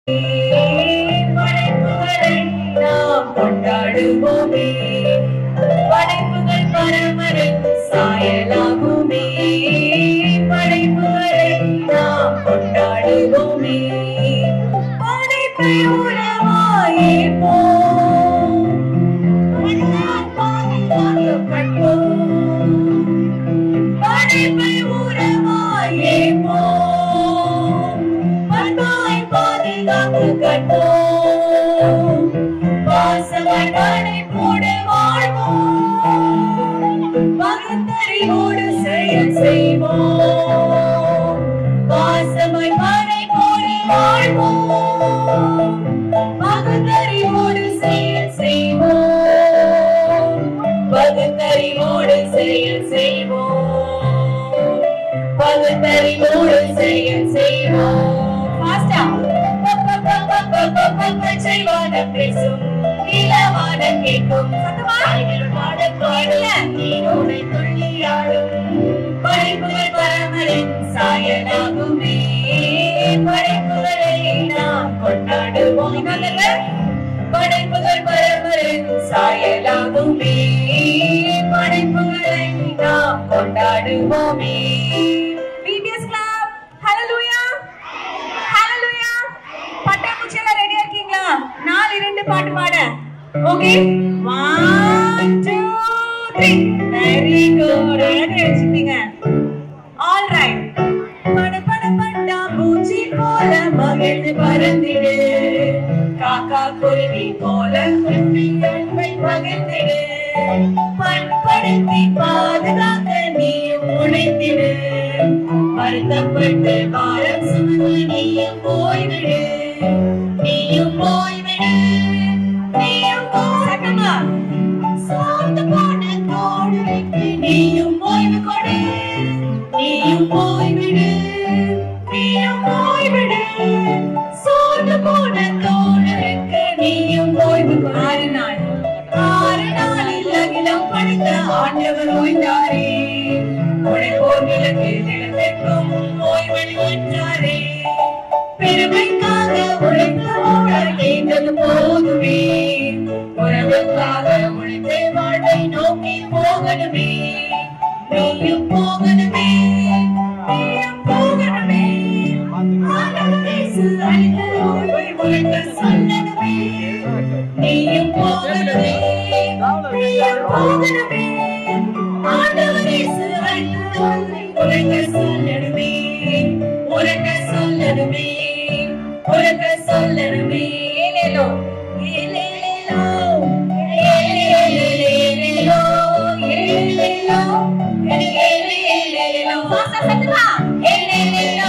படைப்புகளை நாம் கொண்டாடுவோமே படைப்புகள் பரமரின் சாயலாகுமே படைப்புகளை நாம் கொண்டாடுவோமே படைப்பை உறவாயே போம் படைப்பை உறவாயே போம் பண்பாய் பாதுகாத்து கற்போம் பாசமாய் படைப்போடு வாழ்வோம் பகுத்தறிவோடு செயல் செய்வோம் பாசமாய் படைப்போடு வாழ்வோம் பகுத்தறிவோடு செயல் செய்வோம் பகுத்தறிவோடு செயல் செய்வோம் பகுத்தறிவோடு செயல் செய்வோம் ஃபாஸ்டா பச்சை வானம் பேசும் நீலவானம் கேட்கும் பாடல் பாடல நீரோடை துள்ளியாடும் படைப்புகள் பரமரின் சாயலாகுமே படைப்புகளை நாம் கொண்டாடுவோம் நல்ல படைப்புகள் பரமரின் சாயலாகுமே படைப்புகளை நாம் கொண்டாடுவோமே பிபிஎஸ் கிளப் ஹalleluya ஹalleluya பட்டாம்பூச்சி எல்லாம் ரெடியா இருக்கீங்களா நாலு இரண்டு பாட்டு பாட okay one two three very good அழகா வச்சுட்டீங்க ஆல் ரைட் பட பட பட்டாம்பூச்சி போல மகிழ்ந்து பறந்திடு காக்கா குருவி போல குருவி அன்பை பகிர்ந்திடு பண்படுத்தி பாதுகாக்க நீயும் உழைத்திடு வருத்தப்பட்டு பாரம் சுமந்து நீயும் போய்விடு நீயும் போய்விடு நீயும் போய்விடு சார்ந்து போன தோழருக்கு நீயும் ஓய்வு கொடு நீயும் போய்விடு நீயும் போய்விடு சோர்ந்து போன தோழருக்கு நீயும் ஓய்வு கொடு ஆறு நாள் ஆறு நாளில் அகிலம் படைத்த ஆண்டவர் ஓய்ந்தாரே உழைப்போர் விலக்கு நிலத்திற்கும் ஓய்வெடுக்கின்றாரே பெருமைக்காக உழைத்து ஓட கேட்டது போதுமே உறவுக்காக உழைத்து வாழ்வை நோக்கி போகணுமே நீயும் போகணுமே நீயும் போகணுமே ஆண்டவர் இயேசு அளித்த ஓய்வை உழைக்க சொல்லணுமே நீயும் போகணுமே நீயும் போகணுமே ஆண்டவர் இயேசு அளித்த ஓய்வை உழைக்க சொல்லணுமே உரைக்க சொல்லணுமே உரைக்க சொல்லணுமே ஏலேலோ ஏலேலேலோ ஏலேலேலேலோ ஏலேலேலோ ஏலேலேலேலோ பாசா சத்தமா ஏலேலேலோ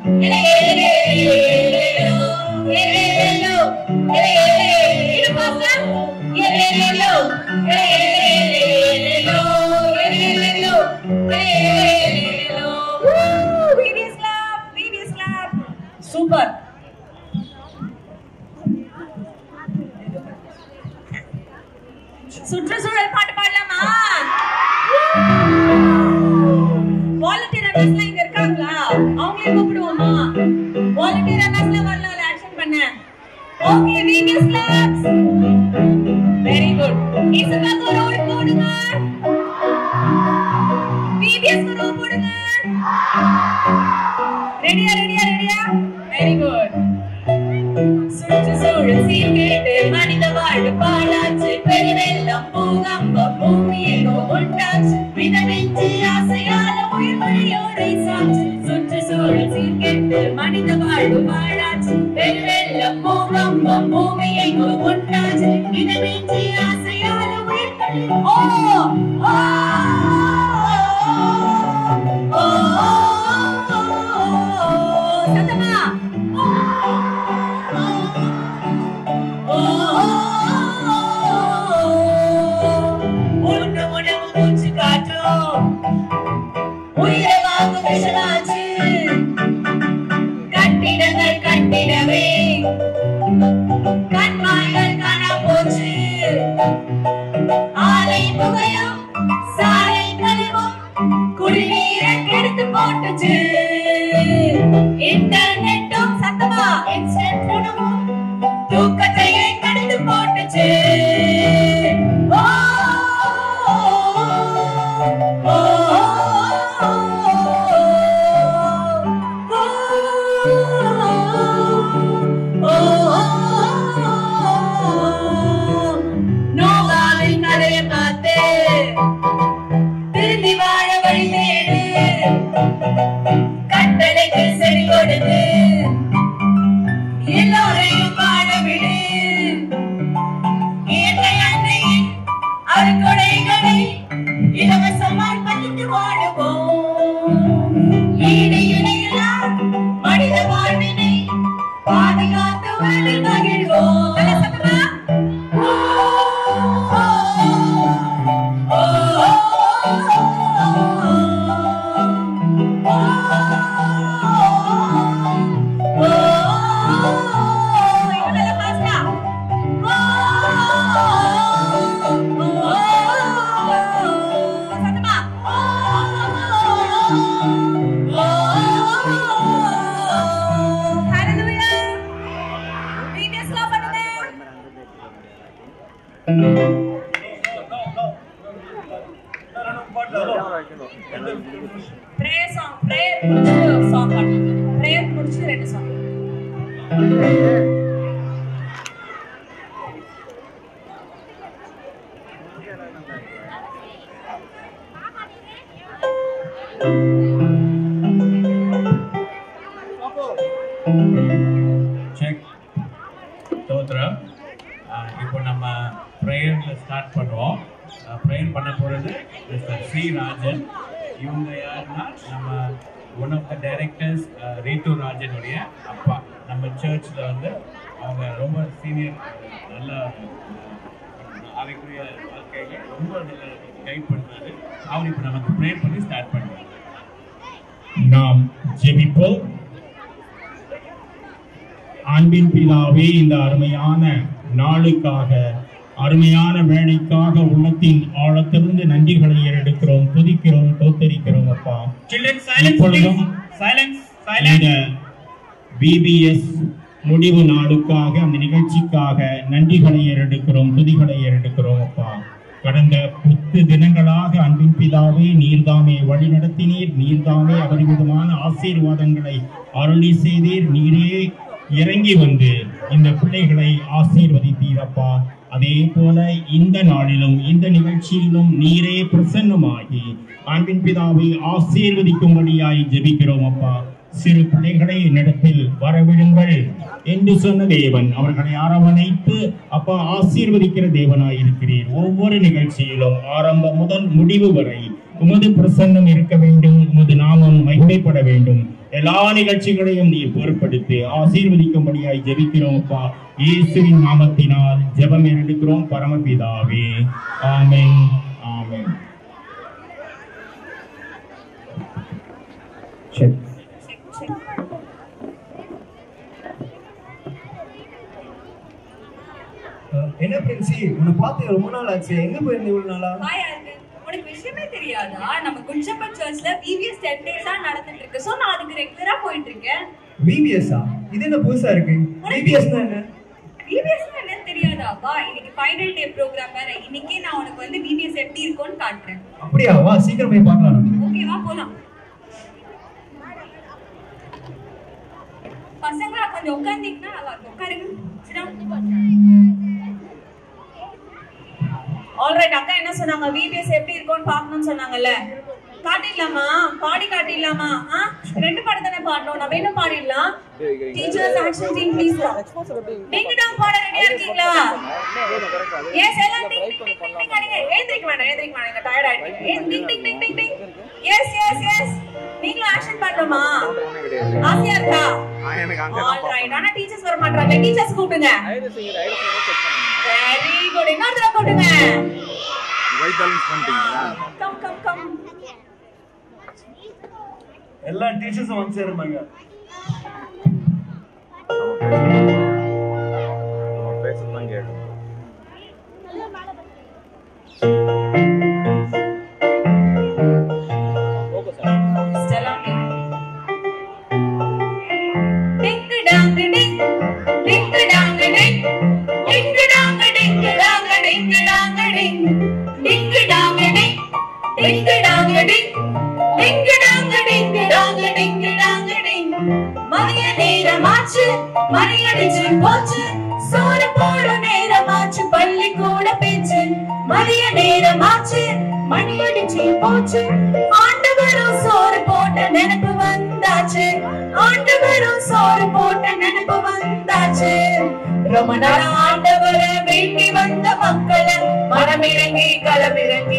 ஏலேலேலேலோ ஏலேலேலோ ஏலேலேலேலோ இது பாசா ஏலேலேலோ ஏலேலேலேலோ ஏலேலேலோ ஏலேலேலோ VBS clap VBS clap super சுற்றுச்சூழல் பாட்டு பாடலாமா வாலண்டியர் ரன்னர்ஸ்லாம் இங்க இருக்காங்களா அவங்களே கூப்பிடுவோமா வாலண்டியர் ரன்னர்ஸ்லாம் வரல ஆக்ஷன் பண்ண okay VBS claps very good இசபாக்கு ஒரு ஓட் போடுங்க VBS க்கு ஒரு ஓட் போடுங்க ரெடியா ரெடியா ரெடியா வெரி குட் சுற்றுச்சூழல் சீர்கேட்டு மனித வாழ்வு பாழாச்சு பெருவெள்ளம் பூகம்பம் பூமியில் உண்டாச்சு மிதமின்றி ஆசையால உயிர் வழியோரை சாச்சு சுற்றுச்சூழல் சீர்கேட்டு மனித வாழ்வு பாழாச்சு பெருவெள்ளம் பூகம்பம் பூமியை உண்டாச்சு மிதமின்றி ஆசையால உயிர் வழி ஓ ஓ ஓ சத்தமா உண்டு உணவு மூச்சு காற்றும் உயிரை வாங்கும் விஷமாச்சு கட்டிடங்கள் கதைய பார்த்து திருந்தி வாழ வழி தேடு கட்டளைக்கு செவி கொடுத்து எல்லோரையும் வாழ விடு இயற்கை அன்னையின் அருக்கொடைகளை இலவசமாய் பகிர்ந்து வாழுவோம் ஈடு இணையில்லா மனித வாழ்வினை பாதுகாத்து வாழ்வில் மகிழ்வோம் நல்ல சத்தமா? ஓ, ஓ, ஓ, ஓ, ஓ, இன்னும் நல்லா fast ஆ. சத்தமா ஹalleluya வீடியோஸ்ல பண்ணுங்க பிரேயர் சாங் பிரேயர் முடிச்சு சாங் பாடணும் பிரேயர் முடிச்சு ரெண்டு சாங் செக் ஸ்தோத்திரம் அஹ் இப்போ நம்ம ப்ரேயரில் ஸ்டார்ட் பண்ணுவோம் ப்ரேயர் பண்ண போகிறது மிஸ்டர் ஸ்ரீ ராஜன் இவங்க யாருன்னா நம்ம one of the directors Reetu ராஜனுடைய அப்பா நம்ம சர்ச்சில் வந்து அவங்க ரொம்ப சீனியர் நல்ல அவைக்குரிய வாழ்க்கையில் ரொம்ப நல்ல கைட் பண்ணுறாரு அவர் இப்போ நமக்கு ப்ரேயர் பண்ணி ஸ்டார்ட் பண்ணுவார் நாம் ஜெபிப்போம் அன்பின் பிதாவே இந்த அருமையான நாளுக்காக அருமையான வேலைக்காக உள்ளத்தின் ஆழத்திலிருந்து நன்றிகளை ஏறெடுக்கிறோம் துதிக்கிறோம் தோத்தரிக்கிறோம் அப்பா சில்ட்ரன் சைலன்ஸ் இப்பொழுதும் சைலன்ஸ் இந்த பிபிஎஸ் முடிவு நாளுக்காக அந்த நிகழ்ச்சிக்காக நன்றிகளை ஏறெடுக்கிறோம் துதிகளை ஏறெடுக்கிறோம் அப்பா கடந்த பத்து தினங்களாக அன்பின் பிதாவே நீர்தாமே வழி நடத்தினீர் நீர்தாமே அபரிமிதமான ஆசீர்வாதங்களை அருளி செய்தீர் நீரே இறங்கி வந்து இந்த பிள்ளைகளை ஆசீர்வதித்தீரப்பா அதே போல இந்த நாளிலும் இந்த நிகழ்ச்சியிலும் நீரே பிரசன்னமாகி அன்பின் பிதாவை ஆசீர்வதிக்கும்படியாய் ஜெபிக்கிறோம் அப்பா சிறு பிள்ளைகளை என்னிடத்தில் வரவிடுங்கள் என்று சொன்ன தேவன் அவர்களை அரவணைத்து அப்பா ஆசீர்வதிக்கிற தேவனாய் இருக்கிறீர் ஒவ்வொரு நிகழ்ச்சியிலும் ஆரம்பம் முதல் முடிவு வரை உமது பிரசன்னம் இருக்க வேண்டும் உமது நாமம் மகிமைப்பட வேண்டும் எல்லா நிகழ்ச்சிகளையும் நீர் பொறுப்படுத்தி ஆசீர்வதிக்கும்படியாய் ஜெபிக்கிறோம் அப்பா இயேசுவின் நாமத்தினால் ஜெபம் எடுக்கிறோம் பரமபிதாவே ஆமென் ஆமென் சரி அஹ் என்ன பிரின்சி உன்னை பார்த்து ரொம்ப நாள் ஆச்சு எங்க போயிருந்த இவ்வளவு நாளா ஹாய் ஆல்வின் உனக்கு விஷயமே தெரியாதா நம்ம குஞ்சப்பன் சர்ச்ல விவிஎஸ் டென் டேஸா நடந்துட்டு இருக்கு சோ நான் அதுக்கு ரெகுலரா போயிட்டு இருக்கேன் விபிஎஸ்ஆ இது என்ன புதுசா இருக்கு விபிஎஸ் என்ன விவிஎஸ் என்னன்னு தெரியாதா வா இன்னைக்கு ஃபைனல் டே ப்ரோக்ராம் வேற இன்னைக்கே நான் உனக்கு வந்து விவிஎஸ் எப்படி இருக்கும்னு காட்டுறேன் அப்படியா வா சீக்கிரம் போய் பார்க்கலாம் நம்ம. ஓகேவா போலாம் பசங்களா கொஞ்சம் உட்கார்ந்தீங்கன்னா நல்லா இருக்கும் உட்காருங்க ஆல்ரைட் அக்கா என்ன சொன்னாங்க விபிஎஸ் எப்படி இருக்கும்னு பார்க்கணும்னு சொன்னாங்கல்ல காட்டிடலாமா பாடி காட்டிடலாமா ஆ ரெண்டு பாட்டு தானே பாடணும் நம்ம என்ன பாடிடலாம் டீச்சர்ஸ் ஆக்ஷன் டீம் ப்ளீஸ் நீங்க தான் பாட ரெடியா இருக்கீங்களா எஸ் எல்லாம் டிங் டிங் டிங் டிங் டிங் அடிங்க ஏந்திரிக்க வேண்டாம் ஏந்திரிக்க வேண்டாம் நீங்க டயர்ட் ஆயிட்டீங்க ஏ டிங் டிங் டிங் டிங் டிங் எஸ் எஸ் எஸ் நீங்களும் ஆக்ஷன் பண்ணணுமா ஆசையா இருக்கா ஆல்ரைட் ஆனா டீச்சர்ஸ் வர மாட்டாங்க டீச்சர்ஸ் கூப்பிடுங்க வெரி குட் இன்னொரு தடவை கூப்பிடுங்க கம் கம் கம் எல்லா டீச்சர்ஸும் வந்து சேருமாங்க Stella Ding dang ding ding ding dang ding ding ding dang ding dang ding dang ding ding dang ding ding dang ding ding dang ding dang ding dang ding மதிய நேரமாச்சு மணி அடிச்சு போச்சு சோறு போடும் நேரமாச்சு பள்ளி கூட பேச்சு மதிய நேரம் ஆச்சு மணி அடிச்சு போச்சு ஆண்டவரும் சோறு போட்ட நினைப்பு வந்தாச்சு ஆண்டவரும் சோறு போட்ட நினைப்பு வந்தாச்சு ரொம்ப நாள் ஆண்டவரை வேண்டி வந்த மக்களை மனமிறங்கி களமிறங்கி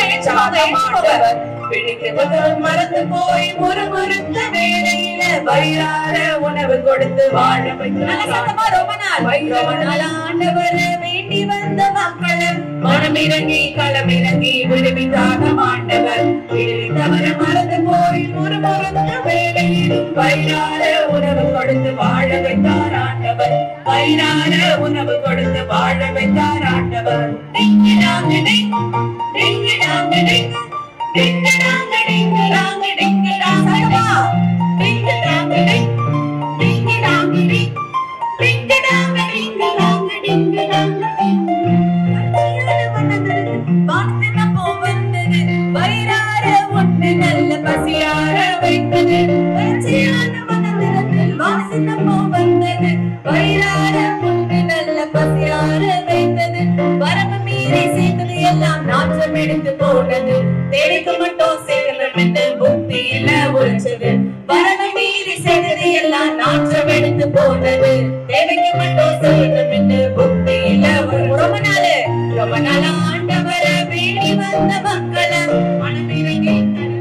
ஆண்டவர் பிடிக்கிறது மறந்து போய் முறுமுறுத்த வேளையில வயிறார உணவு கொடுத்து வாழ வைத்தார் ரொம்ப நாள் ரொம்ப நாள் ஆண்டவரை வேண்டி வந்த மக்களை மனமிறங்கி களமிறங்கி விடுவித்தான ஆண்டவர் விடுவித்தவரை மறந்து போய் முறுமுறுத்த வேளையிலும் வயிறார உணவு கொடுத்து வாழ வைத்தார் ஆண்டவர் வயிறார உணவு கொடுத்து வாழ வைத்தார் ஆண்டவர் டிங்கிடாங்க டிங், டிங்கிடாங்க டிங், டிங்கிடாங்க டிங்கிடாங்க டிங்கிடாங்க டிங், டிங்கிடாங்க டிங், டிங்கிடாங்க டிங், டிங்கிடாங்க டிங்கிடாங்க டிங்கிடாங்க டிங். பச்சையான வண்ணங்களுக்கு வானத்தினப்போ வந்தது, வயிறார ஒன்று நல்ல பசியார வைத்தது. பச்சையான வண்ணத்தினத்தில் வானத்தினப்போ வந்தது, வயிறார ஒன்று நல்ல பசியார வைத்தது. வரம்பு மீறி சேர்த்தது எல்லாம் நாற்றம் எடுத்து போனது தேவைக்கு மட்டும் சேர்க்கணும் என்று புத்தியில உழைச்சது வரம்பு மீறி சேர்த்தது எல்லாம் நாற்றம் எடுத்து போனது தேவைக்கு மட்டும் சேர்க்கணும் என்று புத்தியில ஒரு ரொம்ப நாள் ரொம்ப நாள் ஆண்டவர வேண்டி வந்த மக்களை மனமிறங்கி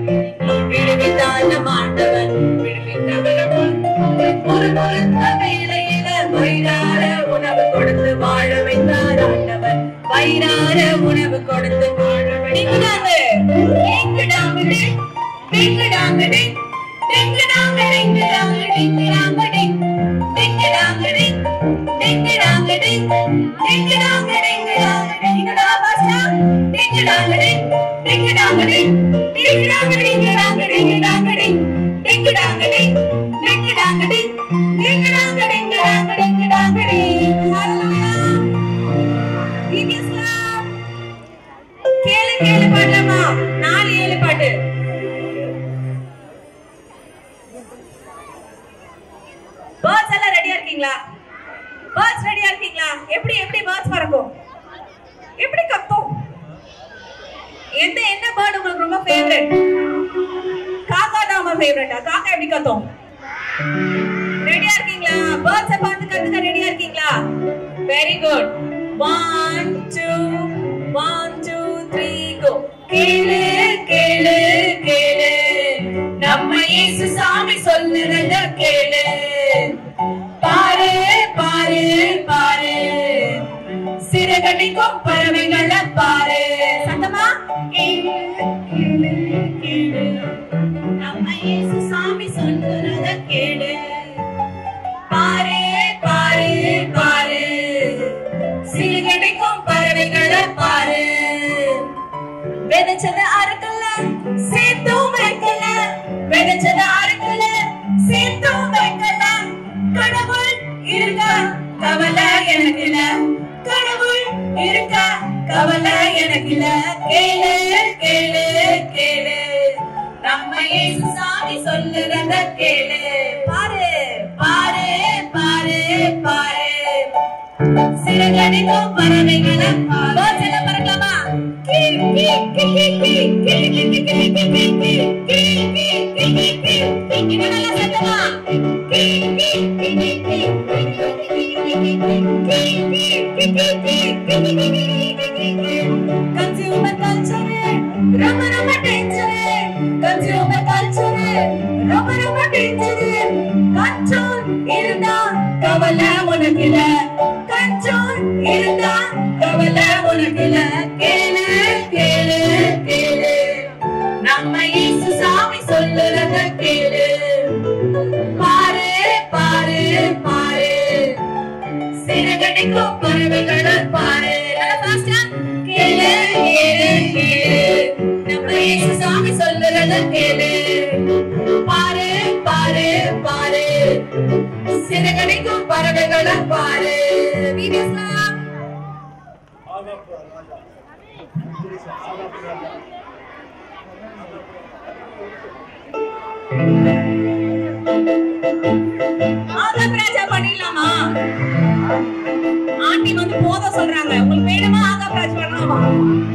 விடுவித்தான ஆண்டவர் விடுவித்தவர் ஒரு பொருத்த வேலையில வயிறார உணவு கொடுத்து வாழ வைத்தார் ஆண்டவர் வயிறார உணவு கொடுத்து வாழ வைத்தார் டிங்குடாங்கடி, டிங்குடாங்கடி, டிங்குடாங்கடி, டிங்குடாங்கடி, டிங்குடாங்கடி, டிங்குடாங்கடி, டிங்குடாங்கடி, டிங்குடாங்கடி, டிங்குடாங்கடி, டிங்குடா பாஸ்டா. டிங்குடாங்கடி, டிங்குடாங்கடி, டிங்குடாங்கடி, டிங்குடாங்கடி, டிங்குடாங்கடி, டிங்குடாங்கடி, டிங்குடாங்கடி, டிங்குடாங்கடி, டிங்குடாங்கடி, டிங்குடாங்கடி. Hallelujah. Previous love. கேளு கேளு பாடலாமா நாலு ஏழு பாட்டு பேர்ட்ஸ் எல்லாம் ரெடியா இருக்கீங்களா பேர்ட்ஸ் ரெடியா இருக்கீங்களா எப்படி எப்படி பேர்ட்ஸ் பறக்கும் எப்படி கத்தும் எந்த என்ன பேர்ட் உங்களுக்கு ரொம்ப ஃபேவரட் காக்கா தான் உங்க ஃபேவரட்டா காக்கா எப்படி கத்தும் ரெடியா இருக்கீங்களா பேர்ட்ஸை பார்த்து கத்துக்க ரெடியா இருக்கீங்களா very good one two one two three go கேளு கேளு கேளு நம்ம இயேசு சாமி சொல்லுறத கேளு பாரு பாரு பாரு சிறகடிக்கும் பறவைகளை பாரு சத்தமா கேளு கேளு கேளு நம்ம இயேசு சாமி சொல்லுறத கேளு பாரு பாரு பாரு சிறுகடிக்கும் பறவைகளை பாரு விதைச்சத அறுக்கல சேர்த்தும் வைக்கல விதைச்சத அறுக்கல சேர்த்தும் வைக்கல கடவுள் இருக்கா கவலை எனக்கு இல்ல கடவுள் இருக்கா கவலை எனக்கு இல்ல கேளு கேளு கேளு நம்ம இயேசு சாமி சொல்லுறத கேளு பாரு பாரு பாரு பாரு சிறகடிக்கும் பறவைகளை பாரு பறக்கலாமா கீ, கீ, கீ, கீ, கீ, கீ, கீ, கீ, கீ, கீ, கீ, கீ, கீ, கீ, கீ, கீ, கீ. இன்னும் நல்லா சத்தமா. கீ, கீ, கீ, கீ, கீ, கீ, கீ, கீ, கீ, கீ, கீ, கீ, கீ, கீ. Consumer culture, ரொம்ப ரொம்ப danger. Consumer culture, ரொம்ப ரொம்ப danger. Control இருந்தா கவலை உனக்கு இல்ல கண்ட்ரோல் இருந்தா கவலை உனக்கு இல்ல கேளு கேளு கேளு நம்ம இயேசு சாமி சொல்லுறத கேளு பாரு பாரு பாரு சிறகடிக்கும் பறவைகளை பாரு நல்லா fast ஆ? கேளு கேளு கேளு நம்ம இயேசு சாமி சொல்லுறத கேளு பாரு பாரு பாரு சிறகடிக்கும் பறவைகளை பாரு வீடியோஸ்லாம் ஆகாப் ராஜா பண்ணிடலாமா ஆண்டி வந்து போத சொல்றாங்க உங்களுக்கு வேணுமா ஆகாப் ராஜ் பண்ணலாமா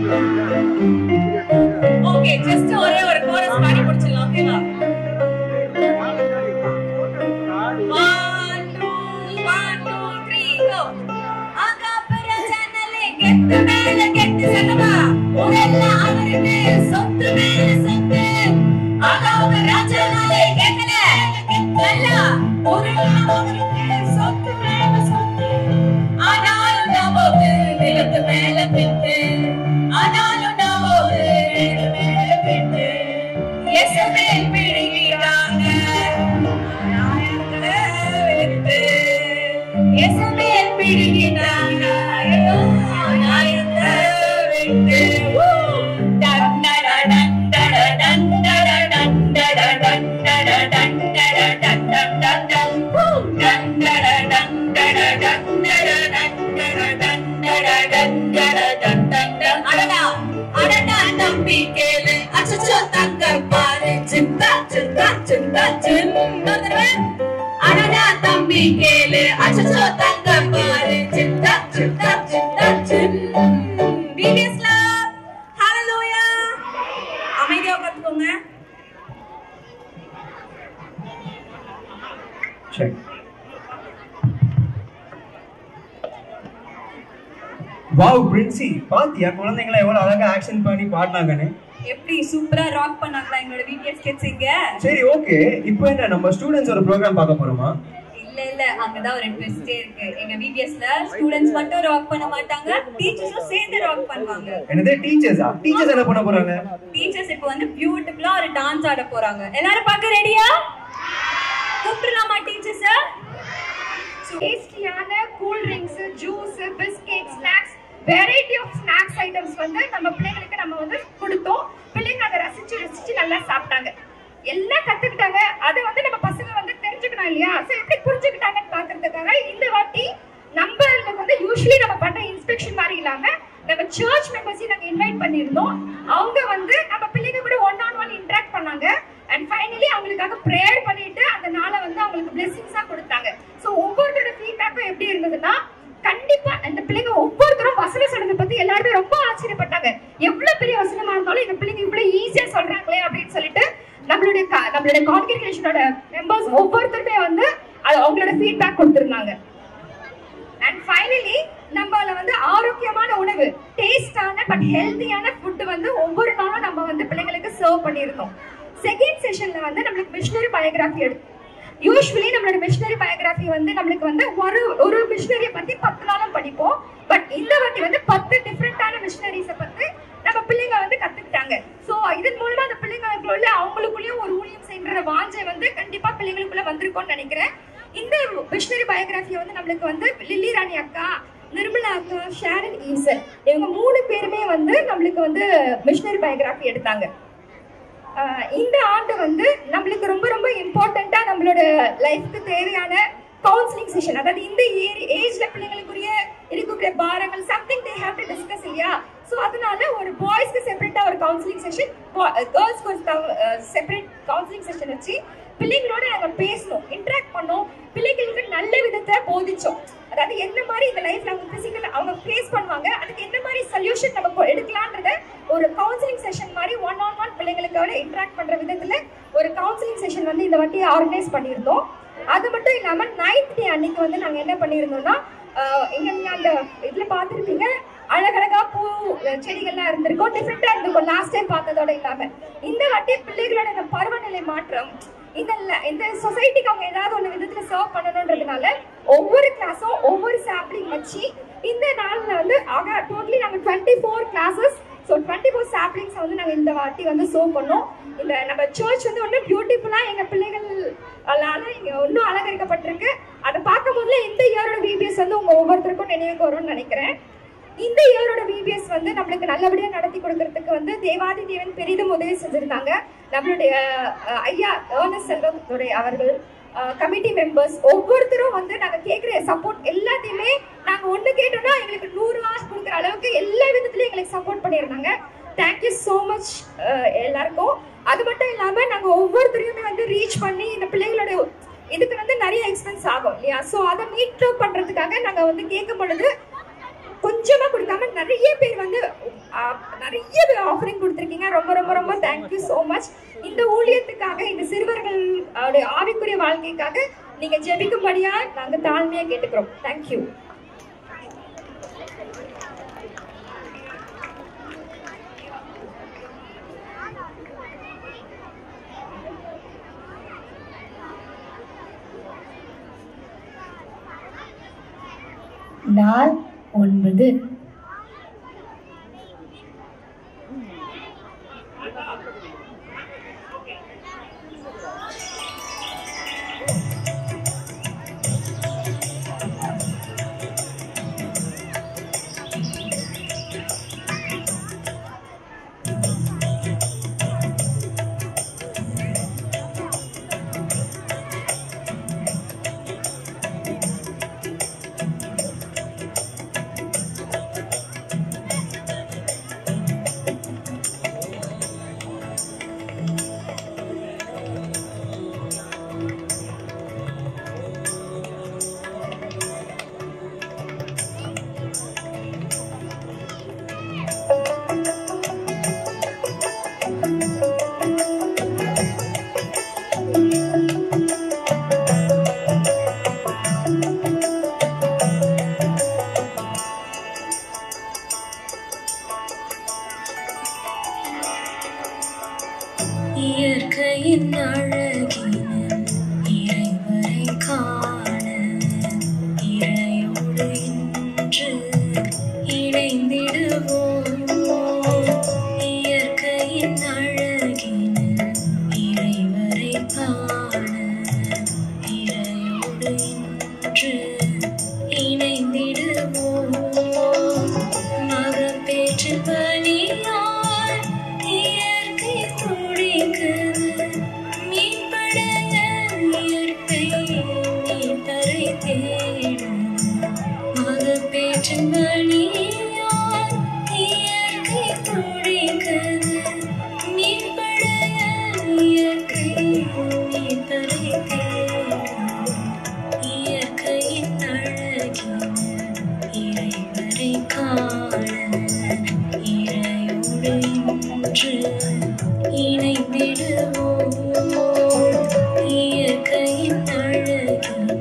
வாவ் பிரின்சி பாத்தியா குழந்தைங்கள எவ்வளவு அழகா ஆக்ஷன் பண்ணி பாடினாங்கன்னு எப்படி சூப்பரா ராக் பண்ணாங்களா எங்களோட விபிஎஸ் கிட்ஸ் இங்க சரி ஓகே இப்போ என்ன நம்ம ஸ்டூடெண்ட்ஸ் ஒரு ப்ரோக்ராம் பார்க்க போறோமா இல்ல இல்ல அங்கதான் ஒரு ட்விஸ்டே இருக்கு எங்க விபிஎஸ்ல ஸ்டூடெண்ட்ஸ் மட்டும் ராக் பண்ண மாட்டாங்க டீச்சர்ஸும் சேர்ந்து ராக் பண்ணுவாங்க என்னது டீச்சர்ஸா டீச்சர்ஸ் என்ன பண்ண போறாங்க டீச்சர்ஸ் இப்போ வந்து பியூட்டிஃபுல்லா ஒரு டான்ஸ் ஆட போறாங்க எல்லாரும் பார்க்க ரெடியா கூப்பிடலாமா டீச்சர்ஸ் டேஸ்டியான cool drinks juice biscuit snacks variety of snacks items வந்து நம்ம பிள்ளைங்களுக்கு நம்ம வந்து கொடுத்தோம் பிள்ளைங்க அதை ரசிச்சு ரசிச்சு நல்லா சாப்பிட்டாங்க எல்லாம் கத்துக்கிட்டாங்க அதை வந்து நம்ம பசங்க வந்து தெரிஞ்சுக்கணும் இல்லையா ஸோ எப்படி புரிஞ்சுக்கிட்டாங்கன்னு பாக்குறதுக்காக இந்த வாட்டி நம்மளுக்கு வந்து யூஸ்வலி நம்ம பண்ற இன்ஸ்பெக்ஷன் மாதிரி இல்லாம நம்ம சர்ச் மெம்பர்ஸையும் நாங்க இன்வைட் பண்ணியிருந்தோம் அவங்க வந்து நம்ம பிள்ளைங்க கூட ஒன் ஆன் ஒன் இன்டராக்ட் பண்ணாங்க அண்ட் ஃபைனலி அவங்களுக்காக ப்ரேயர் பண்ணிட்டு அந்த நாளை வந்து அவங்களுக்கு பிளெஸிங்ஸா கொடுத்தாங்க ஸோ ஒவ்வொருத்தரோட ஃபீட்பேக்கும் எப்படி இருந்ததுன்னா கண்டிப்பா அந்த பிள்ளைங்க ஒவ்வொருத்தரும் வசனம் சொன்னதை பத்தி எல்லாருமே ரொம்ப ஆச்சரியப்பட்டாங்க எவ்வளவு பெரிய வசனமா இருந்தாலும் எங்க பிள்ளைங்க இவ்வளவு ஈஸியா சொல்றாங்களே அப்படின்னு சொல்லிட்டு நம்மளுடைய க- நம்மளுடைய கான்கிரிகேஷனோட மெம்பர்ஸ் ஒவ்வொருத்தருமே வந்து அது அவங்களோட ஃபீட்பேக் கொடுத்திருந்தாங்க அண்ட் ஃபைனலி நம்மள வந்து ஆரோக்கியமான உணவு டேஸ்டான பட் ஹெல்த்தியான ஃபுட் வந்து ஒவ்வொரு நாளும் நம்ம வந்து பிள்ளைங்களுக்கு சர்வ் பண்ணியிருந்தோம் செகண்ட் செஷன்ல வந்து நம்மளுக்கு மிஷினரி பயோகிராஃபி எடுத்து யூஸ்வலி நம்மளோட மிஷினரி பயோகிராஃபி வந்து நம்மளுக்கு வந்து ஒரு ஒரு மிஷினரியை பத்தி பத்து நாளும் படிப்போம் பட் இந்த வாட்டி வந்து பத்து டிஃப்ரெண்டான மிஷினரிஸை பத்தி நம்ம பிள்ளைங்க வந்து கத்துக்கிட்டாங்க ஸோ இதன் மூலமா அந்த பிள்ளைங்களுக்குள்ள அவங்களுக்குள்ளேயும் ஒரு ஊழியம் செய்கிற வாஞ்சை வந்து கண்டிப்பா பிள்ளைங்களுக்குள்ள வந்திருக்கும்னு நினைக்கிறேன் இந்த மிஷினரி பயோகிராஃபியை வந்து நம்மளுக்கு வந்து லில்லி ராணி அக்கா நிர்மலா அக்கா ஷாரன் ஈசன் இவங்க மூணு பேருமே வந்து நம்மளுக்கு வந்து மிஷினரி பயோகிராஃபி எடுத்தாங்க ஆஹ் இந்த ஆண்டு வந்து நம்மளுக்கு ரொம்ப ரொம்ப இம்பார்ட்டண்டா நம்மளோட லைஃப்க்கு தேவையான கவுன்சிலிங் செஷன் அதாவது இந்த ஏஜ்ல பிள்ளைங்களுக்குரிய இருக்கக்கூடிய பாரங்கள் something they have to discuss இல்லையா ஸோ அதனால ஒரு பாய்ஸ்க்கு செப்பரேட்டா ஒரு கவுன்சிலிங் செஷன் கேர்ள்ஸ்க்கு ஒரு செப்பரேட் கவுன்சிலிங் செஷன் வச்சு பிள்ளைங்களோட நாங்க பேசணும் இன்டராக்ட் பண்ணோம் பிள்ளைங்களுக்கு நல்ல விதத்தை போதிச்சோம் அதாவது என்ன மாதிரி இந்த லைஃப்ல அவங்க பிசிக்கல் அவங்க ஃபேஸ் பண்ணுவாங்க அதுக்கு என்ன மாதிரி சொல்யூஷன் நம்ம கொ- எடுக்கலான்றத ஒரு கவுன்சிலிங் செஷன் மாதிரி ஒன் ஆன் ஒன் பிள்ளைங்களுக்கோட இன்டராக்ட் பண்ற விதத்துல ஒரு கவுன்சிலிங் செஷன் வந்து இந்த வாட்டி ஆர்கனைஸ் பண்ணியிருந்தோம் அது மட்டும் இல்லாம நைன்த் டே அன்னைக்கு வந்து நாங்க என்ன பண்ணியிருந்தோம்னா ஆஹ் இங்க நீங்க அந்த இதுல பார்த்திருப்பீங்க அழகழகா பூ அஹ் செடிகள்லாம் இருந்திருக்கும் டிஃப்ரெண்டா இருந்திருக்கும் லாஸ்ட் டைம் பார்த்ததோட இல்லாம இந்த வாட்டி பிள்ளைகளோட இந்த பருவநிலை மாற்றம் இந்த ல- இந்த சொசைட்டிக்கு அவங்க ஏதாவது ஒரு விதத்துல சர்வ் பண்ணணுன்றதுனால ஒவ்வொரு கிளாஸும் ஒவ்வொரு சாம்பிளிங் வச்சு இந்த நாள்ல வந்து ஆக டோட்டலி நாங்க twenty four classes so twenty four saplings வந்து நாங்கள் இந்த வாட்டி வந்து சர்வ் பண்ணோம் இந்த நம்ம சர்ச் வந்து ஒன்றும் பியூட்டிஃபுல்லாக எங்கள் பிள்ளைகள் அல்லாத இங்கே இன்னும் அலங்கரிக்கப்பட்டிருக்கு அதை பார்க்கும் போதுல இந்த இயரோட விபிஎஸ் வந்து உங்கள் ஒவ்வொருத்தருக்கும் நினைவுக்கு வரும்னு நினைக்கிறேன் இந்த இயரோட விபிஎஸ் வந்து நம்மளுக்கு நல்லபடியாக நடத்தி கொடுக்கறதுக்கு வந்து தேவாதி தேவன் பெரிதும் உதவி செஞ்சிருந்தாங்க நம்மளுடைய அஹ், ஐயா ஏர்னஸ் செல்வத்துறை அவர்கள் கமிட்டி மெம்பர்ஸ் ஒவ்வொருத்தரும் வந்து நாங்கள் கேட்குற சப்போர்ட் எல்லாத்தையுமே நாங்கள் ஒன்று கேட்டோம்னா எங்களுக்கு நூறு ஹார்ஸ் கொடுக்குற அளவுக்கு எல்லா விதத்துலையும் எங்களுக்கு சப்போர்ட் பண்ணியிருந்தாங்க தேங்க்யூ ஸோ மச் எல்லாருக்கும் அது மட்டும் இல்லாமல் நாங்கள் ஒவ்வொருத்தரையுமே வந்து ரீச் பண்ணி இந்த பிள்ளைங்களோட இதுக்கு வந்து நிறைய எக்ஸ்பென்ஸ் ஆகும் இல்லையா ஸோ அதை மீட் அவுட் பண்ணுறதுக்காக நாங்கள் வந்து கேட்கும் பொழுது கொஞ்சமா கொடுக்காம நிறைய பேர் வந்து ஆ, நிறைய ஆஃபரிங் கொடுத்துருக்கீங்க ரொம்ப ரொம்ப ரொம்ப தேங்க்யூ ஸோ மச் இந்த ஊழியத்துக்காக இந்த சிறுவர்கள் அவருடைய ஆவிக்குரிய வாழ்க்கைக்காக நீங்க ஜெபிக்கும்படியா நாங்க தாழ்மையா கேட்டுக்கிறோம் தேங்க்யூ நாள் ஒன்பது இயற்கையின் அழகினில் இறைவரை காண இறையோடு இன்று இணைந்திடுவோம் இயற்கையின் அழகினில் இறைவரை காண இறையோடு இன்று இணைந்திடுவோம் மகப்பேற்று பணியால் இயற்கை துடிக்குது மீன்படைய இயற்கை மீட்டரை தேடும் மகப்பேற்று பணியால் இயற்கை துடிக்குது மீன்படைய இயற்கை மீட்டரை தேடும் இயற்கையின் அழகினில் இறைவரை காண இறையோடு இன்று இணைந்திடுவோம் இயற்கையின் அழகினில்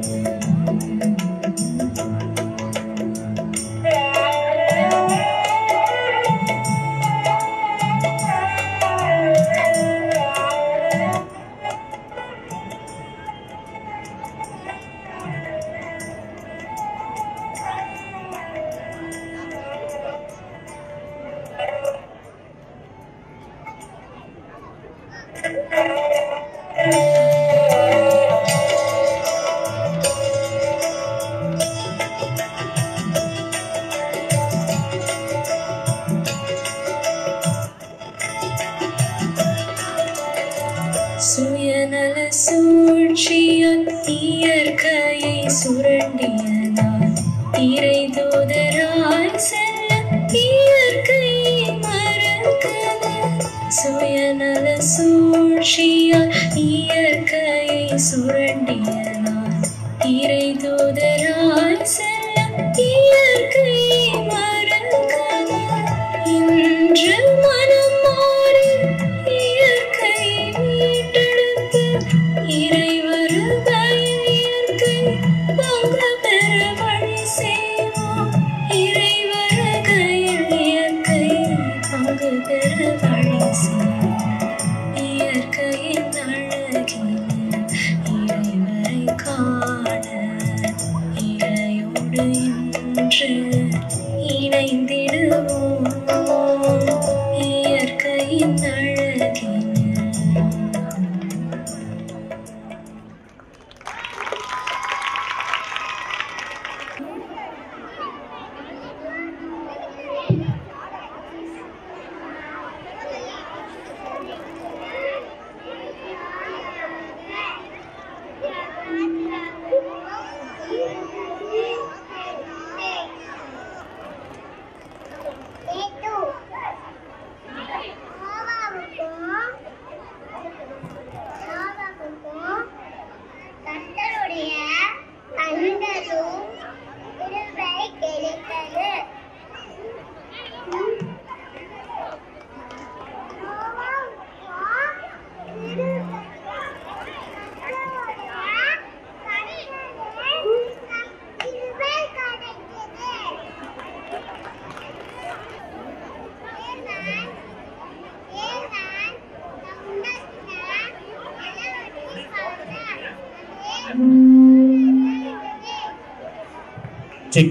சுயநல சூழ்ச்சியால் இயற்கையை சுரண்டியதால் இறை தூதராய் செல்ல இயற்கையை மறக்குது சுயநல சூழ்ச்சியால் இயற்கையை சுரண்டியதால் இறை தூதராய் செல்ல இயற்கையை மறக்குது இன்று மனம் மாறி இயற்கை மீட்டெடுத்து இறைவருகையில் இயற்கை பங்கு பெற வழி செய்வோம் இறைவருகையில் இயற்கை பங்கு பெற வழி செய்வோம் இயற்கையின் அழகினில் இறைவரை காண இறையோடு இன்று இணைந்திடுவோம் இயற்கையின் அழகினில் கர்த்தருடைய கண்டதும் கிருபை கிடைத்தது செக்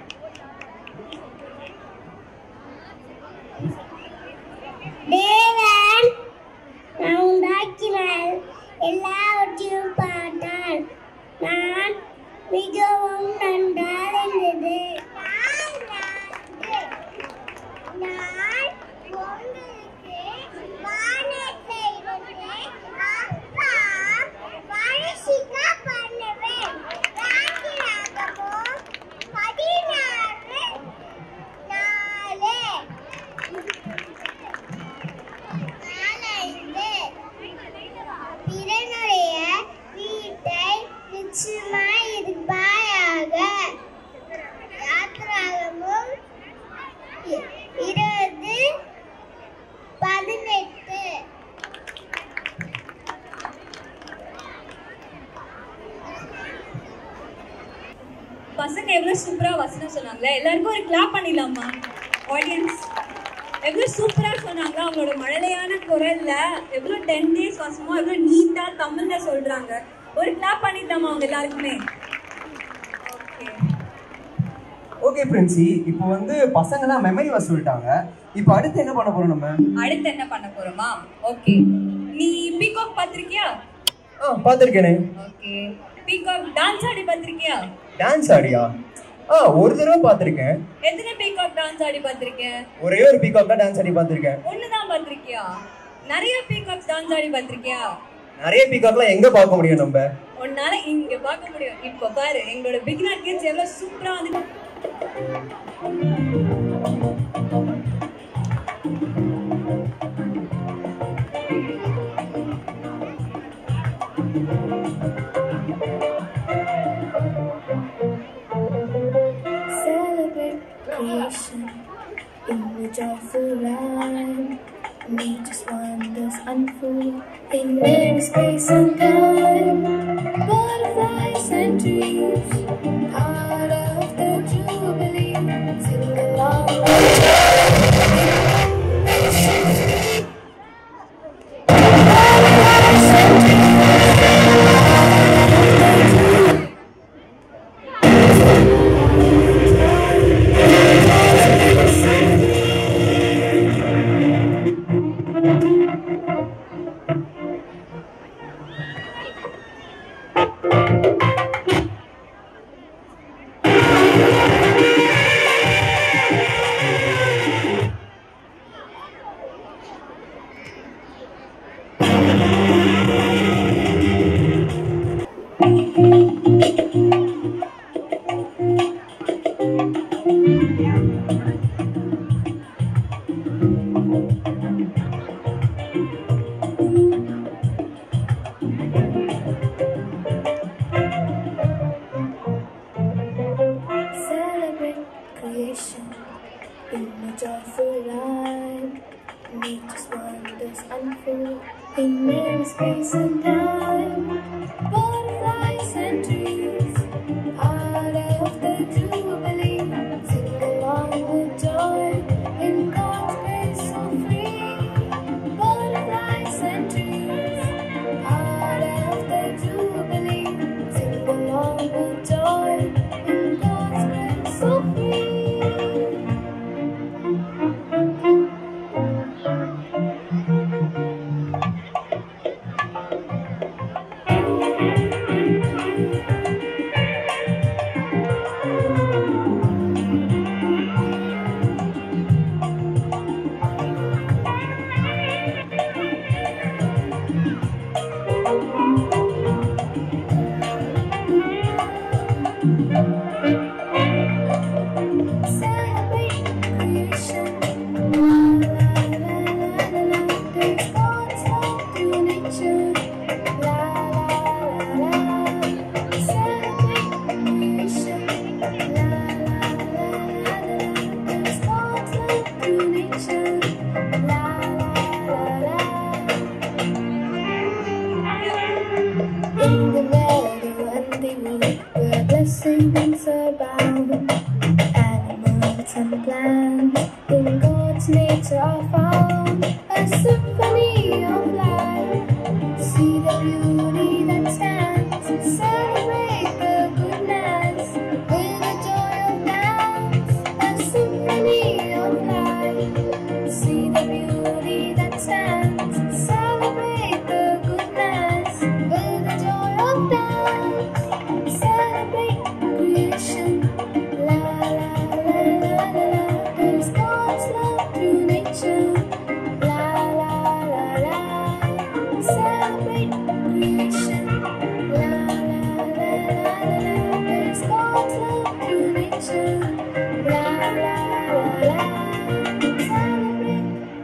தேவன் நான் உண்டாக்கினார் எல்லாவற்றையும் பார்த்தார் நான் மிகவும் நன்றாக இருந்தது நான் உங்களுக்கு வானத்தை இருந்து அப்பா வருஷிக்க பண்ணுவேன் ராஜியாகமும் பதினாறு நாலு நாளைந்து பிறனுடைய வீட்டை நிச்சயமாய் இருப்பாயாக யாத்திராகமும் இ- இருபது பதினெட்டு பசங்க எவ்வளவு சூப்பரா வசனம் சொன்னாங்களே எல்லாருக்கும் ஒரு கிளாப் பண்ணிடலாமா ஆடியன்ஸ் எவ்வளவு சூப்பரா சொன்னாங்க அவங்களோட மழலையான குரல்ல எவ்வளவு டென் டேஸ் வருஷமா எவ்வளவு நீட்டா தமிழ்ல சொல்றாங்க ஒரு கிளாப் பண்ணிட்டோமா அவங்க எல்லாருக்குமே ஓகே ஓகே பிரின்சி இப்போ வந்து பசங்கலாம் மெமரி வர சொல்லிட்டாங்க இப்போ அடுத்து என்ன பண்ண போறோம் நம்ம அடுத்து என்ன பண்ண போறோமா ஓகே நீ பீகாக் பார்த்திருக்கியா ஆ பார்த்துருக்கேனே ஓகே பீகாக் டான்ஸ் ஆடி பார்த்திருக்கியா டான்ஸ் ஆடியா ஆ ஒரு தடவை பார்த்துருக்கேன் எத்தனை பீகாக் டான்ஸ் ஆடி பார்த்திருக்க ஒரே ஒரு பீகாக் தான் டான்ஸ் ஆடி பார்த்துருக்கேன் ஒண்ணுதான் பார்த்திருக்கியா நிறைய பீகாக்ஸ் டான்ஸ் ஆடி பார்த்திருக்கியா நிறைய பீகாக்லாம் எங்க பார்க்க முடியும் நம்ம உன்னால இங்க பார்க்க முடியும் இப்ப பாரு எங்களோட பிகினர் கிட்ஸ் எவ்வளவு சூப்பரா வந்து Celebrate creation in the joyful land. Nature's wonders unfold in every space and time. Butterflies and trees, part of the jubilee. Sing along. Celebrate creation in a joyful light. Nature's wonders unfold in every space and time. Butterflies and trees, part of the jubilee. Sing along with joy in God's grace so free. Butterflies and trees, part of the jubilee. Sing along with joy in God's grace so free. Celebrate creation. La la la la la la. There's God's love to nature. La la la la. Celebrate creation. La la la la la. There's God's love to nature. La la la la. In the meadow and the wood, where blessings abound. Animals and plants in God's nature are found. A symphony of life. See the beauty that stands. Celebrate the goodness with a joy of dance. A symphony of life. See the beauty that stands. Celebrate the goodness with a joy of dance. Celebrate creation. La la la la la la. There's God's love through nature. La la la la. Celebrate creation. La la la la la. There's God's love through nature. La la la la. Celebrate.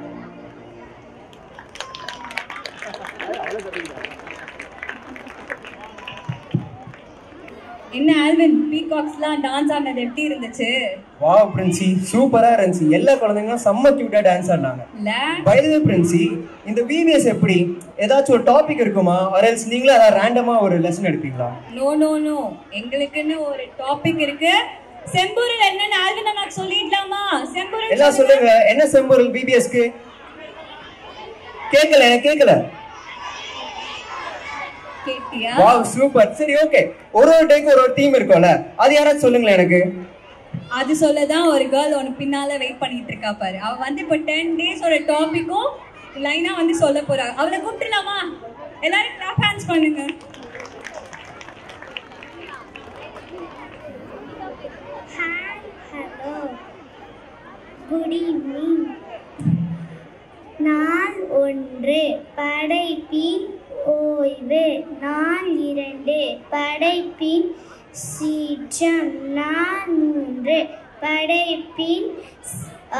என்ன Alvin பீகாக்ஸ்லாம் dance ஆடினது எப்படி இருந்துச்சு வா பிரின்சி சூப்பரா இருந்துச்சு எல்லா குழந்தைங்களும் செம்ம கியூட்டா டான்ஸ் ஆடினாங்க இல்ல பைதவே பிரின்சி இந்த விவிஎஸ் எப்படி ஏதாச்சும் ஒரு டாபிக் இருக்குமா ஆர்எல்ஸ் நீங்களே அதாவது ரேண்டமா ஒரு லெசன் எடுப்பீங்களா நோ நோ நோ எங்களுக்குன்னு ஒரு டாபிக் இருக்கு செம்பூரில் என்னன்னு ஆல்வின் அண்ணாக்கு சொல்லிடலாமா செம்பூரில் எல்லாம் சொல்லுங்க என்ன செம்பொருள் பிபிஎஸ்க்கு கேட்கல எனக்கு கேட்கல கேட்டியா வாவ் சூப்பர் சரி ஓகே ஒரு ஒரு டைக்கு ஒரு ஒரு டீம் இருக்கும்ல அது யாராச்சும் சொல்லுங்களேன் எனக்கு அது சொல்லதான் ஒரு கேர்ள் உனக்கு பின்னால வெயிட் பண்ணிட்டு இருக்கா பாரு அவ வந்து இப்போ டென் டேஸோட டாபிக்கும் லைனா வந்து சொல்ல போறா அவளை கூப்பிட்டுலாமா எல்லாரும் கிளாப் ஹேண்ட்ஸ் பண்ணுங்க Hi, hello. Good evening. நாள் ஒன்று படைப்பின் ஓய்வு நாள் இரண்டு படைப்பின் சீற்றம் நாள் மூன்று படைப்பின் ஆ,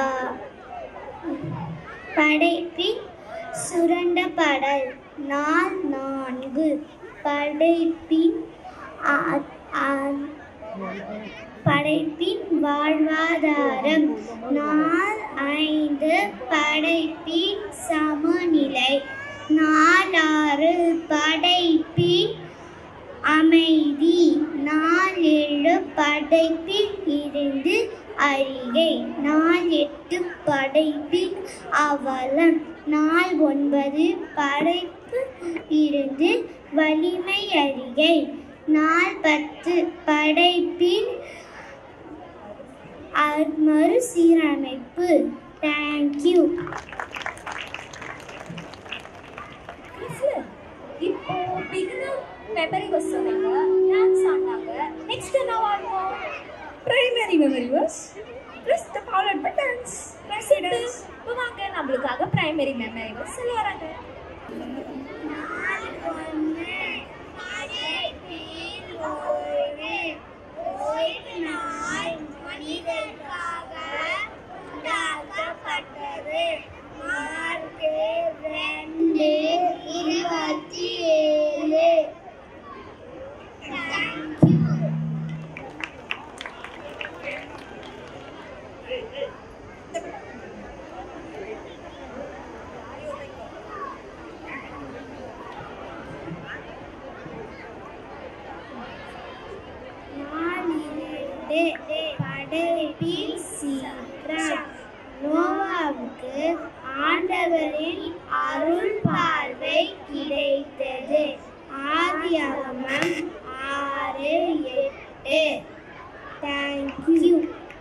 படைப்பின் சுரண்டப்படல் நாள் நான்கு படைப்பின் ஆ- ஆ- படைப்பின் வாழ்வாதாரம் நாள் ஐந்து படைப்பின் சமநிலை நாலாறு படைப்பின் அமைதி நாள் ஏழு படைப்பில் இருந்து அறிகை நாள் எட்டு படைப்பின் அவலம் நாள் ஒன்பது படைப்பு இருந்து வலிமை அறிகை நாள் பத்து படைப்பின் அ- மறுசீரமைப்பு தேங்க்யூ இப்போ பிகினர் மெமரி வஸ் சொன்னாங்க டான்ஸ் ஆடினாங்க நெக்ஸ்ட் என்னவா இருக்கும் primary memory verse plus the followed by dance பிரசிடன்ஸ் இப்போ வாங்க நம்மளுக்காக பிரைமரி மெமரி வஸ் சொல்ல வராங்க இருபத்தி ஏழு நாளிரண்டு படைப்பில் சீற்றம் நோவாவுக்கு ஆண்டவரின் அருள் பார்வை கிடைத்தது ஆதியாகமம் ஆறு எட்டு தேங்க்யூ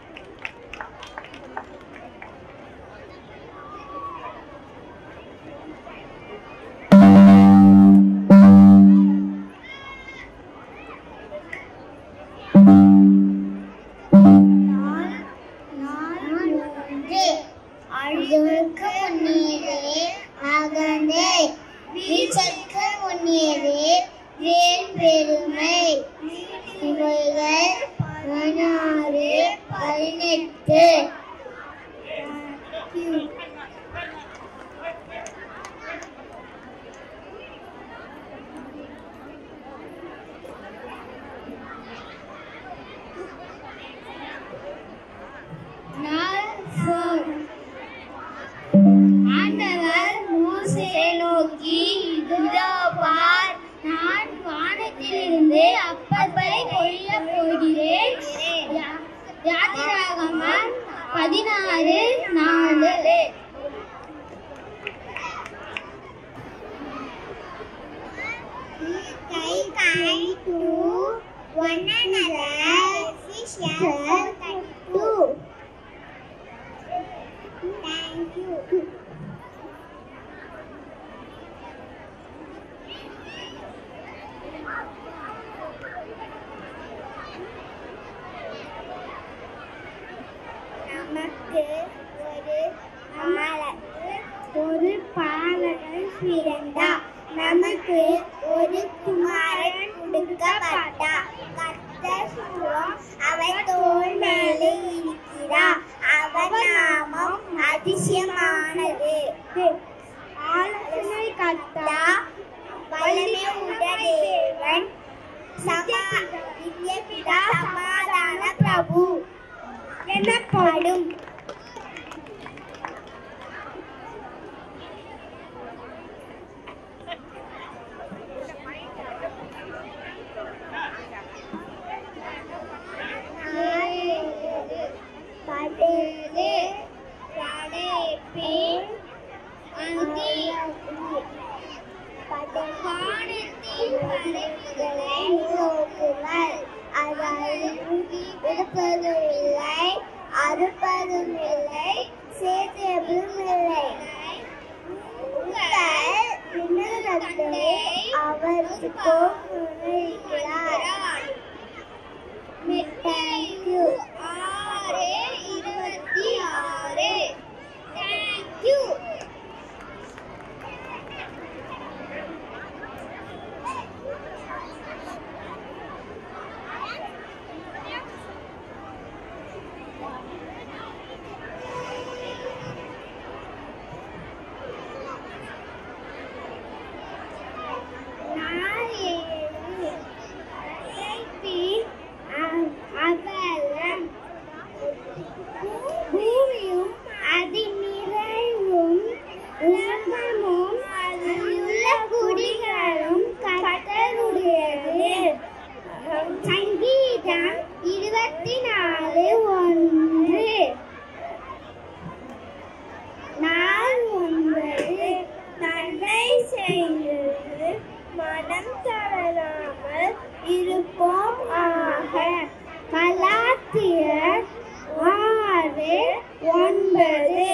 ஒன்று அழுக்கு முன்னேறே அகந்தை வீச்சற்கு முன்னேறே வேல் பெருமை இவைகள் பதினாறு பதினெட்டு நாள் four. ஆண்டவர் மோசேயை நோக்கி இதோ பார் நான் வானத்திலிருந்து அப்பத்தை பொழிய போகிறேன் யா- யாத்திராகமம் பதினாறு நாலு கை கை two one another fish two Thank you. நமக்கு ஒரு ஆளர் ஒரு பாலகன் பிறந்தார் நமக்கு ஒரு குமாரன் கொடுக்கப்பட்டா கர்த்தர் சுகம் அவர் தோல் மேலே இருக்கிறார் அவர் நாமம் அதிசயமானது ஆலோசனை கர்த்தா வல்லமை உள்ள தேவன் சமா நித்யபிதா சமாதான பிரபு எனப்படும் நாளை இருப்பதும் இல்லை அறுப்பதும் இல்லை சேர்த்ததும் இல்லை உங்கள் விண்ணகத்தை அவருக்கு இருக்கிறார் தேங்க்யூ ஆறு இருபத்தி ஆறு தேங்க்யூ அகலம் பூமியும் அதில் நிறைவும் உலகமும் அதிலுள்ள குடிகளும் கத்தருடையது சங்கீதம் இருபத்தி நாலு ஒன்று நான் ஒன்பது நன்மை செய்து மனம் தளராமல் இருப்போம் ஆக கலாத்தியர் ஆறு ஒன்பது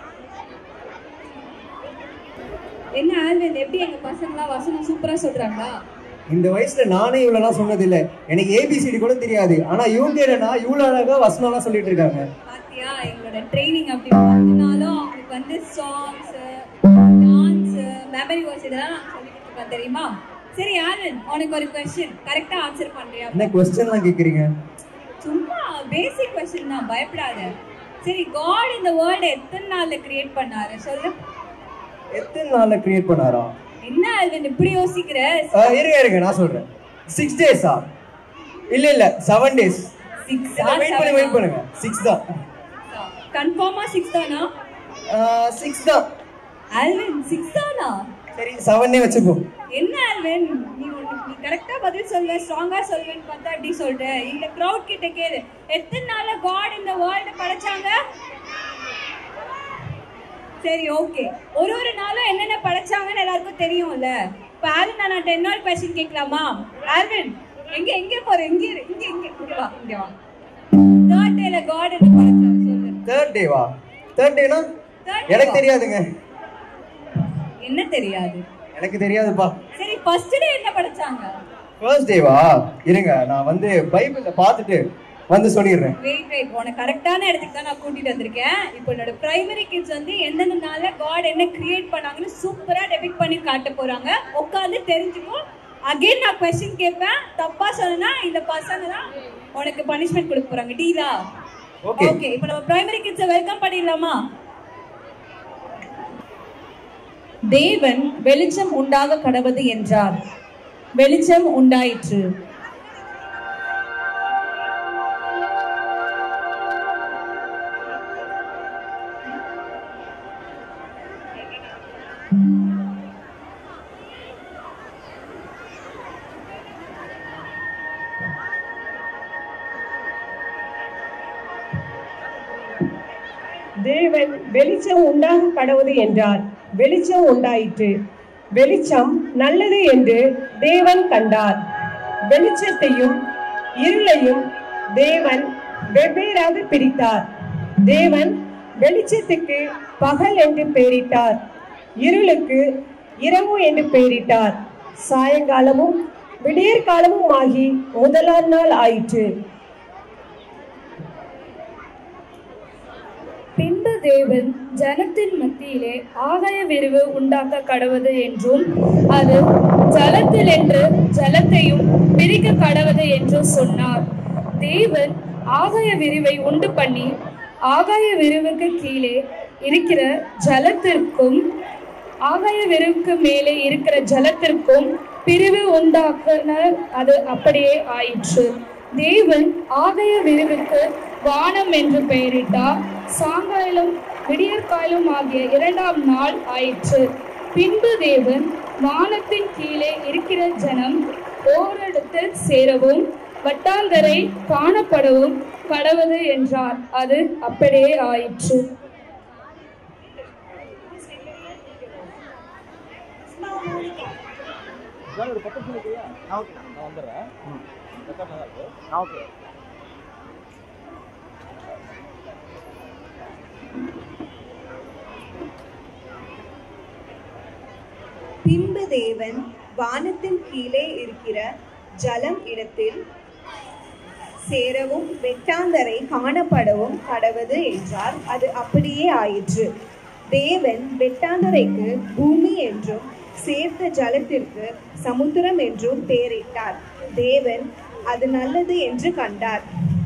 என்ன ஆல்வின் எப்படி எங்க பசங்களாம் வசனம் சூப்பரா சொல்றாங்களா இந்த வயசுல நானே இவ்வளவுலாம் சொன்னதில்லை எனக்கு ஏபிசிடி கூட தெரியாது ஆனா இவங்க என்னன்னா இவ்வளவு அழகா வசனம்லாம் சொல்லிட்டு இருக்காங்க பாத்தியா எங்களோட ட்ரைனிங் அப்படி பார்த்தனாலும் அவங்களுக்கு வந்து சாங்ஸ் டான்ஸ் மெமரி வாய்ஸ் இதெல்லாம் நான் சொல்லிட்டு இருக்கேன் தெரியுமா சரி ஆலன் உனக்கு ஒரு கொஸ்டின் கரெக்டா ஆன்சர் பண்றியா என்ன கொஸ்டின்லாம் கேக்குறீங்க சும்மா பேசிக் கொஸ்டின் தான் பயப்படாத சரி காட் இந்த வேர்ல்ட எத்தனை நாள்ல கிரியேட் பண்ணாரு சொல்லு எத்தனை நாள்ல கிரியேட் பண்ணாரா என்ன ஆல்வின் இப்படி யோசிக்கிற ஆஹ் இருங்க இருங்க நான் சொல்றேன் சிக்ஸ் டேஸா இல்ல இல்ல செவன் டேஸ் சிக்ஸ் வெயிட் பண்ணி வெயிட் பண்ணுங்க சிக்ஸ் தான் கன்ஃபார்மா சிக்ஸ் தானா சிக்ஸ் தான் ஆல்வின் சிக்ஸ் தானா சரி செவனே வச்சுப்போம் என்ன ஆல்வின் நீ ஒண்ணு- நீ கரெக்டா பதில் சொல்ல ஸ்ட்ராங்கா சொல்வேன்னு பார்த்தா அப்படி சொல்ற இந்த கிரவுட் கிட்ட கேளு எத்தனை நாள்ல காட் இந்த வேர்ல்ட படைச்சாங்க சரி ஓகே ஒரு ஒரு நாளும் என்னென்ன படைச்சாங்கன்னு எல்லாருக்கும் தெரியும்ல இப்ப ஆல்வின் நான் இன்னொரு கொஸ்டின் கேட்கலாமா ஆல்வின் எங்க எங்க போற இங்க இரு, இங்க இங்க இங்க வா இங்க வா தேர்ட் டேல காட் என்ன படைச்சாங்க சொல்லு தேர்ட் டேவா தேர்ட் டேனா Third day எனக்கு வா. தெரியாதுங்க என்ன தெரியாது எனக்கு தெரியாதுப்பா சரி ஃபர்ஸ்ட் டே என்ன படைச்சாங்க ஃபர்ஸ்ட் டேவா இருங்க நான் வந்து பைபிள்ல பார்த்துட்டு வந்து சொல்லிடுறேன் வெயிட் வெயிட் உனக்கு கரெக்டான இடத்துக்கு தான் நான் கூட்டிட்டு வந்திருக்கேன் இப்போ என்னோட பிரைமரி கிட்ஸ் வந்து எந்தெந்த நாள்ல காட் என்ன கிரியேட் பண்ணாங்கன்னு சூப்பரா டெபிக் பண்ணி காட்ட போறாங்க உட்காந்து தெரிஞ்சுக்கோ அகைன் நான் கொஸ்டின் கேட்பேன் தப்பா சொன்னா இந்த பசங்க தான் உனக்கு பனிஷ்மெண்ட் கொடுக்க போறாங்க டீலா Okay. ஓகே இப்போ நம்ம பிரைமரி கிட்ஸை வெல்கம் பண்ணிடலாமா தேவன் வெளிச்சம் உண்டாக கடவது என்றார் வெளிச்சம் உண்டாயிற்று தேவன் வெளிச்சம் உண்டாக கடவுது என்றார் வெளிச்சம் உண்டாயிற்று வெளிச்சம் நல்லது என்று தேவன் கண்டார் வெளிச்சத்தையும் இருளையும் தேவன் வெவ்வேறாக பிரித்தார் தேவன் வெளிச்சத்துக்கு பகல் என்று பெயரிட்டார் இருளுக்கு இரவு என்று பெயரிட்டார் சாயங்காலமும் விடியற்காலமும் ஆகி முதலாம் நாள் ஆயிற்று பின்பு தேவன் ஜனத்தின் மத்தியிலே ஆகாய விரிவு உண்டாக்க கடவது என்றும் அது ஜலத்தில் என்று ஜலத்தையும் பிரிக்க கடவது என்றும் சொன்னார் தேவன் ஆகாய விரிவை உண்டு பண்ணி ஆகாய விரிவுக்கு கீழே இருக்கிற ஜலத்திற்கும் ஆகாய விரிவுக்கு மேலே இருக்கிற ஜலத்திற்கும் பிரிவு உண்டாக்கினர் அது அப்படியே ஆயிற்று தேவன் ஆகாய விரிவுக்கு வானம் என்று பெயரிட்டார் சாயங்காலம் விடியற்காலம் ஆகிய இரண்டாம் நாள் ஆயிற்று பின்பு தேவன் வானத்தின் கீழே இருக்கிற ஜனம் ஓரிடத்தில் சேரவும் வட்டாந்தரை காணப்படவும் கடவுது என்றார் அது அப்படியே ஆயிற்று பின்பு தேவன் வானத்தின் கீழே இருக்கிற ஜலம் இடத்தில் சேரவும் வெட்டாந்தரை காணப்படவும் கடவது என்றார் அது அப்படியே ஆயிற்று தேவன் வெட்டாந்தரைக்கு பூமி என்றும் சேர்த்த ஜலத்திற்கு சமுத்திரம் என்றும் பெயரிட்டார் தேவன் அது நல்லது என்று கண்டார்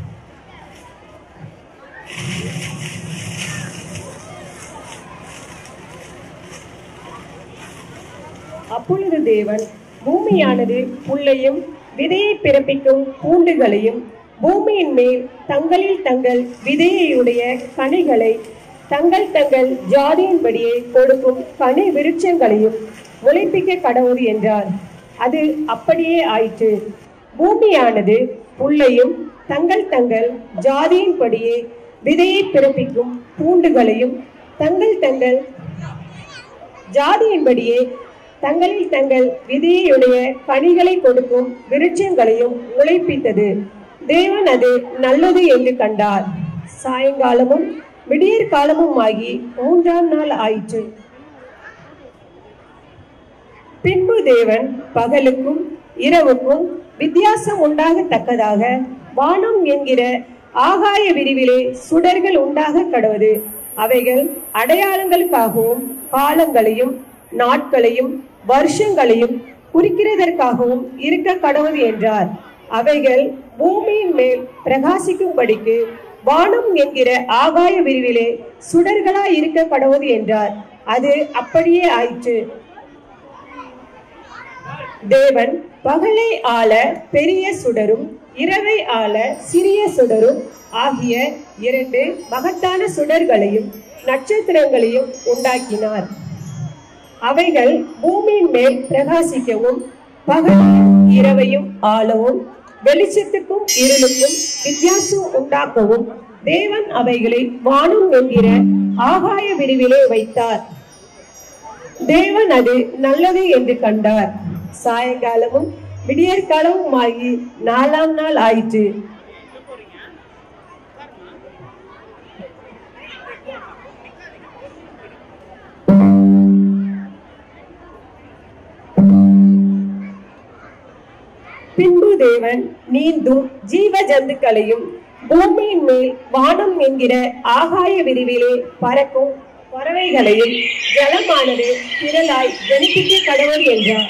அப்பொழுது தேவன் பூமியானது புல்லையும் விதையை பிறப்பிக்கும் பூண்டுகளையும் பூமியின் மேல் தங்களில் தங்கள் விதையுடைய கனிகளை தங்கள் தங்கள் ஜாதியின்படியே கொடுக்கும் கனி விருட்சங்களையும் முளைப்பிக்க கடவுது என்றார் அது அப்படியே ஆயிற்று பூமியானது புல்லையும் தங்கள் தங்கள் ஜாதியின்படியே விதையை பிறப்பிக்கும் பூண்டுகளையும் தங்கள் தங்கள் ஜாதியின்படியே தங்களில் தங்கள் விதியுடைய கனிகளை கொடுக்கும் விருட்சங்களையும் முளைப்பித்தது தேவன் அது நல்லது என்று கண்டார் சாயங்காலமும் விடியற் காலமும் ஆகி மூன்றாம் நாள் ஆயிற்று பின்பு தேவன் பகலுக்கும் இரவுக்கும் வித்தியாசம் உண்டாகத்தக்கதாக வானம் என்கிற ஆகாய விரிவிலே சுடர்கள் உண்டாக கடவது அவைகள் அடையாளங்களுக்காகவும் காலங்களையும் நாட்களையும் வருஷங்களையும் குறிக்கிறதற்காகவும் இருக்க கடவுது என்றார் அவைகள் பூமியின் மேல் பிரகாசிக்கும்படிக்கு வானம் என்கிற ஆகாய விரிவிலே சுடர்களாய் இருக்க கடவுது என்றார் அது அப்படியே ஆயிற்று தேவன் பகலை ஆள பெரிய சுடரும் இரவை ஆள சிறிய சுடரும் ஆகிய இரண்டு மகத்தான சுடர்களையும் நட்சத்திரங்களையும் உண்டாக்கினார் அவைகள் பூமியின் மேல் பிரகாசிக்கவும் பகலையும் இரவையும் ஆளவும் வெளிச்சத்துக்கும் இருளுக்கும் வித்தியாசம் உண்டாக்கவும் தேவன் அவைகளை வானம் என்கிற ஆகாய விரிவிலே வைத்தார் தேவன் அது நல்லது என்று கண்டார் சாயங்காலமும் விடியற்காலமும் ஆகி நாலாம் நாள் ஆயிற்று பின்பு தேவன் நீந்தும் ஜீவ ஜந்துக்களையும் பூமியின் மேல் வானம் என்கிற ஆகாய விரிவிலே பறக்கும் பறவைகளையும் ஜலமானது திரளாய் ஜனிப்பிக்க கடவுள் என்றார்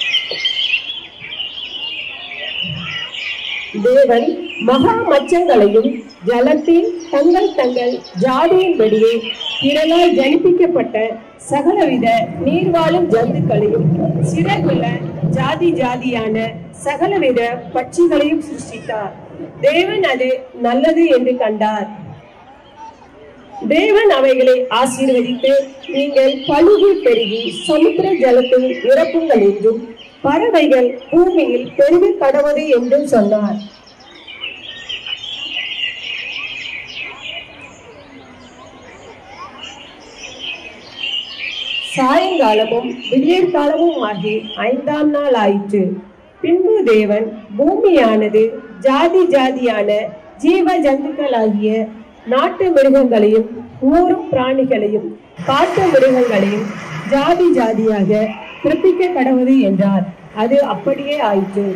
தேவன் மகா மச்சங்களையும் ஜலத்தில் தங்கள் தங்கள் ஜாதியின்படியே திரளாய் ஜனிப்பிக்கப்பட்ட சகலவித நீர்வாழும் ஜந்துக்களையும் சிறகுள்ள ஜாதி ஜாதியான சகலவித பட்சிகளையும் சிருஷ்டித்தார் தேவன் அது நல்லது என்று கண்டார் தேவன் அவைகளை ஆசீர்வதித்து நீங்கள் பழுகு பெருகி சமுத்திர ஜலத்தை நிரப்புங்கள் என்றும் பறவைகள் பூமியில் பெருகி கடவுது என்றும் சொன்னார் சாயங்காலமும் விடியற்காலமும் ஆகி ஐந்தாம் நாள் ஆயிற்று பின்பு தேவன் பூமியானது ஜாதி ஜாதியான ஜீவ ஜந்துக்களாகிய நாட்டு மிருகங்களையும் ஊரும் பிராணிகளையும் காட்டு மிருகங்களையும் ஜாதி ஜாதியாக பிறப்பிக்க கடவுது என்றார் அது அப்படியே ஆயிற்று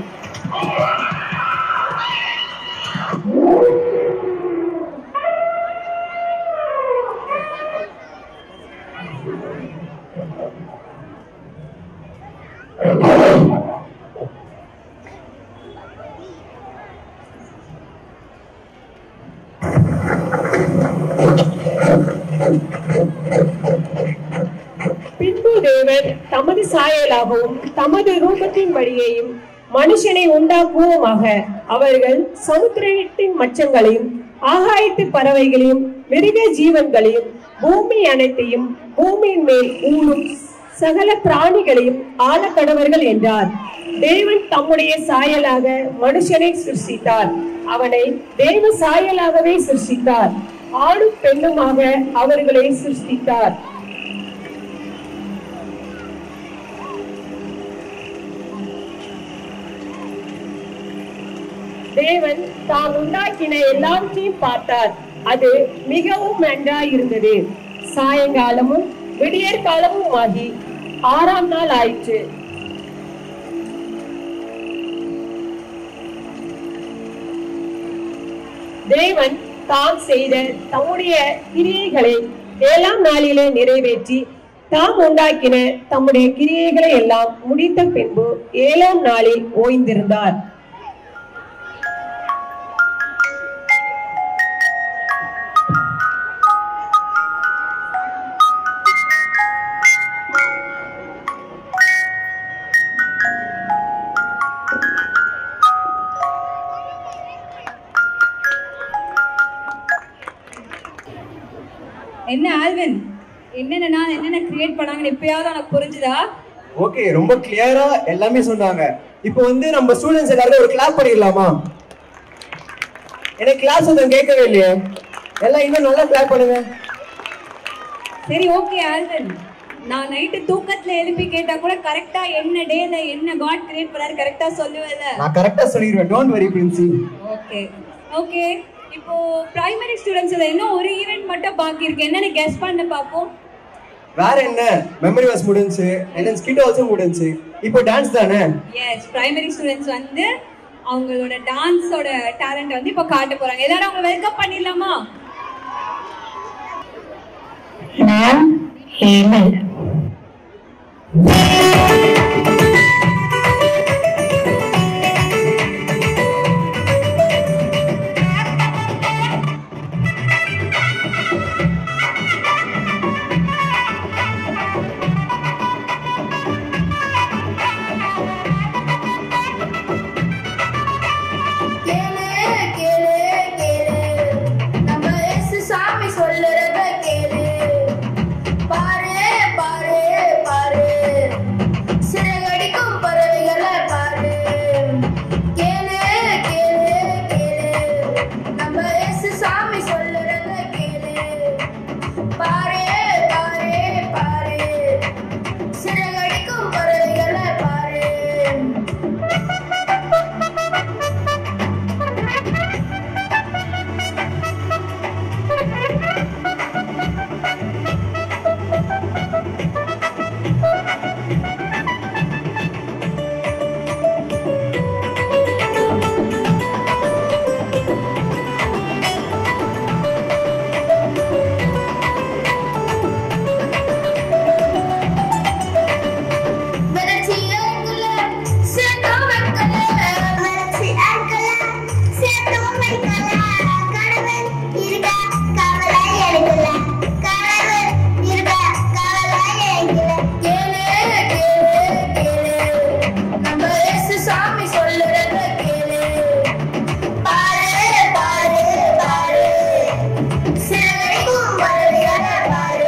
பின்பு தேவன் தமது சாயலாகவும் தமது ரூபத்தின் வழியையும் மனுஷனை உண்டாக்குவோமாக அவர்கள் சமுத்திரத்தின் மச்சங்களையும் ஆகாயத்து பறவைகளையும் மிருக ஜீவன்களையும் பூமி அனைத்தையும் பூமியின் மேல் ஊழும் சகல பிராணிகளையும் ஆளக்கடவர்கள் என்றார் தேவன் தம்முடைய சாயலாக மனுஷனை சிருஷ்டித்தார் அவனை தேவ சாயலாகவே சிருஷ்டித்தார் ஆணும் பெண்ணுமாக அவர்களை சிருஷ்டித்தார் தேவன் தாம் உண்டாக்கின எல்லாவற்றையும் பார்த்தார் அது மிகவும் நன்றாயிருந்தது சாயங்காலமும் விடியற் காலமும் ஆகி ஆறாம் நாள் ஆயிற்று தேவன் தாம் செய்த தம்முடைய கிரியைகளை ஏழாம் நாளிலே நிறைவேற்றி தாம் உண்டாக்கின தம்முடைய கிரியைகளை எல்லாம் முடித்த பின்பு ஏழாம் நாளில் ஓய்ந்திருந்தார் என்ன ஆல்வின் என்னென்ன நாள் என்னென்ன கிரியேட் பண்ணாங்கன்னு இப்பயாவது உனக்கு புரிஞ்சுதா ஓகே ரொம்ப கிளியரா எல்லாமே சொன்னாங்க இப்போ வந்து நம்ம ஸ்டூடெண்ட்ஸ் எல்லாரும் ஒரு கிளாப் பண்ணிடலாமா எனக்கு கிளாஸ் ஒருத்தன் கேட்கவே இல்லையே எல்லாம் இன்னும் நல்லா கிளாப் பண்ணுங்க சரி ஓகே ஆல்வின் நான் நைட்டு தூக்கத்துல எழுப்பி கேட்டா கூட கரெக்டா என்ன டேல என்ன காட் கிரியேட் பண்ணாரு கரெக்டா சொல்லுவேல நான் கரெக்டா சொல்லிடுவேன் don't worry princy okay okay இப்போ பிரைமரி ஸ்டூடெண்ட்ஸ்ல இன்னும் ஒரு ஈவென்ட் மட்டும் பாக்கி இருக்கு என்னன்னு கெஸ் பண்ண பாப்போம் வேற என்ன மெமரி வாஸ் முடிஞ்சு and ஸ்கிட் ஆல்சோ முடிஞ்சு இப்போ டான்ஸ் தானே எஸ் பிரைமரி ஸ்டூடெண்ட்ஸ் வந்து அவங்களோட டான்ஸோட டேலண்ட் வந்து இப்போ காட்ட போறாங்க எல்லாரும் அவங்க வெல்கம் பண்ணிடலாமா நான் ஹேமல் கேளு கேளு கேளு நம்ம இயேசு சாமி சொல்லுறத கேளு பாரு பாரு பாரு சிறகடிக்கும் பறவைகளை பாரு கேளு கேளு கேளு நம்ம இயேசு சாமி சொல்லுறத கேளு பாரு பாரு பாரு சிறகடிக்கும் பறவைகளை பாரு வெரச்சி அங்கல சேத்தம் வைக்கல வெரச்சி அங்கல சேத்தம் வைக்கல கடவுள் இருக்க கவலை எடுக்கல கடவுள் இருக்க கவலை எடுக்கல கேளு கேளு கேளு நம்ம இயேசு சாமி சொல்லுறத கேளு பாரு பாரு பாரு சிறகடிக்கும் பறவைகளை பாரு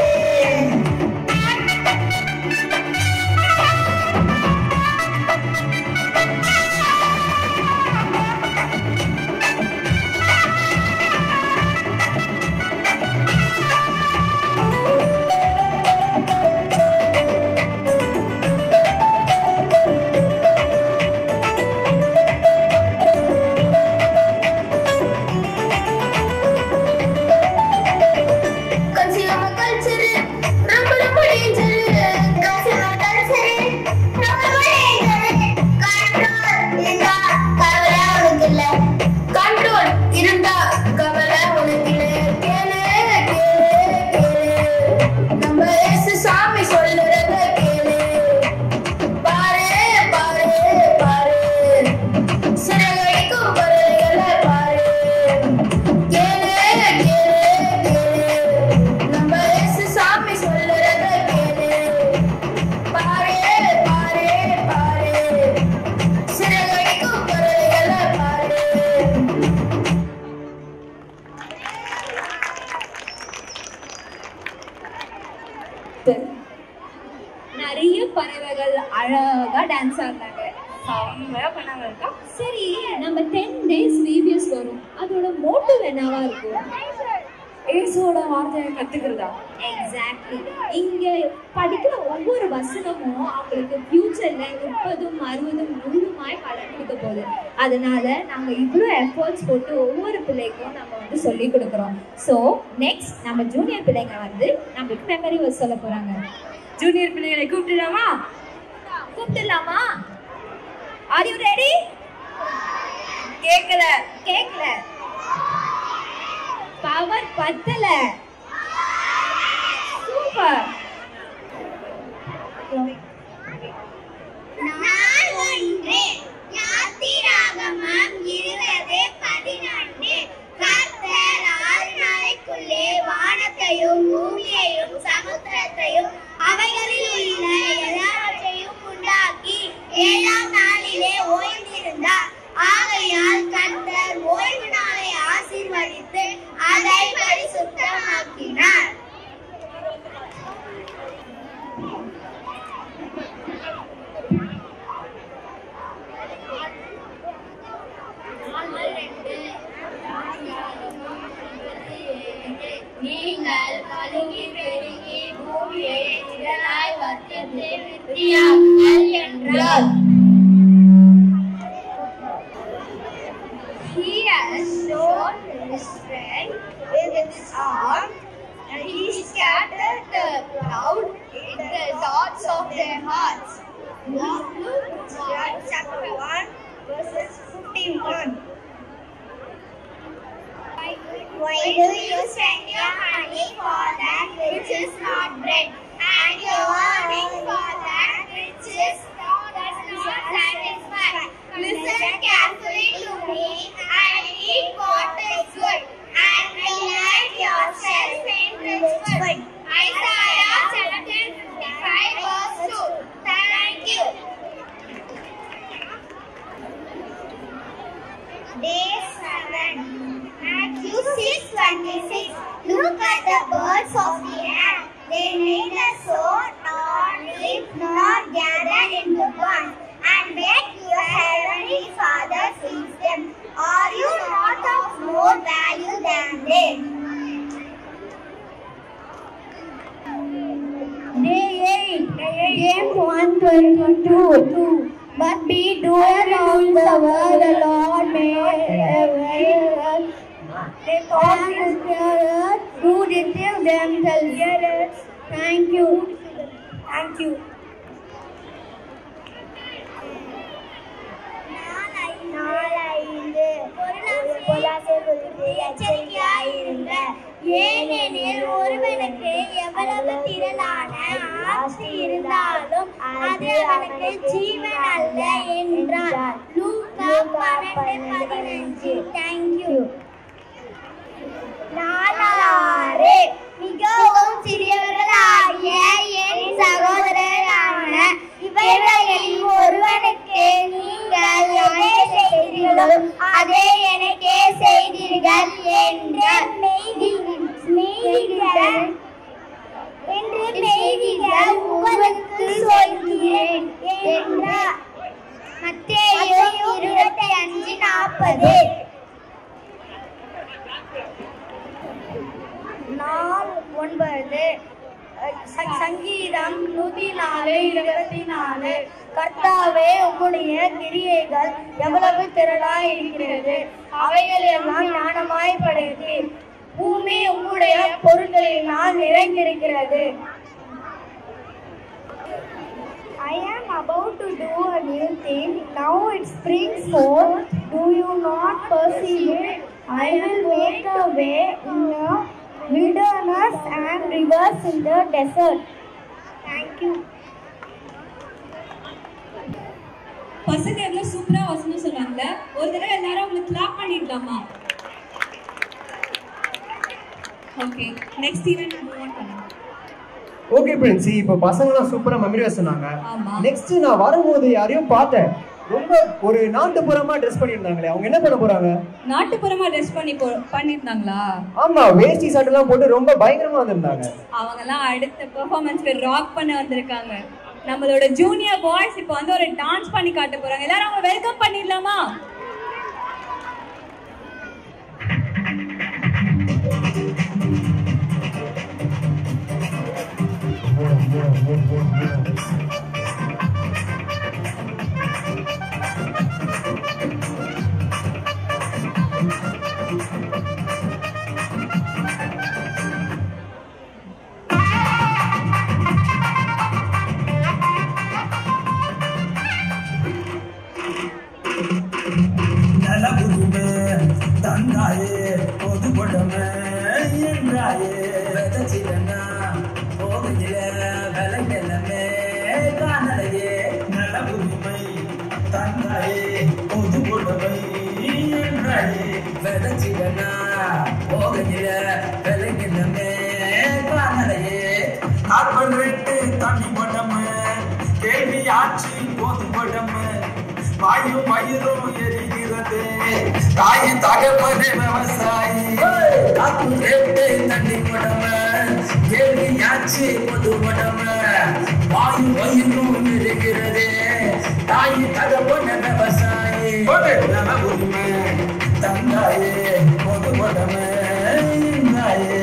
Consumer culture, ரொம்ப ரொம்ப danger. Consumer culture, ரொம்ப ரொம்ப danger. Control இருந்தா கவலை உனக்கு இல்ல. Control இருந்தா கவலை உனக்கு இல்ல. கேளு, கேளு, கேளு. நம்ம இயேசு சாமி சொல்லுறத கேளு. பாரு, பாரு, பாரு. சிறகடிக்கும் பறவைகளை பாரு. கேளு, கேளு, கேளு. நம்ம இயேசு சாமி சொல்லுறத கேளு. பாரு, பாரு, பாரு. சிறகடிக்கும் பறவைகளை பாரு. நிறைய பறவைகள் அழகா டான்ஸ் ஆடினாங்க செம்மையா பண்ணாங்க இருக்கா சரி நம்ம டென் டேஸ் வீடியோஸ் வரும் அதோட மோட்டிவ் என்னவா இருக்கும் ஏசோட வார்த்தையை கத்துக்கிறதா எக்ஸாக்ட்லி இங்க படிக்கிற ஒவ்வொரு வசனமும் அவங்களுக்கு ஃபியூச்சர்ல முப்பதும் அறுபதும் நூறுமாய் பலன் கொடுக்க போகுது அதனால நாங்க இவ்வளோ எஃபர்ட்ஸ் போட்டு ஒவ்வொரு பிள்ளைக்கும் நம்ம வந்து சொல்லி கொடுக்குறோம் ஸோ நெக்ஸ்ட் நம்ம ஜூனியர் பிள்ளைங்க வந்து நம்மளுக்கு மெமரி வர்ஸ் சொல்ல போறாங்க ஜூனியர் பிள்ளைகளை கூப்பிட்டுலாமா கூப்பிட்டுலாமா ஆர் யூ ரெடி கேட்கல கேட்கல பவர் பத்தல சூப்பர் நாள் ஒன்று யாத்திராகமம் இருபது பதினொன்று கர்த்தர் ஆறு நாளைக்குள்ளே வானத்தையும் பூமியையும் சமுத்திரத்தையும் அவைகளில் உள்ள எல்லாவற்றையும் உண்டாக்கி ஏழாம் நாளிலே ஓய்ந்திருந்தார் ஆகையால் கர்த்தர் ஓய்வு நாளை ஆசீர்வதித்து அதை பரிசுத்தமாக்கினார் நீங்கள் பழுகி பெருகி பூமியை திரளாய் வர்த்தித்து விருத்தியாக்குங்கள் என்றார் He has shown his strength with his arm, and he scattered the proud in the thoughts of their hearts. Luke 1, chapter 1, verses 51. Why do you send your honey for that which is not bread, and your wine for that which is does not satisfy? Listen carefully to me and eat what is good, and delight yourself in rich food. Isaiah chapter 55 verse 2. Thank you. Day 7. Matthew 6 26. Look at the birds of the air. They neither sow nor reap nor gather into barns, and yet your heavenly Father feeds them. Are you not of more value than they? Day 8. James 1 22. But be doers of the word, the Lord may they cause his hearers who deceive themselves. Yes. Thank you. Thank you. நாளைந்து பொருளாசை எச்சரிக்கையாயிருங்க ஏனெனில் ஒருவனுக்கு எவ்வளவு திரளான ஆஸ்தி இருந்தாலும் அது அவனுக்கு ஜீவன் அல்ல என்றார் லூக்கா பன்னெண்டு பதினஞ்சு தேங்க்யூ நாலாறு மிகவும் சிறியவர்களாகிய என் சகோதரரான இவர்களில் ஒருவனுக்கு நீங்கள் எதை செய்தீர்களோ அதை எனக்கே செய்தீர்கள் என்ற மெய்திகள் என்று மெய்திகள் உங்களுக்கு சொல்கிறேன் என்றார் மத்தேயு இருபத்தி அஞ்சு நாற்பது நாள் ஒன்பது ச- சங்கீதம் நூத்தி நாலு இருபத்தி நாலு கர்த்தாவே உம்முடைய கிரியைகள் எவ்வளவு திரளாய் இருக்கிறது அவைகள் எல்லாம் ஞானமாய் படைத்து பூமி உம்முடைய பொருட்களினால் நிறைந்திருக்கிறது I am about to do a new thing. Now it springs forth. Do you not perceive it? I will make a way in the wilderness and rivers in the desert. Thank you. பசங்க எவ்வளவு சூப்பரா வசனம் சொன்னாங்க ஒரு தடவை எல்லாரும் உங்களுக்கு clap பண்ணிடலாமா okay next event move on பண்ணலாம் ஓகே பிரின்சி இப்போ பசங்களாம் சூப்பரா மெமரி சொன்னாங்க ஆமா. நெக்ஸ்ட் நான் வரும்போது யாரையும் பார்த்தேன் ரொம்ப ஒரு நாட்டுப்புறமா ட்ரெஸ் பண்ணியிருந்தாங்களே அவங்க என்ன பண்ண போறாங்க நாட்டுப்புறமா ட்ரெஸ் பண்ணி போ பண்ணிருந்தாங்களா ஆமா வேஷ்டி சட்டெல்லாம் போட்டு ரொம்ப பயங்கரமா வந்திருந்தாங்க அவங்கெல்லாம் அடுத்த பெர்ஃபார்மன்ஸ்க்கு ராக் பண்ண வந்திருக்காங்க நம்மளோட ஜூனியர் பாய்ஸ் இப்போ வந்து ஒரு டான்ஸ் பண்ணி காட்ட போறாங்க எல்லாரும் அவங்க வெல்கம் பண்ணிடலாமா Thank நலபுரிமே தந்தாயே பொதுபடமே என்றாயே விதச்சிடனா போகையில விலங்கெல்லாமே காணலையே நலபுரிமை தந்தாயே பொதுபடமை என்றாயே விதச்சிடனா போகையில விலங்கெல்லாமே காணலையே காற்பன் விட்டு தண்ணி படமே கேள்வி ஆட்சி பொதுபடமே வாயும் வயிறும் எரிகிறது தாய் தகப்பனே விவசாயி காப்பு ரேட்டு தண்ணி படம கேள்வி ஆச்சு பொது படம வாயும் வயிறும் எரிகிறது தாய் தகப்பனே விவசாயி நல உரிமை தந்தாயே பொது படமே இந்தாயே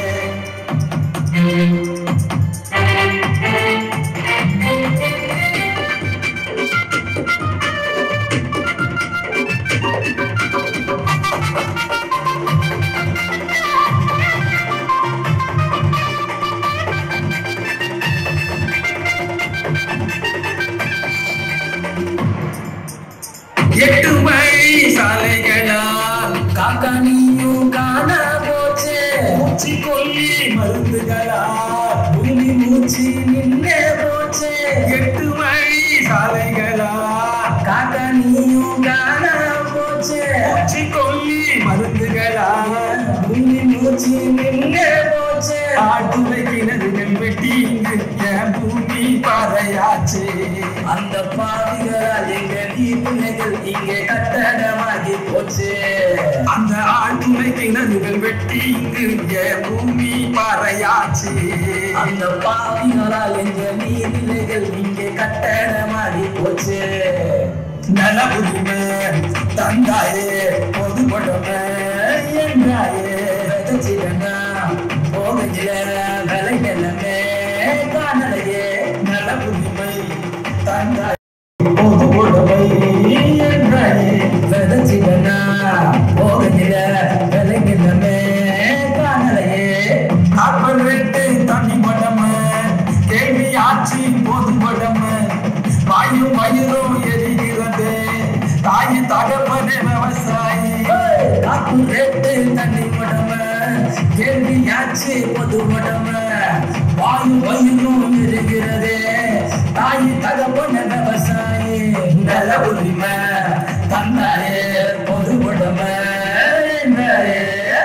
எட்டு மணி சாலைகளா காக்கா நீயும் காண போச்சே மூச்சு கொல்லி மருந்துகளா பூமி மூச்சு நின்னே போச்சே எட்டு மணி சாலைகளா காக்கா நீயும் காண போச்சே மூச்சு கொல்லி மருந்துகளா பூமி மூச்சு நின்னே போச்சே ஆட்டு வைக்கிறதுகள் வெட்டி இங்கு என் பூமி பாறையாச்சு அந்த பாவிகளால் எங்க நீர்நிலைகள் இங்கே கட்டடமாகி போச்சு அந்த ஆழ்துளை கிணறுகள் வெட்டி இங்கு என் பூமி பாறையாச்சு அந்த பாவிகளால் எங்க நீர்நிலைகள் இங்கே கட்டடமாகி போச்சு நல உரிமை தந்தாயே பொதுப்படமே என்றாயே விதைச்சிடனா போகையில விலை நிலமே காணலையே நல உரிமை தந்தாயே பொதுப்படமை என்றாயே விதைச்சிடனா போகையில விலை நிலமே காணலையே காப்பல் வெட்டு தண்ணி படம கேள்வி ஆட்சி பொதுப்படம வாயும் வயிறும் எரிகிறது தாய் தகப்பனே விவசாயி காப்பு ரேட்டு தண்ணி படம கேள்வி ஆட்சி பொதுப்படம வாயும் வயிறும் எரிகிறது தாய் தகப்பனே விவசாயி நல உரிமை தந்தாயே பொதுப்படம என்றாயே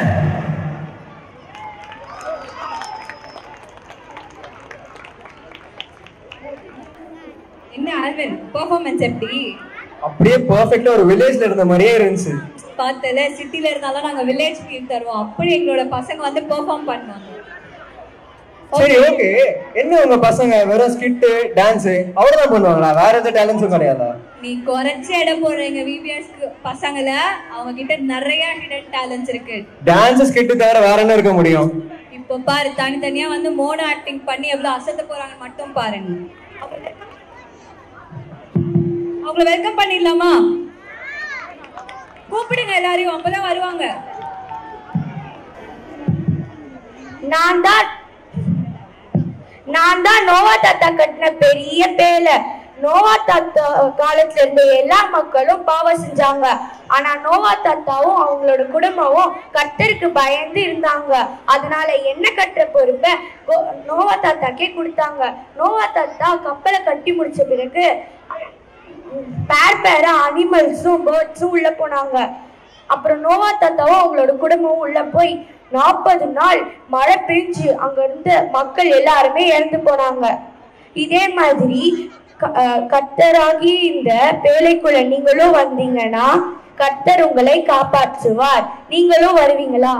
என்ன ஆல்வின் பெர்ஃபார்மன்ஸ் எப்படி அப்படியே பெர்ஃபெக்ட்டா ஒரு வில்லேஜ்ல இருந்த மாதிரியே இருந்துச்சு பார்த்தல சிட்டில இருந்தாலும் நாங்க வில்லேஜ் ஃபீல் தருவோம் அப்படி எங்களோட பசங்க வந்து பெர்ஃபார்ம் பண்ணாங்க சரி ஓகே என்ன உங்க பசங்க வெறும் ஸ்கிட் டான்ஸ் அவ்வளவுதான் பண்ணுவாங்களா வேற எந்த டேலண்ட்ஸும் கிடையாதா நீ குறைச்சு இடம் போடுற எங்க விபிஎஸ்க்கு பசங்கள அவங்க கிட்ட நிறைய ஹிடன் டேலண்ட்ஸ் இருக்கு டான்ஸ் ஸ்கிட் தவிர வேற என்ன இருக்க முடியும் இப்போ பாரு தனித்தனியா வந்து மோனோ ஆக்டிங் பண்ணி எவ்வளவு அசத்த போறாங்க மட்டும் பாருங்க அவங்கள வெல்கம் பண்ணிடலாமா கூப்பிடுங்க எல்லாரையும் அப்பதான் வருவாங்க நான் தான் நான் தான் நோவா தாத்தா கட்டின பெரிய பேலை நோவா தாத்தா காலத்துல இருந்த எல்லா மக்களும் பாவம் செஞ்சாங்க ஆனா நோவா தாத்தாவும் அவங்களோட குடும்பமும் கர்த்தருக்கு பயந்து இருந்தாங்க அதனால என்ன கட்டுற பொறுப்பை கோ- நோவா தாத்தாக்கே கொடுத்தாங்க நோவா தாத்தா கப்பலை கட்டி முடிச்ச பிறகு பேர் பேரா அனிமல்ஸும் பேர்ட்ஸும் உள்ள போனாங்க அப்புறம் நோவா தாத்தாவும் அவங்களோட குடும்பமும் உள்ள போய் நாற்பது நாள் மழை பெஞ்சு அங்க இருந்த மக்கள் எல்லாருமே இறந்து போனாங்க இதே மாதிரி க- அஹ் கர்த்தராகி இந்த பேழைக்குள்ள நீங்களும் வந்தீங்கன்னா கர்த்தர் உங்களை காப்பாற்றுவார் நீங்களும் வருவீங்களா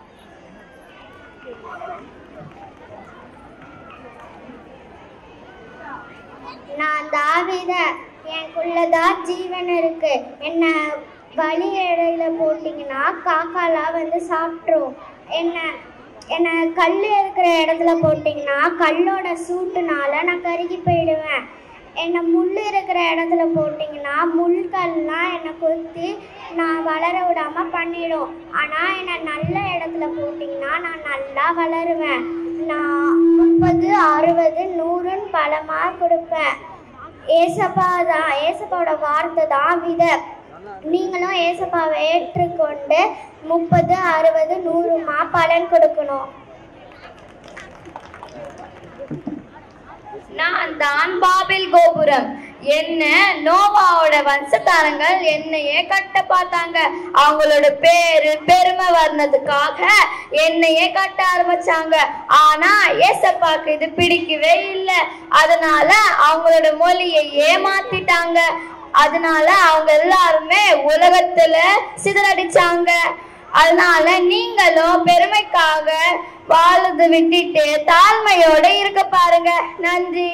நான் தாவித எனக்குள்ளதான் ஜீவன் இருக்கு என்ன வழி இடையில போட்டீங்கன்னா காக்காலாம் வந்து சாப்பிட்ரும் என்ன என்னை கல் இருக்கிற இடத்துல போட்டிங்கன்னா கல்லோட சூட்டுனால நான் கருகி போயிடுவேன் என்னை முள் இருக்கிற இடத்துல போட்டிங்கன்னா முள்கள்லாம் என்னை கொத்தி நான் வளர விடாமல் பண்ணிடும் ஆனால் என்னை நல்ல இடத்துல போட்டிங்கன்னா நான் நல்லா வளருவேன் நான் முப்பது அறுபது நூறுன்னு பல மார்க் கொடுப்பேன் ஏசப்பா தான் ஏசப்பாவோட வார்த்தை தான் விதை நீங்களும் ஏசப்பாவை ஏற்றுக்கொண்டு முப்பது அறுபது நூறுமா பலன் கொடுக்கணும் நான் தான் பாபில் கோபுரம் என்ன நோவாவோட வம்சத்தாரங்கள் என்னையே கட்ட பார்த்தாங்க அவங்களோட பேரு பெருமை வர்ணதுக்காக என்னையே கட்ட ஆரம்பிச்சாங்க ஆனா ஏசப்பாக்கு இது பிடிக்கவே இல்லை அதனால அவங்களோட மொழியை ஏமாத்திட்டாங்க அதனால அவங்க எல்லாருமே உலகத்துல சிதறடிச்சாங்க அதனால நீங்களும் பெருமைக்காக வாழது விட்டுட்டு தாழ்மையோட இருக்க பாருங்க நன்றி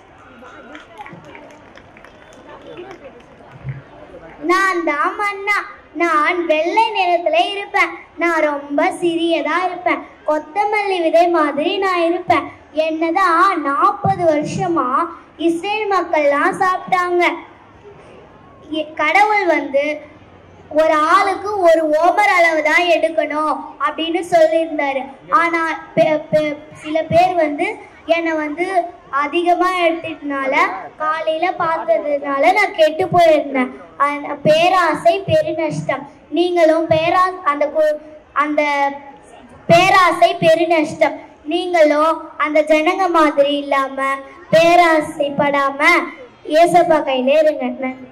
நான் தான் மன்னா நான் வெள்ளை நிறத்துல இருப்பேன் நான் ரொம்ப சிறியதா இருப்பேன் கொத்தமல்லி விதை மாதிரி நான் இருப்பேன் என்னதான் நாற்பது வருஷமா இஸ்ரேல் மக்கள்லாம் சாப்பிட்டாங்க எ- கடவுள் வந்து ஒரு ஆளுக்கு ஒரு ஓமர் அளவு தான் எடுக்கணும் அப்படின்னு சொல்லியிருந்தாரு ஆனா பெ- பெ- சில பேர் வந்து என்னை வந்து அதிகமா எடுத்ததுனால காலையில பார்த்ததுனால நான் கெட்டு போயிருந்தேன் அந்த பேராசை பெருநஷ்டம் நீங்களும் பேரா அந்த கு- அந்த பேராசை பெருநஷ்டம் நீங்களும் அந்த ஜனங்க மாதிரி இல்லாம பேராசைப்படாம ஏசப்பா கையில இருங்க நன்றி.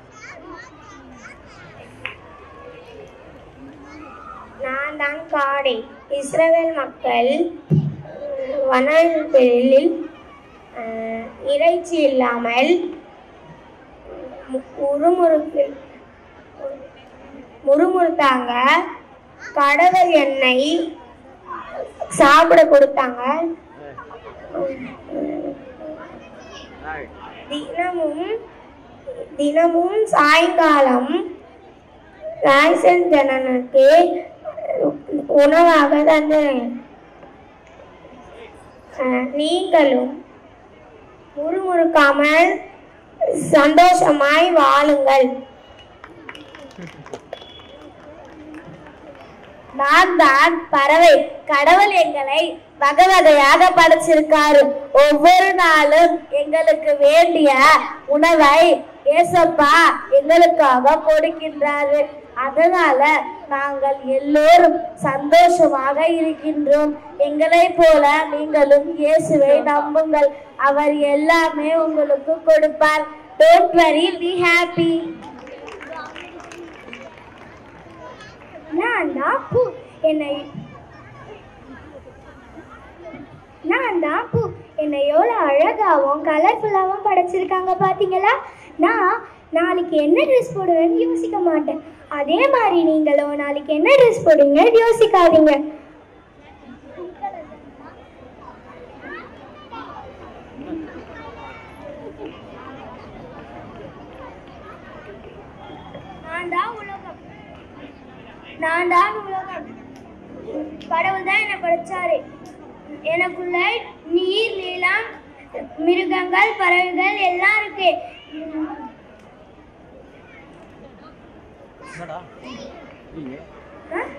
நான் தான் காடை இஸ்ரவேல் மக்கள் வனங்களில் அஹ், இறைச்சி இல்லாமல் மு- முறுமுறுக்கு முறுமுறுத்தாங்க கடவுள் எண்ணெய் சாப்பிட கொடுத்தாங்க தினமும் தினமும் சாயங்காலம் ராய்சன் ஜனனுக்கு உணவாக தந்தேன் அஹ், நீங்களும் முறுமுறுக்காமல் சந்தோஷமாய் வாழுங்கள் நான் தான் பறவை கடவுள் எங்களை வகை வகையாக படைச்சிருக்காரு ஒவ்வொரு நாளும் எங்களுக்கு வேண்டிய உணவை ஏசப்பா எங்களுக்காக கொடுக்கின்றாரு அதனால நாங்கள் எல்லோரும் சந்தோஷமாக இருக்கின்றோம் எங்களை போல நீங்களும் இயேசுவை நம்புங்கள் அவர் எல்லாமே உங்களுக்கு கொடுப்பார் டோன்ட் வரி பி ஹாப்பி நான் தான் பூ என்னை நான் தான் பூ என்னை எவ்வளோ அழகாகவும் கலர்ஃபுல்லாகவும் படைச்சிருக்காங்க பார்த்தீங்களா நான் நாளைக்கு என்ன ட்ரெஸ் போடுவேன்னு யோசிக்க மாட்டேன் அதே மாதிரி நீங்களும் நாளைக்கு என்ன ட்ரெஸ் போடுவீங்கன்னு யோசிக்காதீங்க நான் தான் உலகம் நான் தான் உலகம் கடவுள் தான் என்னை படைச்சாரு எனக்குள்ள நீர் நிலம் மிருகங்கள் பறவைகள் எல்லாம் இருக்கு ஆ?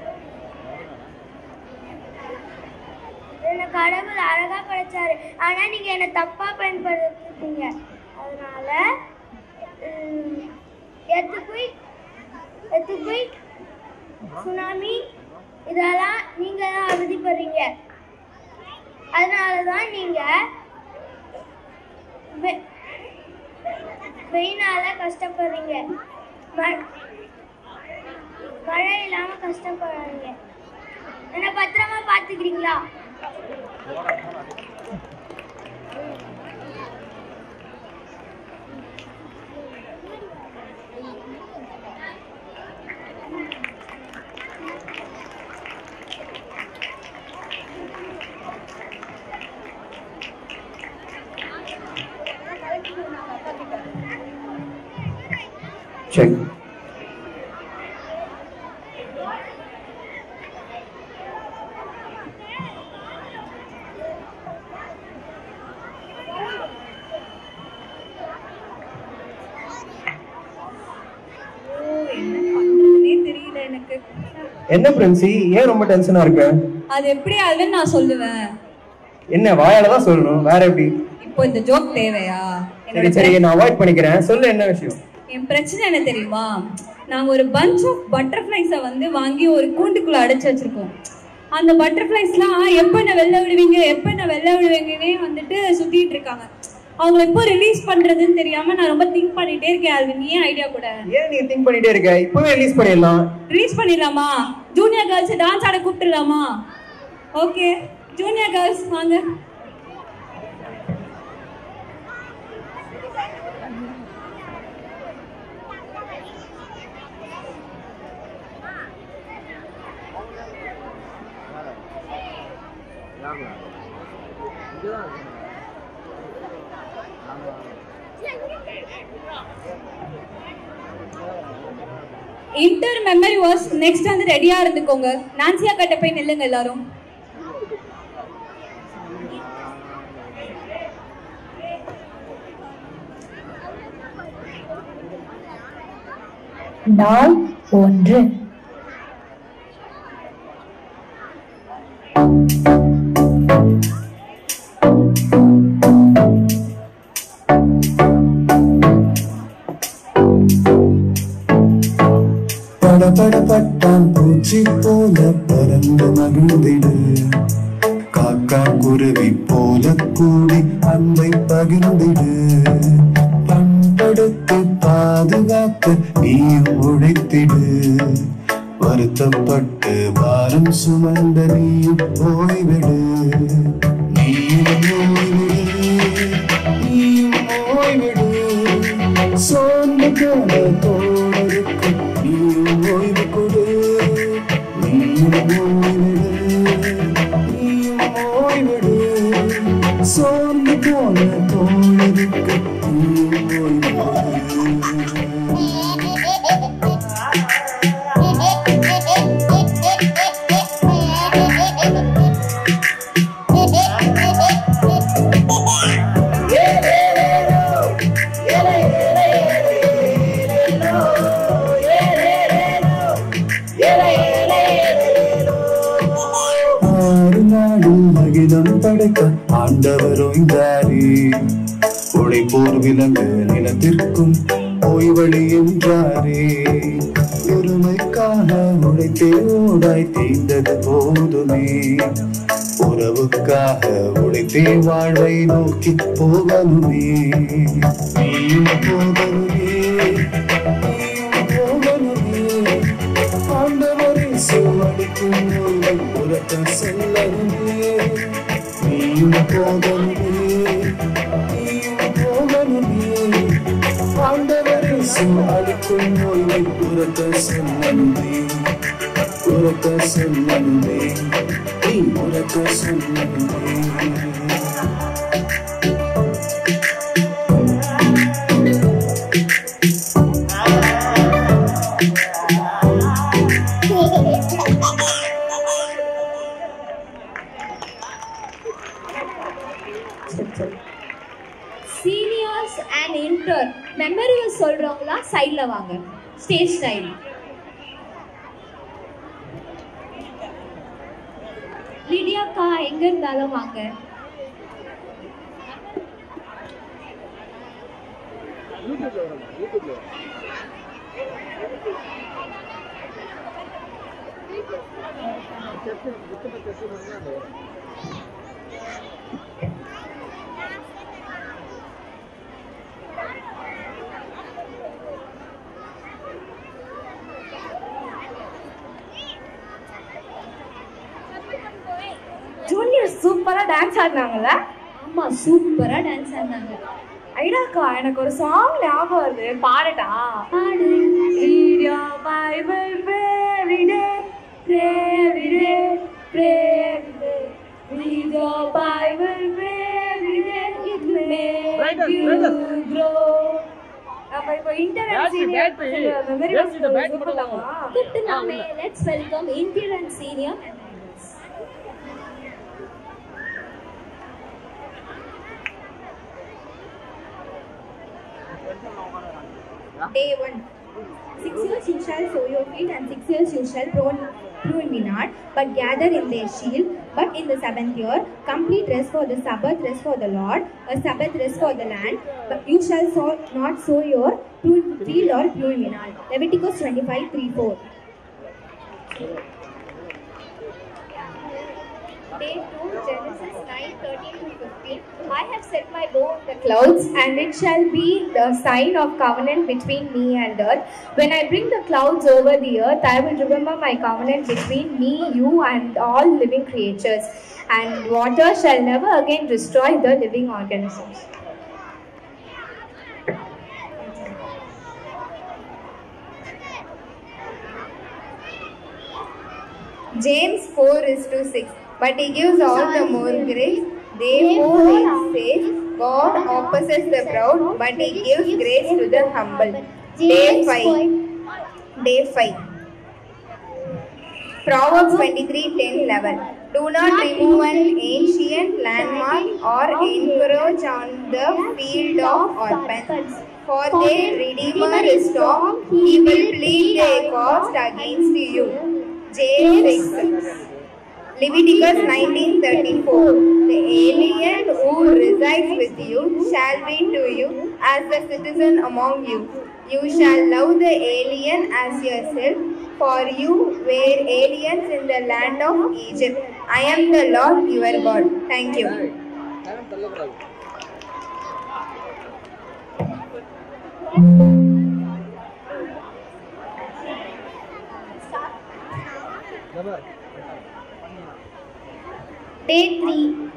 என்னை கடவுள் அழகா படைச்சாரு ஆனா நீங்க என்னை தப்பா பயன்படுத்திட்டீங்க அதனால உம், எத்துக்குய் எத்துக்குய் சுனாமி இதெல்லாம் நீங்க தான் அவதிப்படுறீங்க அதனால தான் நீங்க வெ- வெயினால கஷ்டப்படுறீங்க ம- மழை இல்லாம கஷ்டப்படுறீங்க என்ன பத்திரமா பாத்துக்கிறீங்களா செக் என்ன பிரின்சி ஏன் ரொம்ப டென்ஷனா இருக்க அது எப்படி ஆகுதுன்னு நான் சொல்லுவேன் என்ன வாயால தான் சொல்லணும் வேற எப்படி இப்போ இந்த ஜோக் தேவையா சரி சரி நான் அவாய்ட் பண்ணிக்கிறேன் சொல்லு என்ன விஷயம் என் பிரச்சனை என்ன தெரியுமா நாங்க ஒரு பஞ்ச் ஆஃப் பட்டர்ஃப்ளைஸை வந்து வாங்கி ஒரு கூண்டுக்குள்ள அடைச்சு வச்சிருக்கோம் அந்த பட்டர்ஃப்ளைஸ்லாம் எப்போ என்ன வெளில விடுவீங்க எப்போ என்ன வெளில விடுவீங்கன்னே வந்துட்டு சுத்திட்டு இருக்காங்க அவங்கள எப்போ ரிலீஸ் பண்றதுன்னு தெரியாம நான் ரொம்ப திங்க் பண்ணிட்டே இருக்கேன் அது நீ ஐடியா கூட ஏன் நீ திங்க் பண்ணிட்டே இருக்க இப்பவே ரிலீஸ் பண்ணிடலாம் ரிலீஸ் பண்ணிடலாமா ஜூனியர் கேர்ள்ஸ் டான்ஸ் ஆட கூப்பிட்டுலாமா ஓகே ஜூனியர் கேர்ள்ஸ் வாங்க இன்டர் மெமரி வாஸ் நெக்ஸ்ட் வந்து ரெடியா இருந்துக்கோங்க நான்சியா கட்ட போய் நில்லுங்க எல்லாரும் நாள் ஒன்று படபட பட்டாம் பூச்சி போல பறந்து மகிழ்ந்திடு காக்கா குருவி போல கூடி அன்பை பகிர்ந்திடு பண்படுத்தி பாதுகாக்க நீயும் உழைத்திடு வருத்தப்பட்டு பாரம் சுமந்த நீயும் ஓய்விடு நீயும் ஓய்விடு நீயும் ஓய்விடு சோர்ந்து போன தோழருக்கு நீயும் ஓய்வு கொடு நீயும் ஓய்விடு நீயும் ஓய்விடு சோர்ந்து போன தோழருக்கு நீயும் ஓய்வு ஆறு நாடும் மகிழம் படைக்க ஆண்டவர் ஓய்ந்தாரே உழைப்போர் விலங்கு நிலத்திற்கும் ஓய்வழி என்றாரே பெருமைக்காக உழைத்தே ஓடாய் தேய்ந்தது போதுமே உறவுக்காக உழைத்தே வாழ்வை நோக்கி போகணுமே நீயும் போகணுமே நீயும் போகணுமே ஆண்டவரை சுவடிக்கும் ஓய்வை உரத்த செல்லணுமே நீயும் போகணுமே நீயும் போகணுமே ஆண்டவரை சுவடிக்கும் ஓய்வை உரத்த செல்லணுமே உரத்த செல்லணுமே நீ உரத்த செல்லணுமே சீனியர்ஸ் அண்ட் இன்டர் மெமரி சொல்றவங்களாம் சைட்ல வாங்க ஸ்டேஜ் சைடு லிடியாக்கா எங்க இருந்தாலும் வாங்க ஜூனியர் சூப்பரா டான்ஸ் ஆடினாங்கல்ல ஆமா சூப்பரா டான்ஸ் ஆடினாங்க ஐடாக்கா எனக்கு ஒரு சாங் ஞாபகம் வருது பாடட்டா பாடு Read your Bible, pray every day, pray every day, pray every day. Read your Bible, pray every day, it will make you grow. நம்ம இப்போ இன்டர்நெட் சீனியர் மெமரி கூப்பிடலாமா கூப்பிட்டுலாமே let's welcome Indian and senior memories day one Six years you shall sow your field, and six years you shall prune, prune vineyard, but gather in their shield. But in the seventh year, complete rest for the Sabbath, rest for the Lord, a Sabbath rest for the land. But you shall sow, not sow your prune field or prune vineyard. Leviticus 25 3 4. Day 2, Genesis 9 13 to 15. I have set my bow in the clouds, and it shall be the sign of covenant between me and earth. When I bring the clouds over the earth, I will remember my covenant between me, you, and all living creatures. And water shall never again destroy the living organisms. James 4 is to 6. But he gives all the more grace. Therefore, it says, God opposes the proud, but he gives grace to the humble. Day 5. Day 5. Proverbs 23 10 11. Do not remove an ancient landmark or encroach on the field of orphans. For their Redeemer is strong, he will plead their cause against you. James 6. Leviticus 19:34 The alien who resides with you shall be to you as a citizen among you. You shall love the alien as yourself, for you were aliens in the land of Egypt. I am the Lord your God. Thank you. Day 3.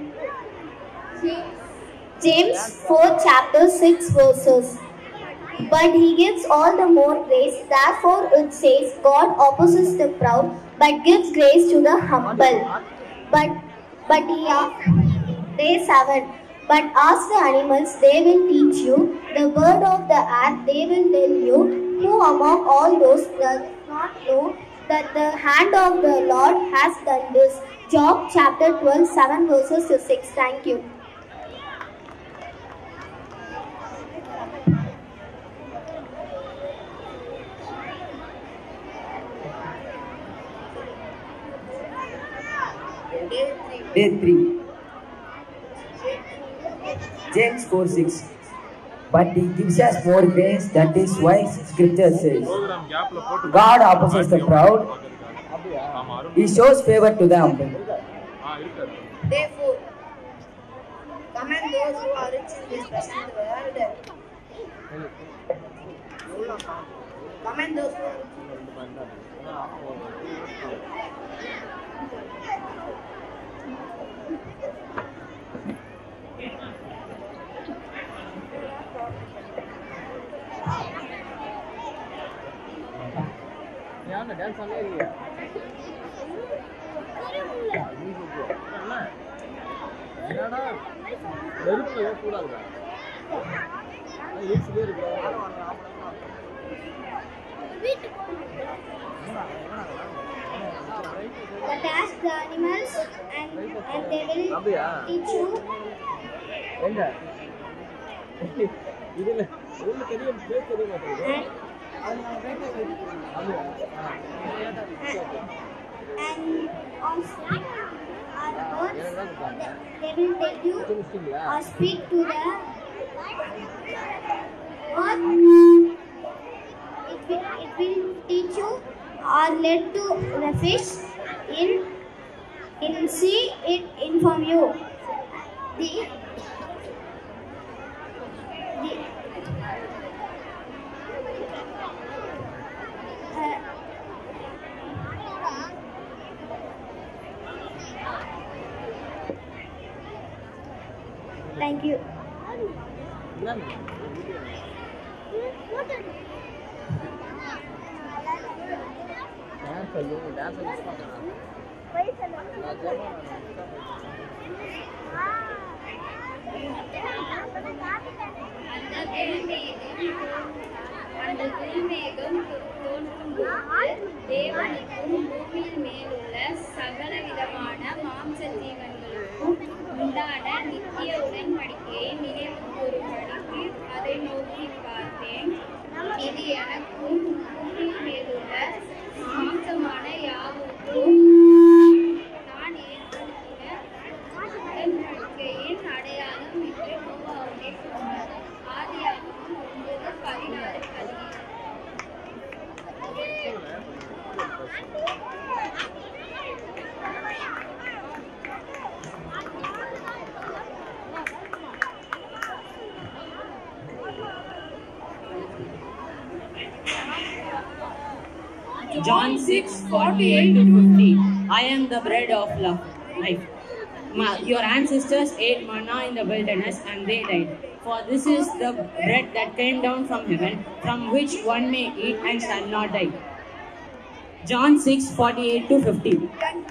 James 4 chapter 6 verses. But he gives all the more grace. Therefore it says, God opposes the proud, but gives grace to the humble. But but he day 7. But ask the animals, they will teach you. The bird of the air, they will tell you. Who among all those does not know that the hand of the Lord has done this? Job chapter 12, 7 verses to 6. Thank you. Day 3. James 4 6. But he gives us more grace, that is why scripture says, God opposes the proud, he shows favor to the humble. Therefore, commend those who are rich in this present world. Commend those who are rich. Dance ஆனே இல்லையா என்னடா நெருப்புல ஏன் கூடாதுடா ஈஸிலே இருக்கு But ask the animals and, and they will அப்படியா teach you. எங்க இதுல இதுல தெரியும் பேச தெரிய மாட்டேங்குது And also, our birds, they will tell you or speak to the earth. It will, it will teach you or lead to the fish in in sea. It inform you. The the uh, Thank you. Dance ஐயோ dance miss பண்ணேன் அந்த திருமேகம் அந்த திருமேகம் தோன்றும் போது தேவனுக்கும் பூமியின் மேலுள்ள சகல விதமான மாம்ச ஜீவன்களுக்கும் உண்டான நித்திய உடன்படிக்கையை நினைவு கூறும்படிக்கு அதை நோக்கி பார்த்தேன் இது எனக்கும் John 6 48 to 50. I am the bread of love, life. Ma- your ancestors ate manna in the wilderness and they died. For this is the bread that came down from heaven, from which one may eat and shall not die. John 6 48 to 50.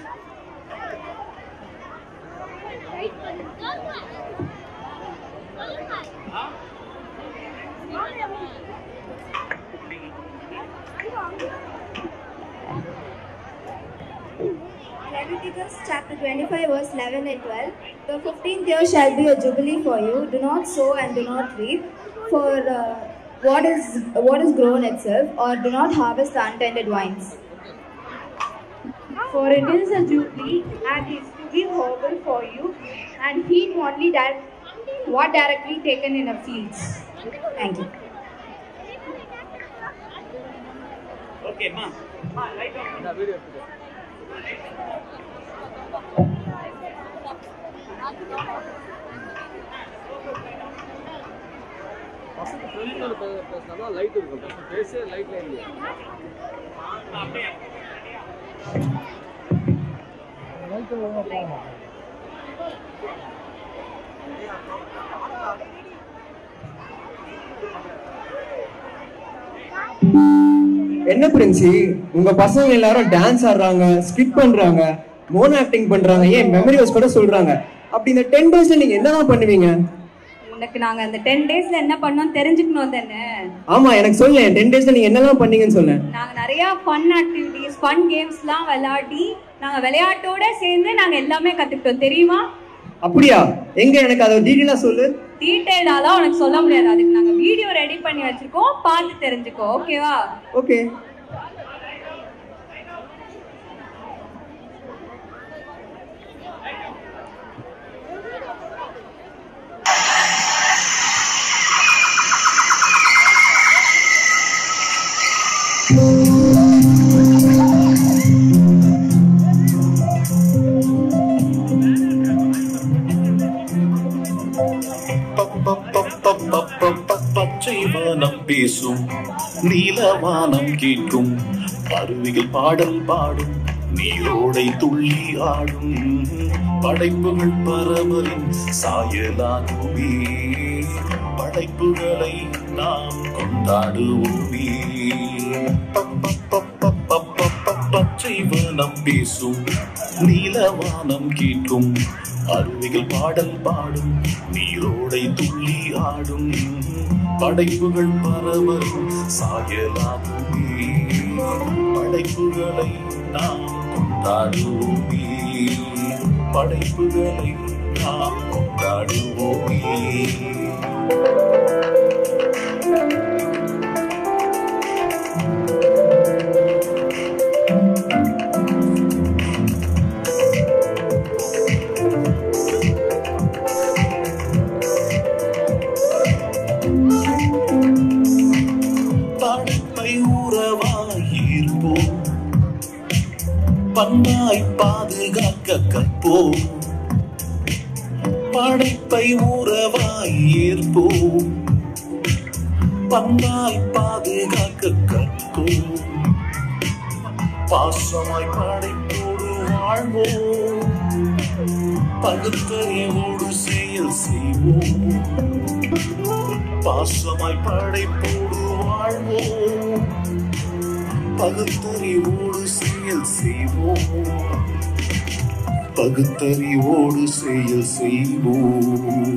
Leviticus chapter 25, verse 11 and 12. The 15th year shall be a jubilee for you. Do not sow and do not reap, for uh, what is what is grown itself, or do not harvest the untended vines. For it is a jubilee and is to be horrible for you, and heed only that what directly taken in a fields. Thank you. Okay மா video பசங்க ஃப்ரெண்ட்ஸோட பேசினா light இருக்கும் பசங்க பேசே லைட்ல இல்லையா light போகணும் என்ன பிரின்சி உங்க பசங்க எல்லாரும் டான்ஸ் ஆடுறாங்க ஸ்கிட் பண்றாங்க மோன் ஆக்டிங் பண்றாங்க ஏன் மெமரி வர்ஸ் கூட சொல்றாங்க அப்படி இந்த டென் டேஸ்ல நீங்க என்னதான் பண்ணுவீங்க உனக்கு நாங்க அந்த டென் டேஸ்ல என்ன பண்ணோம் தெரிஞ்சுக்கணும் தானே ஆமா எனக்கு சொல்ல டென் டேஸ்ல நீங்க என்னதான் பண்ணீங்கன்னு சொல்ல நாங்க நிறைய ஃபன் ஆக்டிவிட்டிஸ் ஃபன் கேம்ஸ்லாம் விளையாடி நாங்க விளையாட்டோட சேர்ந்து நாங்க எல்லாமே கத்துக்கிட்டோம் தெரியுமா அப்படியா எங்க எனக்கு அதை டீட்டெயிலா சொல்லு டீட்டெயிலாலாம் உனக்கு சொல்ல முடியாது அதுக்கு நாங்க வீடியோ ரெடி பண்ணி வச்சிருக்கோம் பார்த்து தெரிஞ்சுக்கோ ஓகேவா ஓகே பச்சை வானம் பேசும் நீலவானம் கேட்கும் அருவிகள் பாடல் பாடும் நீரோடை துள்ளி ஆடும் படைப்புகள் பரமரின் சாயலாகுமே படைப்புகளை நாம் கொண்டாடுவோமே பச்சை வானம் பேசும் நீலவானம் கேட்கும் அருவிகள் பாடல் பாடும் நீரோடை துள்ளி ஆடும் படைப்புகள் பரவரும் சாயலாகுமே படைப்புகளை நாம் கொண்டாடுவோமே படைப்புகளை நாம் கொண்டாடுவோமே படைப்பை உறவாயிருப்போம் பண்பாய் பாதுகாக்க கற்போம் படைப்பை உறவாய் ஏற்போம் பண்பாய் பாதுகாக்க கற்போம் பாசமாய் படைப்போடு வாழ்வோம் பகுத்தறிவோடு செயல் செய்வோம் பாசமாய் படைப்போடு வாழ்வோம் பகுத்தறிவோடு செயல் செய்வோம் பகுத்தறிவோடு செயல் செய்வோம்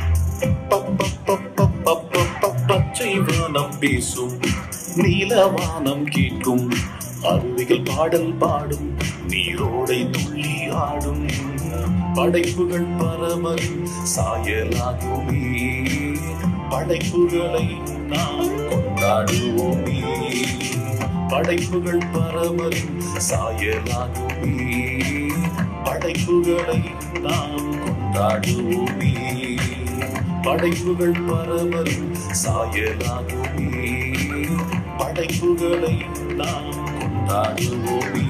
பச்சை வானம் பேசும் நீலவானம் கேட்கும் அருவிகள் பாடல் பாடும் நீரோடை துள்ளி ஆடும் படைப்புகள் பரமரின் சாயலாகுமே படைப்புகளை நாம் கொண்டாடுவோமே படைப்புகள் பரமரின் சாயலாகுமே படைப்புகளை நாம் கொண்டாடுவோமே படைப்புகள் பரமரின் சாயலாகுமே படைப்புகளை நாம் கொண்டாடுவோமே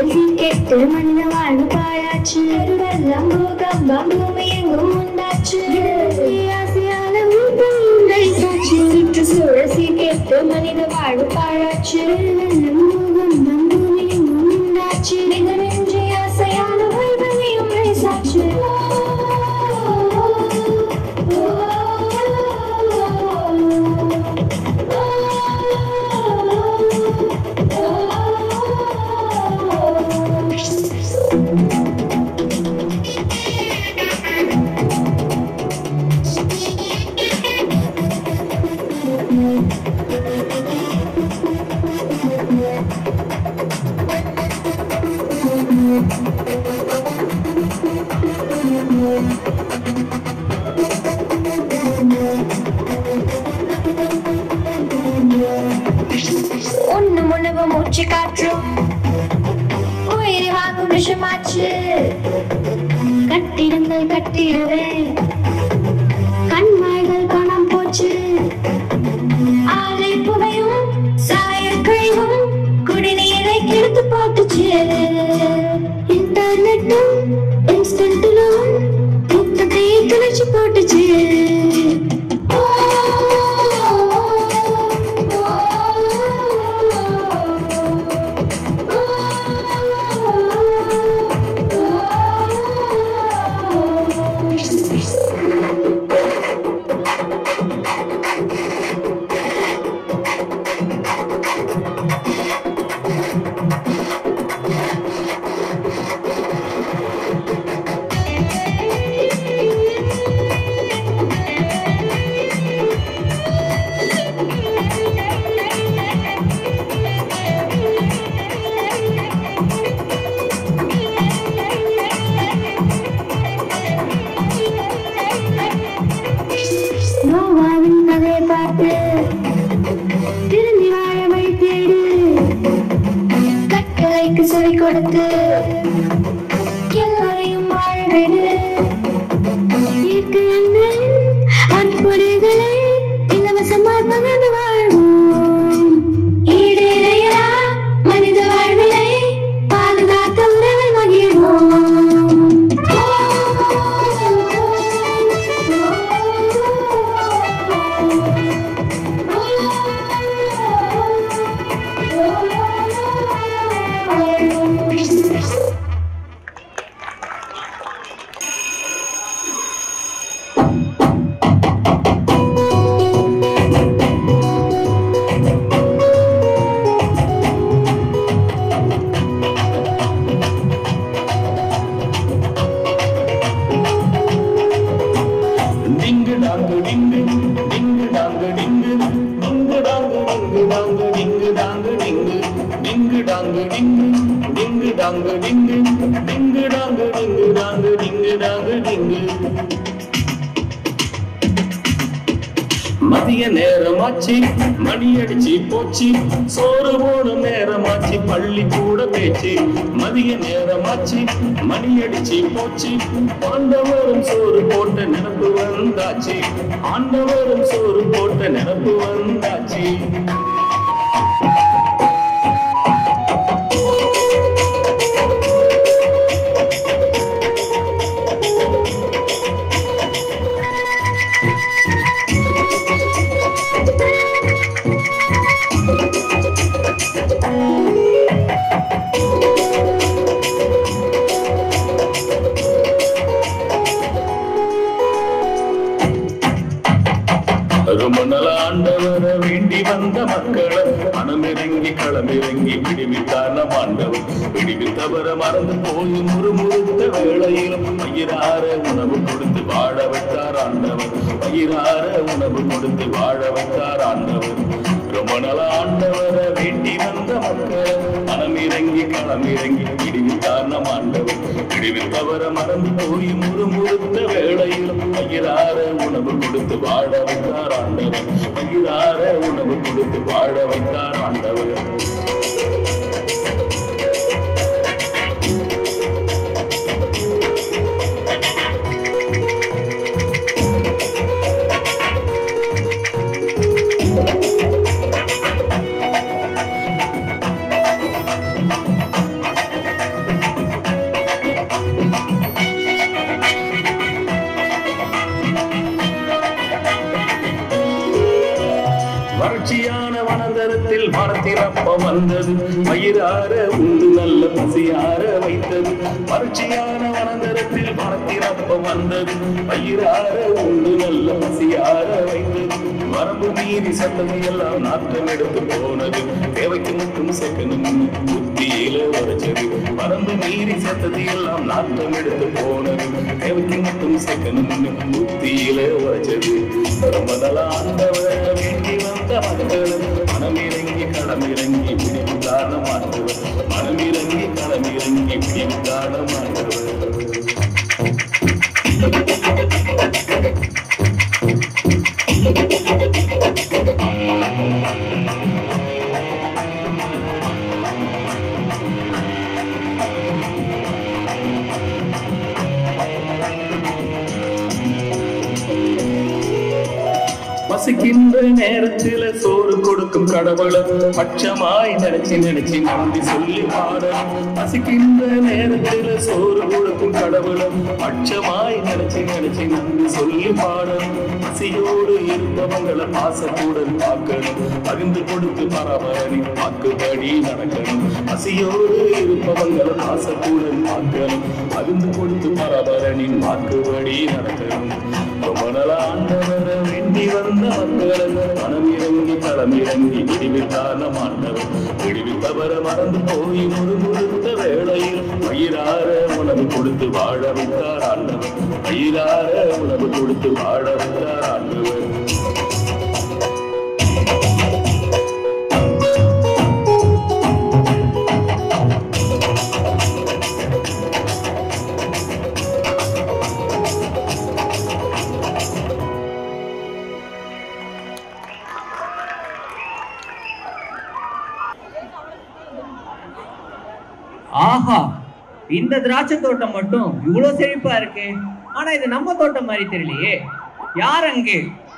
சூழசி கெட்டு மனித வாழ்வு பாழாச்சு வெள்ளம் பூகம்பம் பூமி எங்கும் உண்டாச்சு ஆசையால உங்களை சாட்சி சுற்று சூழசி கெட்டு மனித வாழ்வு பாழாச்சு வெள்ளம் பூகம்பம் பூமி எங்கும் உண்டாச்சு நிகழ்ச்சி ஆசையால வாழ்வதை உங்களை சாட்சி ஒண்ணு முன்னவ மூச்சு காற்றும் உயிரை வாங்கும் விஷமாச்சு கட்டிடங்கள் கட்டிடவே கண்மாய்கள் காணாம போச்சு ஆலை புகையும் சாயல் கழிவும் குடிநீரை கெடுத்து போட்டுச்சு இன்டர்நெட்டும் இன்ஸ்டன்ட்டும் முத்தத்தையே துளைச்சு போட்டுச்சு நோவாவின் கதையை பார்த்து திரும்பி வாழ வழி தேடு கட்டளைக்கு சொல்லி கொடுத்து எல்லாரையும் வாழ விடு இயற்கை அண்ணன் அன்புடைகளை இலவசமாக பகிர்ந்து வாழ்வோம் ஈடேறையா மனித வாழ்வினை பாதுகாத்த உறவை மகிழ்வோம் டிங்கு டாங்கு டிங்கு டிங்கு டாங்கு டிங்கு டிங்கு டாங்கு டிங்கு டாங்கு டிங்கு டாங்கு டிங்கு டிங்கு டாங்கு டிங்கு டிங்கு டாங்கு டிங்கு டிங்கு டாங்கு டிங்கு டாங்கு டிங்கு டாங்கு டிங்கு மதிய நேரமாச்சு மணி அடிச்சு போச்சு சோறு போடும் நேரமாச்சு பள்ளி கூட பேச்சு மதிய நேரமாச்சு மணி அடிச்சு போச்சு ஆண்டவரும் சோறு போட்ட நினப்பு வந்தாச்சு ஆண்டவரும் சோறு போட்ட நினப்பு வந்தாச்சு ரொம்ப நாள் ஆண்டவரை வேண்டி வந்த மக்களை மனமிறங்கி களமிறங்கி விடுவித்தார் நம் ஆண்டவர் விடுவித்தவரை மறந்து போய் முறுமுறுத்த வேளையிலும் பயிரார உணவு கொடுத்து வாழ வைத்தார் ஆண்டவர் பயிரார உணவு கொடுத்து வாழ வைத்தார் ஆண்டவர் ரொம்ப நாள் ஆண்டவரை வேண்டி வந்த மக்களை மனமிறங்கி களமிறங்கி விடுவித்தார் நம் ஆண்டவர் விடுவித்தவரை மறந்து போய் முறுமுறுத்த வேளையிலும் பயிரார உணவு கொடுத்து வாழ வைத்தார் ஆண்டவர் பயிரார உணவு கொடுத்து வாழ வைத்தார் ஆண்டவர் வனந்தரத்தில் மரத்திரப்பம் வந்தது வயிறார உண்டு நல்ல பசியார வைத்தது வறட்சியான வனந்தரத்தில் மரத்திரப்பம் வந்தது வயிறார உண்டு நல்ல பசியார வைத்தது வரம்பு மீறி சத்தம் எல்லாம் நாட்டம் எடுத்து போனது தேவைக்கு மட்டும் செக்கணும் புத்தியில உரைச்சது வரம்பு மீறி சத்தது எல்லாம் நாட்டம் எடுத்து போனது தேவைக்கு மட்டும் செக்கணும் புத்தியில உரைச்சது ரொம்ப நல்லா ஆண்டவர் வேண்டி வந்த மக்கள் மனமிறங்கி களமிறங்கி பிடிவு காரணமாட்டவர் மனமிறங்கி களமிறங்கி பிடிவு காரணமாட்டவர் பசிக்கின்ற நேரத்துல சோறு கொடுக்கும் கடவுள பட்சமாய் நினைச்சு நினைச்சு நம்பி சொல்லி பாட பசிக்கின்ற நேரத்துல சோறு கொடுக்கும் கடவுள பட்சமாய் நினைச்சு நினைச்சு நம்பி சொல்லி பாட பசியோடு இருப்பவங்களை பாசத்துடன் பார்க்கணும் பகிர்ந்து கொடுத்து பரவரணி வாக்குப்படி நடக்கணும் பசியோடு இருப்பவங்களை பாசத்துடன் பார்க்கணும் பகிர்ந்து கொடுத்து பரவரனின் வாக்குப்படி நடக்கணும் ரொம்ப நாளா ஆண்டவரை வேண்டி வந்த மக்கள் மனம் இறங்கி களம் இறங்கி விடுவித்தான மாண்டவர் விடுவித்தவரை மறந்து போய் முழுமுழுத்த வேளையில் வயிறார உணவு கொடுத்து வாழ வைத்தார் ஆண்டவர் வயிறார உணவு கொடுத்து வாழ வைத்தார் ஆண்டவர் ஆஹா இந்த திராட்சை தோட்டம் மட்டும் இவ்வளவு செழிப்பா இருக்கு ஆனா இது நம்ம தோட்டம் மாதிரி தெரியலையே யார் அங்கே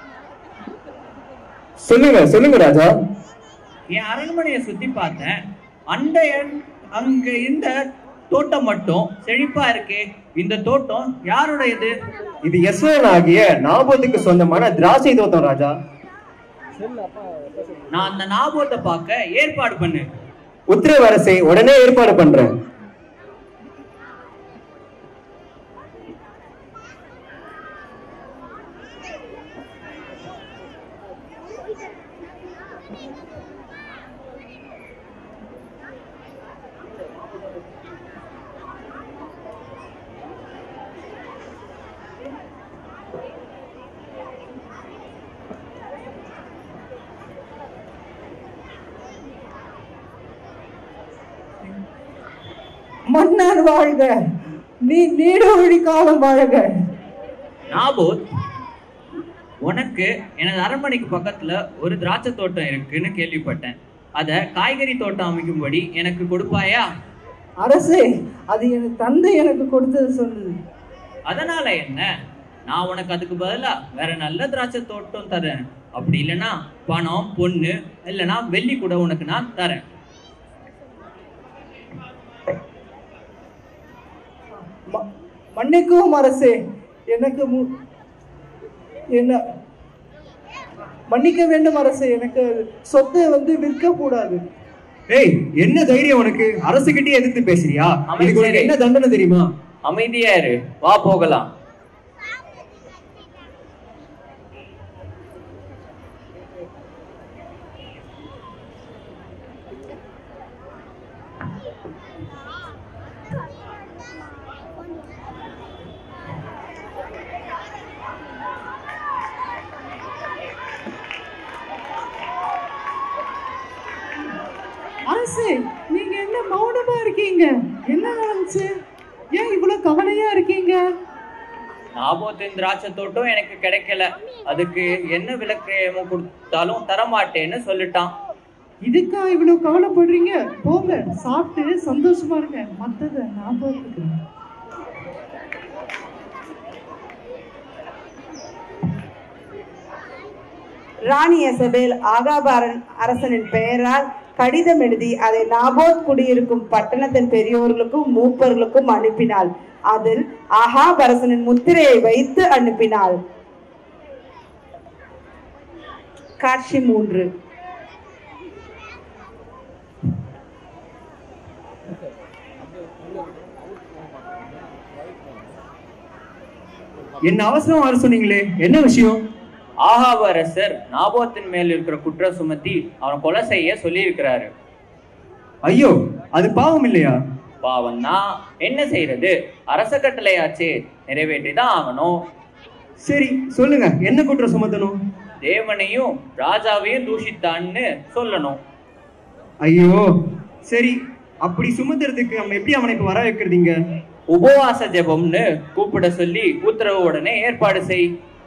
சொல்லுங்க சொல்லுங்க ராஜா என் அரண்மனையை சுத்தி பார்த்தேன் அந்த எண்- அங்க இந்த தோட்டம் மட்டும் செழிப்பா இருக்கே இந்த தோட்டம் யாருடையது இது யஸ்வரன் ஆகிய நாபத்துக்கு சொந்தமான திராட்சை தோட்டம் ராஜா நான் அந்த ஞாபகத்தை பார்க்க ஏற்பாடு பண்ணு உத்தரவரசை உடனே ஏற்பாடு பண்றேன் மன்னர் வாழ்க நீ நீடொழி காலம் வாழ்க நாபோத் உனக்கு எனது அரண்மனைக்கு பக்கத்துல ஒரு திராட்சை தோட்டம் இருக்குன்னு கேள்விப்பட்டேன் அத காய்கறி தோட்டம் அமைக்கும்படி எனக்கு கொடுப்பாயா அரசே அது என் தந்தை எனக்கு கொடுத்தது சொன்னது அதனால என்ன நான் உனக்கு அதுக்கு பதிலா வேற நல்ல திராட்சை தோட்டம் தரேன் அப்படி இல்லைன்னா பணம் பொண்ணு இல்லைன்னா வெள்ளி கூட உனக்கு நான் தரேன் மன்னிக்கவும் அரசே எனக்கு மு- என்ன மன்னிக்க வேண்டும் அரசே எனக்கு சொத்தை வந்து விற்க கூடாது ஏய் என்ன தைரியம் உனக்கு அரசுகிட்டே எதிர்த்து பேசுறியா இதுக்கு உனக்கு என்ன தண்டனை தெரியுமா அமைதியா இரு வா போகலாம் அரசே நீங்க என்ன மௌனமா இருக்கீங்க என்ன நடந்துச்சு ஏன் இவ்வளவு கவலையா இருக்கீங்க நாபோத்தின் திராட்சை தோட்டம் எனக்கு கிடைக்கல அதுக்கு என்ன விலக்கிரயமோ கொடுத்தாலும் தரமாட்டேன்னு சொல்லிட்டான் இதுக்கா இவ்வளவு கவலைப்படுறீங்க போங்க சாப்பிட்டு சந்தோஷமா இருங்க மத்தத நான் பார்த்துக்கிறேன் ராணி எசபேல் ஆகாபாரன் அரசனின் பெயரால் கடிதம் எழுதி அதை நாபோத் குடியிருக்கும் பட்டணத்தின் பெரியோர்களுக்கும் மூப்பர்களுக்கும் அனுப்பினாள் அதில் ஆகாப் அரசனின் முத்திரையை வைத்து அனுப்பினாள் காட்சி மூன்று என்ன அவசரம் வர சொன்னீங்களே என்ன விஷயம் ஆகாப அரசர் நாபோத்தின் மேல் இருக்கிற குற்றம் சுமத்தி அவனை கொலை செய்ய சொல்லியிருக்கிறாரு ஐயோ அது பாவம் இல்லையா பாவம்னா என்ன செய்யறது அரச கட்டளையாச்சே நிறைவேற்றி தான் ஆகணும் சரி சொல்லுங்க என்ன குற்றம் சுமத்தணும் தேவனையும் ராஜாவையும் தூஷித்தான்னு சொல்லணும் ஐயோ சரி அப்படி சுமத்துறதுக்கு நம்ம எப்படி அவனை இப்ப வர வைக்கிறதீங்க உபவாச ஜெபம்னு கூப்பிட சொல்லி உத்தரவு உடனே ஏற்பாடு செய்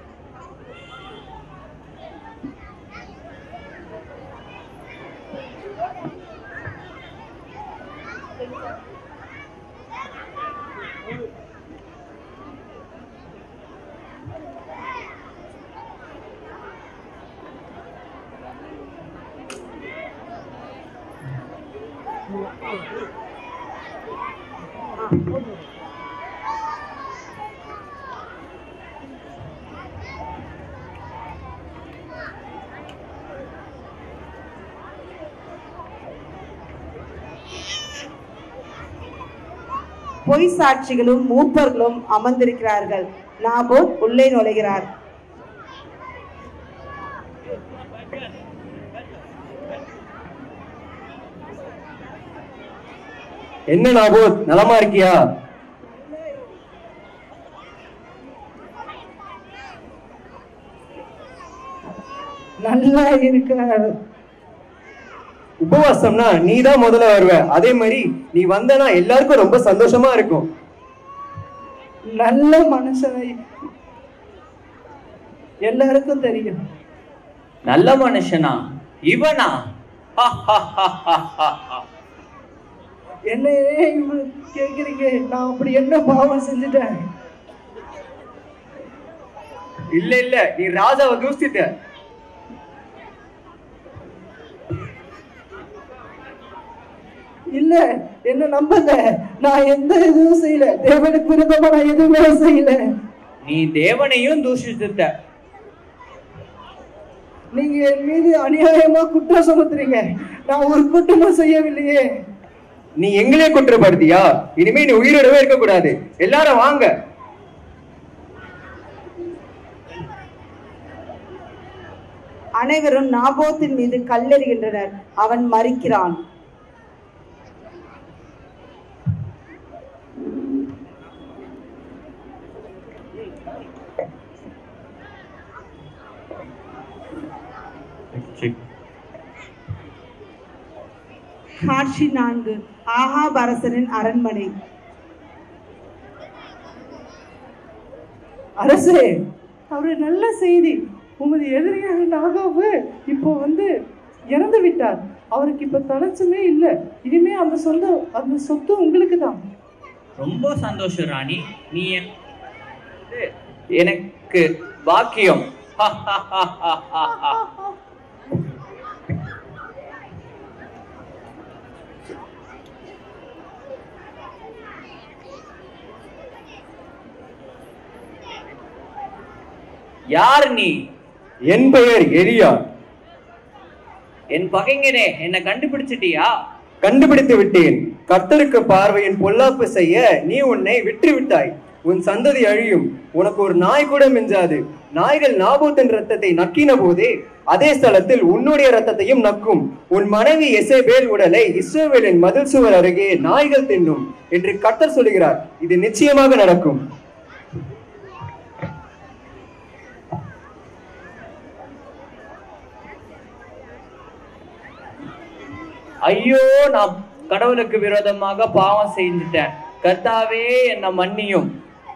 பொய் சாட்சிகளும் மூப்பர்களும் அமர்ந்திருக்கிறார்கள் நாபோத் உள்ளே நுழைகிறார் என்ன நாபோத் நலமா இருக்கியா நல்லா இருக்கார் உபவாசம்னா நீ தான் முதல்ல வருவ அதே மாதிரி நீ வந்தனா எல்லாருக்கும் ரொம்ப சந்தோஷமா இருக்கும் நல்ல மனுஷனை எல்லாருக்கும் தெரியும் நல்ல மனுஷனா இவனா என்ன ஏன் இவ்வளவு கேக்குறீங்க நான் அப்படி என்ன பாவம் செஞ்சுட்டேன் இல்ல இல்ல நீ ராஜாவை தூசிட்ட இல்ல என்ன நம்புங்க நான் எந்த இதுவும் செய்யல தேவனுக்கு விருதமா நான் எதுவுமே செய்யல நீ தேவனையும் தூஷித்துட்ட நீங்க என் மீது அநியாயமா குற்றம் சுமத்துறீங்க நான் ஒரு குற்றமும் செய்யவில்லையே நீ எங்களே குற்றப்படுத்தியா இனிமே நீ உயிரோடவே இருக்க கூடாது எல்லாரும் வாங்க அனைவரும் நாபோத்தின் மீது கல்லெறிகின்றனர் அவன் மறிக்கிறான் காட்சி நான்கு ஆகாப் அரசனின் அரண்மனை அரசே அவரு நல்ல செய்தி உமது எதிரியான நாகாவு இப்போ வந்து இறந்து விட்டார் அவருக்கு இப்ப தலைச்சமே இல்ல இனிமே அந்த சொந்த அந்த சொத்து உங்களுக்கு தான் ரொம்ப சந்தோஷம் ராணி நீ என்- எனக்கு பாக்கியம் யார் நீ என் பெயர் எலியா என் பகைஞனே என்ன கண்டுபிடிச்சிட்டியா கண்டுபிடித்து விட்டேன் கர்த்தருக்கு பார்வையின் பொல்லாப்பு செய்ய நீ உன்னை விற்று விட்டாய் உன் சந்ததி அழியும் உனக்கு ஒரு நாய் கூட மிஞ்சாது நாய்கள் நாபூத்தின் ரத்தத்தை நக்கின போதே அதே ஸ்தலத்தில் உன்னுடைய ரத்தத்தையும் நக்கும் உன் மனைவி எசேபேல் உடலை இஸ்ரவேலின் மதில் சுவர் அருகே நாய்கள் தின்னும் என்று கர்த்தர் சொல்கிறார் இது நிச்சயமாக நடக்கும் ஐயோ நான் கடவுளுக்கு விரோதமாக பாவம் செஞ்சுட்டேன் கர்த்தாவே என்ன மன்னியும்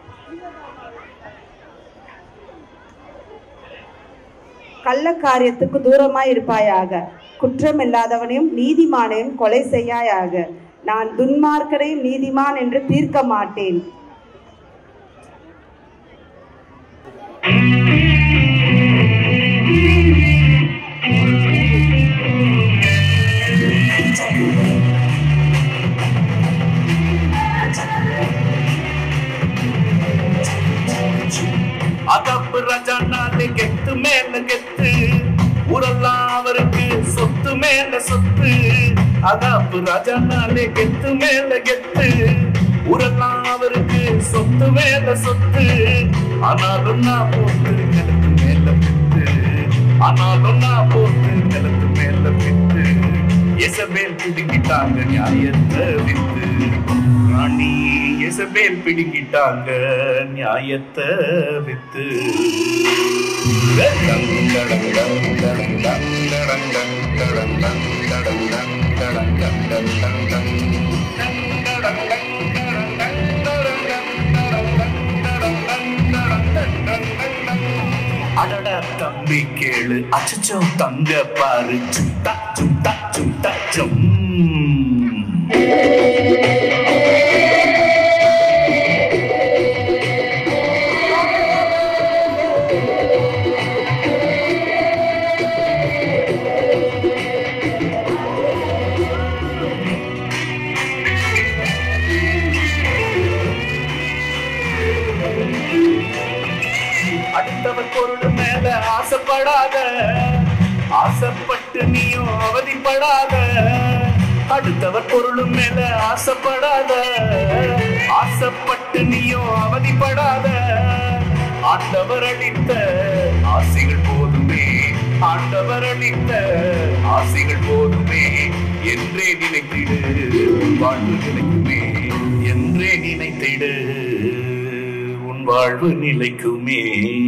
கள்ள காரியத்துக்கு தூரமாய் இருப்பாயாக குற்றமில்லாதவனையும் நீதிமானையும் கொலை செய்யாயாக நான் துன்மார்க்கரையும் நீதிமான் என்று தீர்க்க மாட்டேன் அதப்பு ரஜானாலே கெத்து மேல கெத்து ஊரெல்லாம் அவருக்கு சொத்து மேல சொத்து அதாப்பு ரஜானாலே கெத்து மேல கெத்து ஊரெல்லாம் அவருக்கு சொத்து மேல சொத்து ஆனாலும் நான் போட்டு நிலத்து மேல பித்து ஆனாலும் நான் போட்டு நிலத்து மேல பித்து எசபேல் பிடுங்கிட்டாங்க நியாயத்தை வித்து ராணி எசபேல் பிடுங்கிட்டாங்க நியாயத்தை வித்து அடடா தம்பி கேளு அச்சச்சோ தங்க பாரு சுத்தா சுத்தா சுத்தா சும் அடுத்தவர் பொருள் மேல ஆசைப்படாத ஆசைப்பட்டு நீயும் அவதிப்படாத அடுத்தவர் பொருள் மேல ஆசைப்படாத ஆசைப்பட்டு நீயும் அவதிப்படாத ஆண்டவர் அளித்த ஆசைகள் போதுமே ஆண்டவர் அளித்த ஆசைகள் போதுமே என்றே நினைத்திடு உன் வாழ்வு நிலைக்குமே என்றே நினைத்திடு உன் வாழ்வு நிலைக்குமே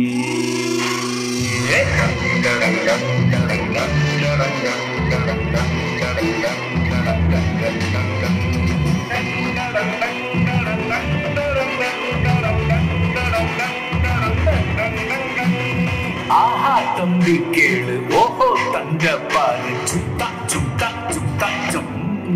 ஆஹா தம்பி கேளு ஓஹோ தங்க பாரு சுத்தா சுத்தா சுத்தா சும்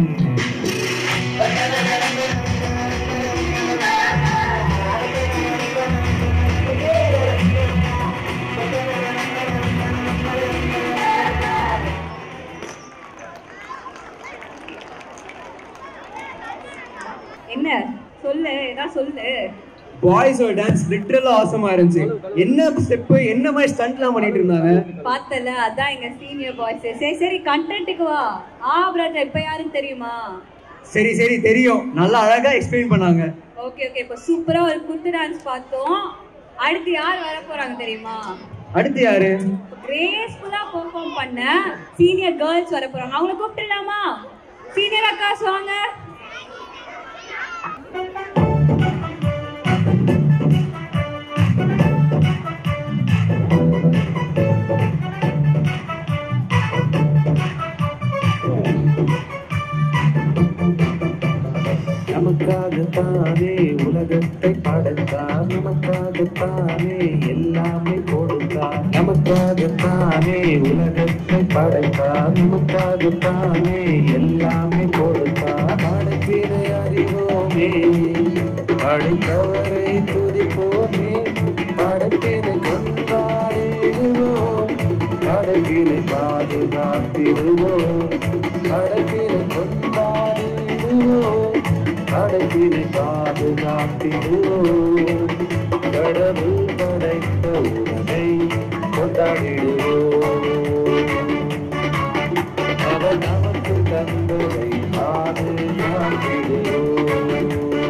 என்ன சொல்லு ஏதாவது சொல்லு பாய்ஸோட டான்ஸ் லிட்டரலா ஆசமா இருந்துச்சு என்ன ஸ்டெப் என்ன மாதிரி ஸ்டண்ட்லாம் பண்ணிட்டு இருந்தாங்க பார்த்தல அதான் எங்க சீனியர் பாய்ஸ் சரி சரி கண்டென்ட்டுக்கு வா ஆ பிரதர் இப்ப யாருன்னு தெரியுமா சரி சரி தெரியும் நல்லா அழகா எக்ஸ்பிளைன் பண்ணாங்க ஓகே ஓகே இப்போ சூப்பரா ஒரு குத்து டான்ஸ் பார்த்தோம் அடுத்து யார் வர போறாங்க தெரியுமா அடுத்து யாரு கிரேஸ்ஃபுல்லா பெர்ஃபார்ம் பண்ண சீனியர் கேர்ள்ஸ் வர போறாங்க அவங்கள கூப்பிட்டுலாமா சீனியர் அக்காஸ் வாங்க நமக்காகத்தானே உலகத்தை படைத்தார் நமக்காகத்தானே எல்லாமே கொடுத்தார் நமக்காகத்தானே உலகத்தை படைத்தார் நமக்காகத்தானே எல்லாமே கொடுத்தார் படைப்பினை அறிவோமே படைத்தவரை துதிப்போமே படைப்பினை கொண்டாடிடுவோம் படைப்பினை பாதுகாத்திடுவோம் படைப்பினை கொண்டாடிடுவோம் படைப்பினை பாதுகாத்திடுவோம் கடவுள் படைத்த உலகை கொண்டாடிடுவோம் அவர் நமக்கு தந்ததை பாதுகாத்திடுவோம்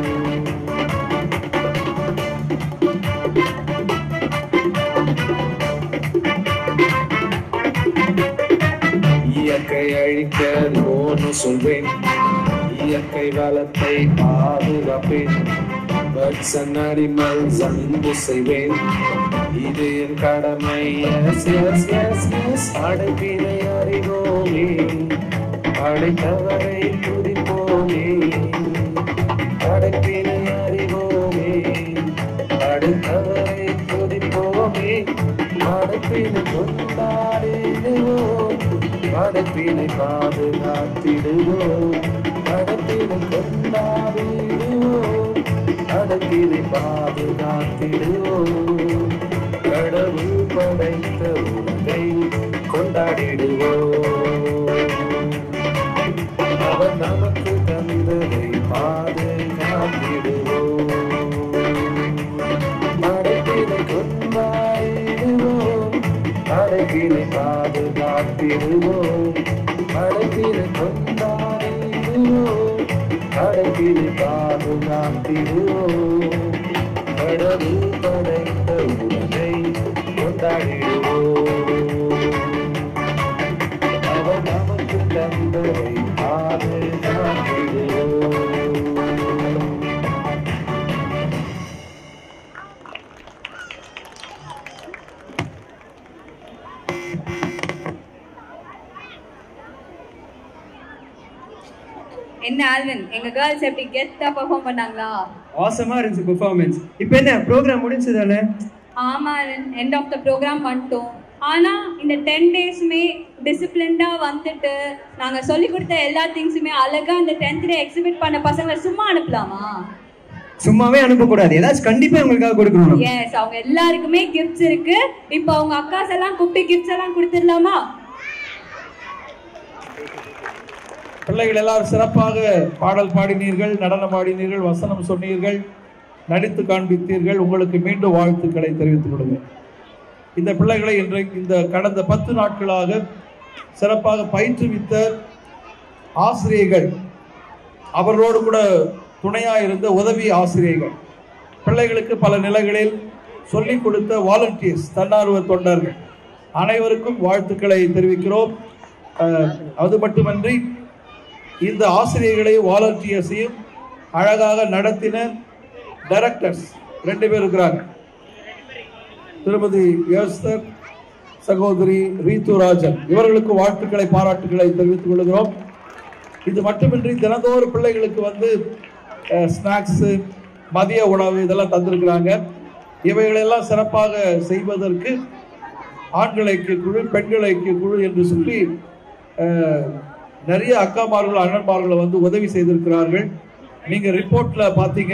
இயற்கை அழிக்க ஓன்னு சொல்வேன் இயற்கை வளத்தை பாதுகாப்பேன் பட்ஸ் அண்ட் அனிமல்ஸ் அன்பு செய்வேன் இது என் கடமை எஸ் எஸ் எஸ் எஸ் அடைப்பினை அறிவோமே அடைத்தவரை துதிப்போமே அடைப்பினை அறிவோமே அடுத்தவரை துதிப்போமே அடைப்பினை கொண்டாடிடுவோம் அடைப்பினை பாதுகாத்திடுவோம் அடைப்பினை கொண்டாடிடுவோம் அடைப்பினை பாதுகாத்திடுவோம் கடவுள் படைத்த உலகை கொண்டாடிடுவோம் அவர் நமக்கு தந்ததை பாதுகாத்திடுவோம் அடைப்பினை கொண்டாடிடுவோம் அடைப்பினை பாதுகாத்திடுவோம் அடைப்பினை கொண்டாடிடுவோம் கடைபிடி பாதுகாத்திடுவோம் கடவுள் படைத்த உலகை கொண்டாடிடுவோம் அவர் நமக்கு தந்ததை பாதுகாத்திடுவோம் என்ன ஆல்வின் எங்க கேர்ள்ஸ் எப்படி கெத்தா பெர்ஃபார்ம் பண்ணாங்களா ஆசமா இருந்துச்சு பெர்ஃபார்மன்ஸ் இப்போ என்ன ப்ரோக்ராம் முடிஞ்சதானே ஆமா Alvin end of the programme வந்துட்டோம் ஆனா இந்த டென் டேஸுமே டிசிப்ளின்டா வந்துட்டு நாங்க சொல்லி கொடுத்த எல்லா திங்ஸுமே அழகா இந்த டென்த் டே எக்ஸிபிட் பண்ண பசங்களை சும்மா அனுப்பலாமா சும்மாவே அனுப்பக்கூடாது ஏதாச்சும் கண்டிப்பா உங்களுக்காக கொடுக்கணும் நம்ம. எஸ் அவங்க எல்லாருக்குமே கிஃப்ட்ஸ் இருக்கு இப்போ அவங்க அக்காஸ் எல்லாம் கூப்பிட்டு கிஃப்ட்ஸ் எல்லாம் கொடுத்துடலாமா பிள்ளைகள் எல்லாரும் சிறப்பாக பாடல் பாடினீர்கள் நடனம் ஆடினீர்கள் வசனம் சொன்னீர்கள் நடித்து காண்பித்தீர்கள் உங்களுக்கு மீண்டும் வாழ்த்துக்களை தெரிவித்துக் கொள்கிறேன் இந்த பிள்ளைகளை இன்றைக்கு இந்த கடந்த பத்து நாட்களாக சிறப்பாக பயிற்றுவித்த ஆசிரியர்கள் அவர்களோடு கூட துணையாக இருந்த உதவி ஆசிரியர்கள் பிள்ளைகளுக்கு பல நிலைகளில் சொல்லிக் கொடுத்த வாலண்டியர்ஸ் தன்னார்வ தொண்டர்கள் அனைவருக்கும் வாழ்த்துக்களை தெரிவிக்கிறோம் அஹ், அது மட்டுமன்றி இந்த ஆசிரியர்களையும் வாலண்டியர்ஸையும் அழகாக நடத்தின டைரக்டர்ஸ் ரெண்டு பேர் இருக்கிறாங்க திருமதி யோஸ்தர் சகோதரி ரீத்து ராஜன் இவர்களுக்கு வாழ்த்துக்களை பாராட்டுகளை தெரிவித்துக் கொள்கிறோம் இது மட்டுமின்றி தினந்தோறும் பிள்ளைகளுக்கு வந்து ஸ்நாக்ஸு மதிய உணவு இதெல்லாம் தந்திருக்கிறாங்க இவைகளெல்லாம் சிறப்பாக செய்வதற்கு ஆண்களுக்கு குழு பெண்களுக்கு குழு என்று சொல்லி அஹ், நிறைய அக்காமார்கள் அண்ணன்மார்களை வந்து உதவி செய்திருக்கிறார்கள் நீங்க ரிப்போர்ட்ல பார்த்தீங்க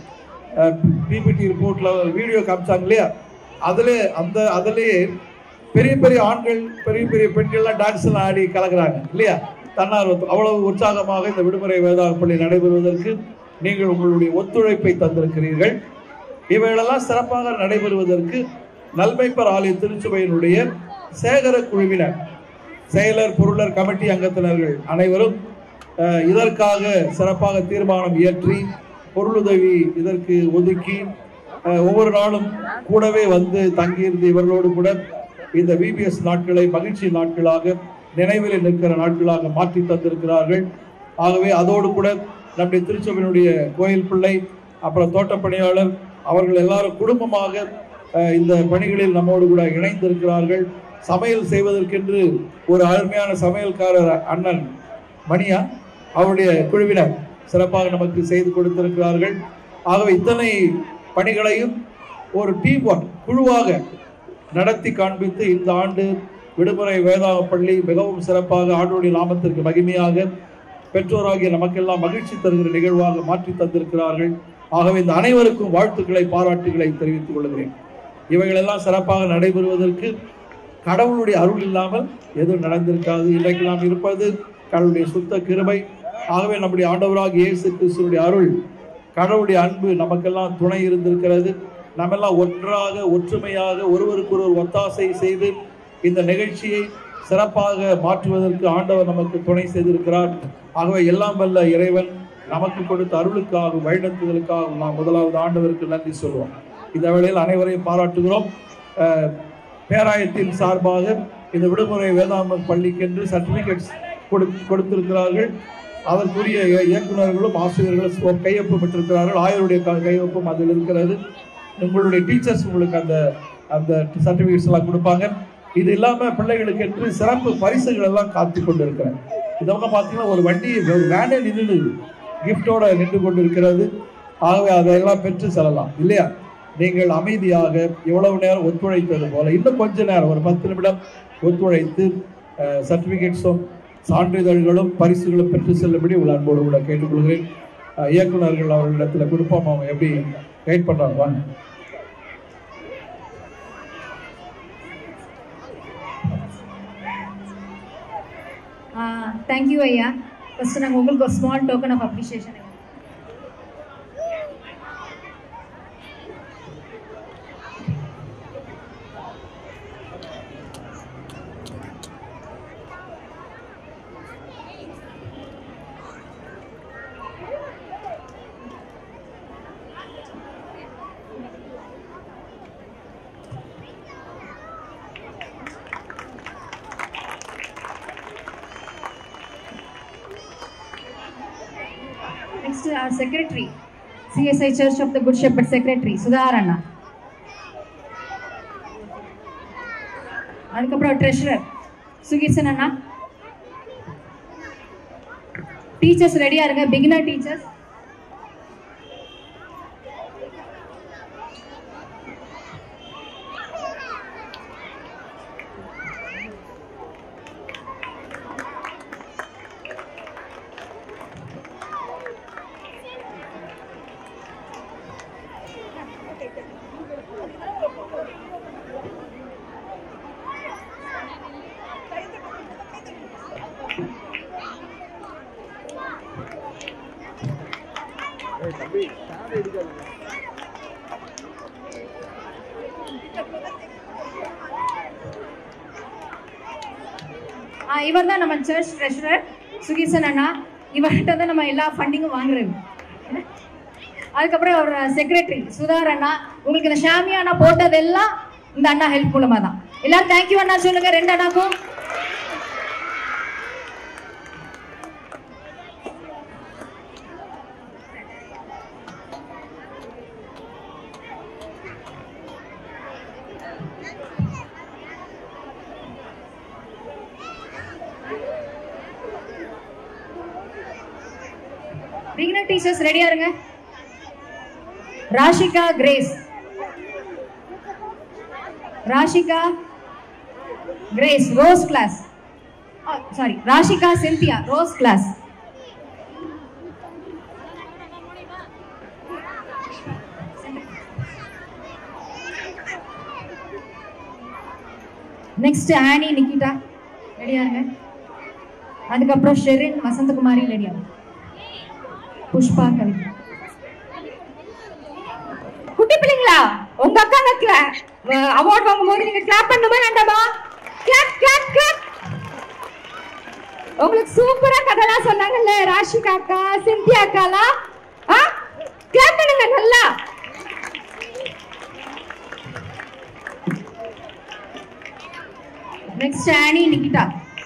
பிபிடி ரிப்போர்ட்ல வீடியோ காமிச்சாங்க இல்லையா அதுல அந்த அதுலயே பெரிய பெரிய ஆண்கள் பெரிய பெரிய பெண்கள்லாம் டான்ஸ் எல்லாம் ஆடி கலக்குறாங்க இல்லையா தன்னார்வம் அவ்வளவு உற்சாகமாக இந்த விடுமுறை வேதாக பள்ளி நடைபெறுவதற்கு நீங்கள் உங்களுடைய ஒத்துழைப்பை தந்திருக்கிறீர்கள் இவைகளெல்லாம் சிறப்பாக நடைபெறுவதற்கு நல்மைப்பர் ஆலய திருச்சுவையினுடைய சேகர குழுவினர் செயலர் பொருளர் கமிட்டி அங்கத்தினர்கள் அனைவரும் அஹ், இதற்காக சிறப்பாக தீர்மானம் இயற்றி பொருளுதவி இதற்கு ஒதுக்கி அஹ், ஒவ்வொரு நாளும் கூடவே வந்து தங்கியிருந்து இவர்களோடு கூட இந்த விபிஎஸ் நாட்களை மகிழ்ச்சி நாட்களாக நினைவில் நிற்கிற நாட்களாக மாற்றி தந்திருக்கிறார்கள் ஆகவே அதோடு கூட நம்முடைய திருச்சபையினுடைய கோயில் பிள்ளை அப்புறம் தோட்டப்பணியாளர் அவர்கள் எல்லாரும் குடும்பமாக அஹ், இந்த பணிகளில் நம்மோடு கூட இணைந்திருக்கிறார்கள் சமையல் செய்வதற்கென்று ஒரு அருமையான சமையல்காரர் அண்ணன் மணியா அவருடைய குழுவினர் சிறப்பாக நமக்கு செய்து கொடுத்திருக்கிறார்கள் ஆகவே இத்தனை பணிகளையும் ஒரு டீம் ஒர்க் குழுவாக நடத்தி காண்பித்து இந்த ஆண்டு விடுமுறை வேதாக பள்ளி மிகவும் சிறப்பாக ஆண்டோடைய நாமத்திற்கு மகிமையாக பெற்றோராகிய நமக்கெல்லாம் மகிழ்ச்சி தருகிற நிகழ்வாக மாற்றி தந்திருக்கிறார்கள் ஆகவே இந்த அனைவருக்கும் வாழ்த்துக்களை பாராட்டுகளை தெரிவித்துக் கொள்கிறேன் இவைகளெல்லாம் சிறப்பாக நடைபெறுவதற்கு கடவுளுடைய அருள் இல்லாமல் எதுவும் நடந்திருக்காது இன்றைக்கு நாம் இருப்பது கடவுளுடைய சுத்த கிருபை ஆகவே நம்முடைய ஆண்டவராக இயேசு கிறிஸ்துடைய அருள் கடவுளுடைய அன்பு நமக்கெல்லாம் துணை இருந்திருக்கிறது நம்மெல்லாம் ஒன்றாக ஒற்றுமையாக ஒருவருக்கொருவர் ஒத்தாசை செய்து இந்த நிகழ்ச்சியை சிறப்பாக மாற்றுவதற்கு ஆண்டவர் நமக்கு துணை செய்திருக்கிறார் ஆகவே எல்லாம் வல்ல இறைவன் நமக்கு கொடுத்த அருளுக்காகவும் வழிநடத்துதலுக்காகவும் நாம் முதலாவது ஆண்டவருக்கு நன்றி சொல்வோம் இந்த வேளையில் அனைவரையும் பாராட்டுகிறோம் அஹ், பேராயத்தின் சார்பாக இந்த விடுமுறை வேதாந்தம் பள்ளிக்கென்று சர்டிபிகேட்ஸ் கொடு கொடுத்திருக்கிறார்கள் அதற்குரிய இய- இயக்குனர்களும் ஆசிரியர்களும் கையொப்பம் பெற்றிருக்கிறார்கள் ஆயருடைய க- கையொப்பம் அதில் இருக்கிறது உங்களுடைய டீச்சர்ஸ் உங்களுக்கு அந்த அந்த சர்டிபிகேட்ஸ் எல்லாம் கொடுப்பாங்க இது இல்லாம பிள்ளைகளுக்கு என்று சிறப்பு பரிசுகள் எல்லாம் காத்து கொண்டு இருக்கிறேன் இதவங்க பார்த்தீங்கன்னா ஒரு வண்டி ஒரு வேனே நின்று கிஃப்டோட நின்று கொண்டு இருக்கிறது ஆகவே அதையெல்லாம் பெற்று செல்லலாம் இல்லையா நீங்கள் அமைதியாக எவ்வளவு நேரம் ஒத்துழைத்தது போல இன்னும் கொஞ்ச நேரம் ஒரு பத்து நிமிடம் ஒத்துழைத்து சர்டிபிகேட்ஸும் சான்றிதழ்களும் பரிசுகளும் பெற்று செல்லும்படி உள்ள அன்போடு கூட கேட்டுக்கொள்கிறேன் அஹ், இயக்குனர்கள் அவர்களிடத்துல கொடுப்போம் அவங்க எப்படி கைட் பண்றாங்க வாங்க தேங்க்யூ ஐயா ஃபர்ஸ்ட் நாங்கள் உங்களுக்கு ஒரு small token of appreciation Next, our secretary, CSI Church of the Good Shepherd Secretary, Sudhar Anna. அதுக்கப்புறம் ட்ரெஷரர் சுகீர்சன் அண்ணா டீச்சர்ஸ் ரெடியா இருங்க பிகினர் டீச்சர்ஸ் இவர் தான் நம்ம சர்ச் ட்ரெஷரர் சுகீசன் அண்ணா இவர்கிட்ட தான் நம்ம எல்லா ஃபண்டிங்கும் வாங்குறது அதுக்கப்புறம் அவர் செக்ரட்டரி சுதார் அண்ணா உங்களுக்கு இந்த ஷாமியா அண்ணா போட்டதெல்லாம் இந்த அண்ணா ஹெல்ப் மூலமா தான் எல்லாரும் தேங்க்யூ அண்ணா சொல்லுங்க ரெண்டு அண்ணாக்கும் பிகினர் டீச்சர்ஸ் ரெடியா இருங்க Rashika Grace Rashika Grace rose class sorry Rashika Cynthia rose class next Annie Nikitha ரெடியா இருங்க அதுக்கப்புறம் ஷெரின் வசந்தகுமாரி ரெடியா புஷ்பா கவிதா குட்டி பிள்ளைங்களா உங்க அக்கா அவார்ட் வாங்கும் போது நீங்க கிளாப் பண்ணுமா வேண்டாமா கிளாப் கிளாப் கிளாப் உங்களுக்கு சூப்பரா கதைலாம் சொன்னாங்கல்ல ராஷிகா அக்கா சிந்தியா அக்காலாம் ஆ கிளாப் பண்ணுங்க நல்லா next Annie Nikitha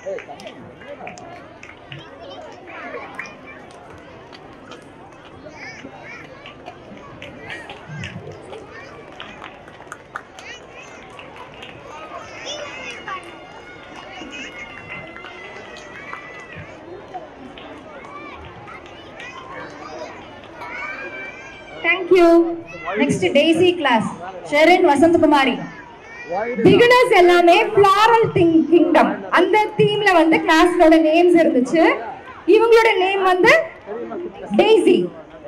thank you next Daisy class Sherin Vasanthakumari beginners எல்லாமே ஃப்ளாரல் திங் கிங்டம் அந்த தீம்ல வந்து கிளாஸோட நேம்ஸ் இருந்துச்சு இவங்களோட நேம் வந்து டெய்ஸி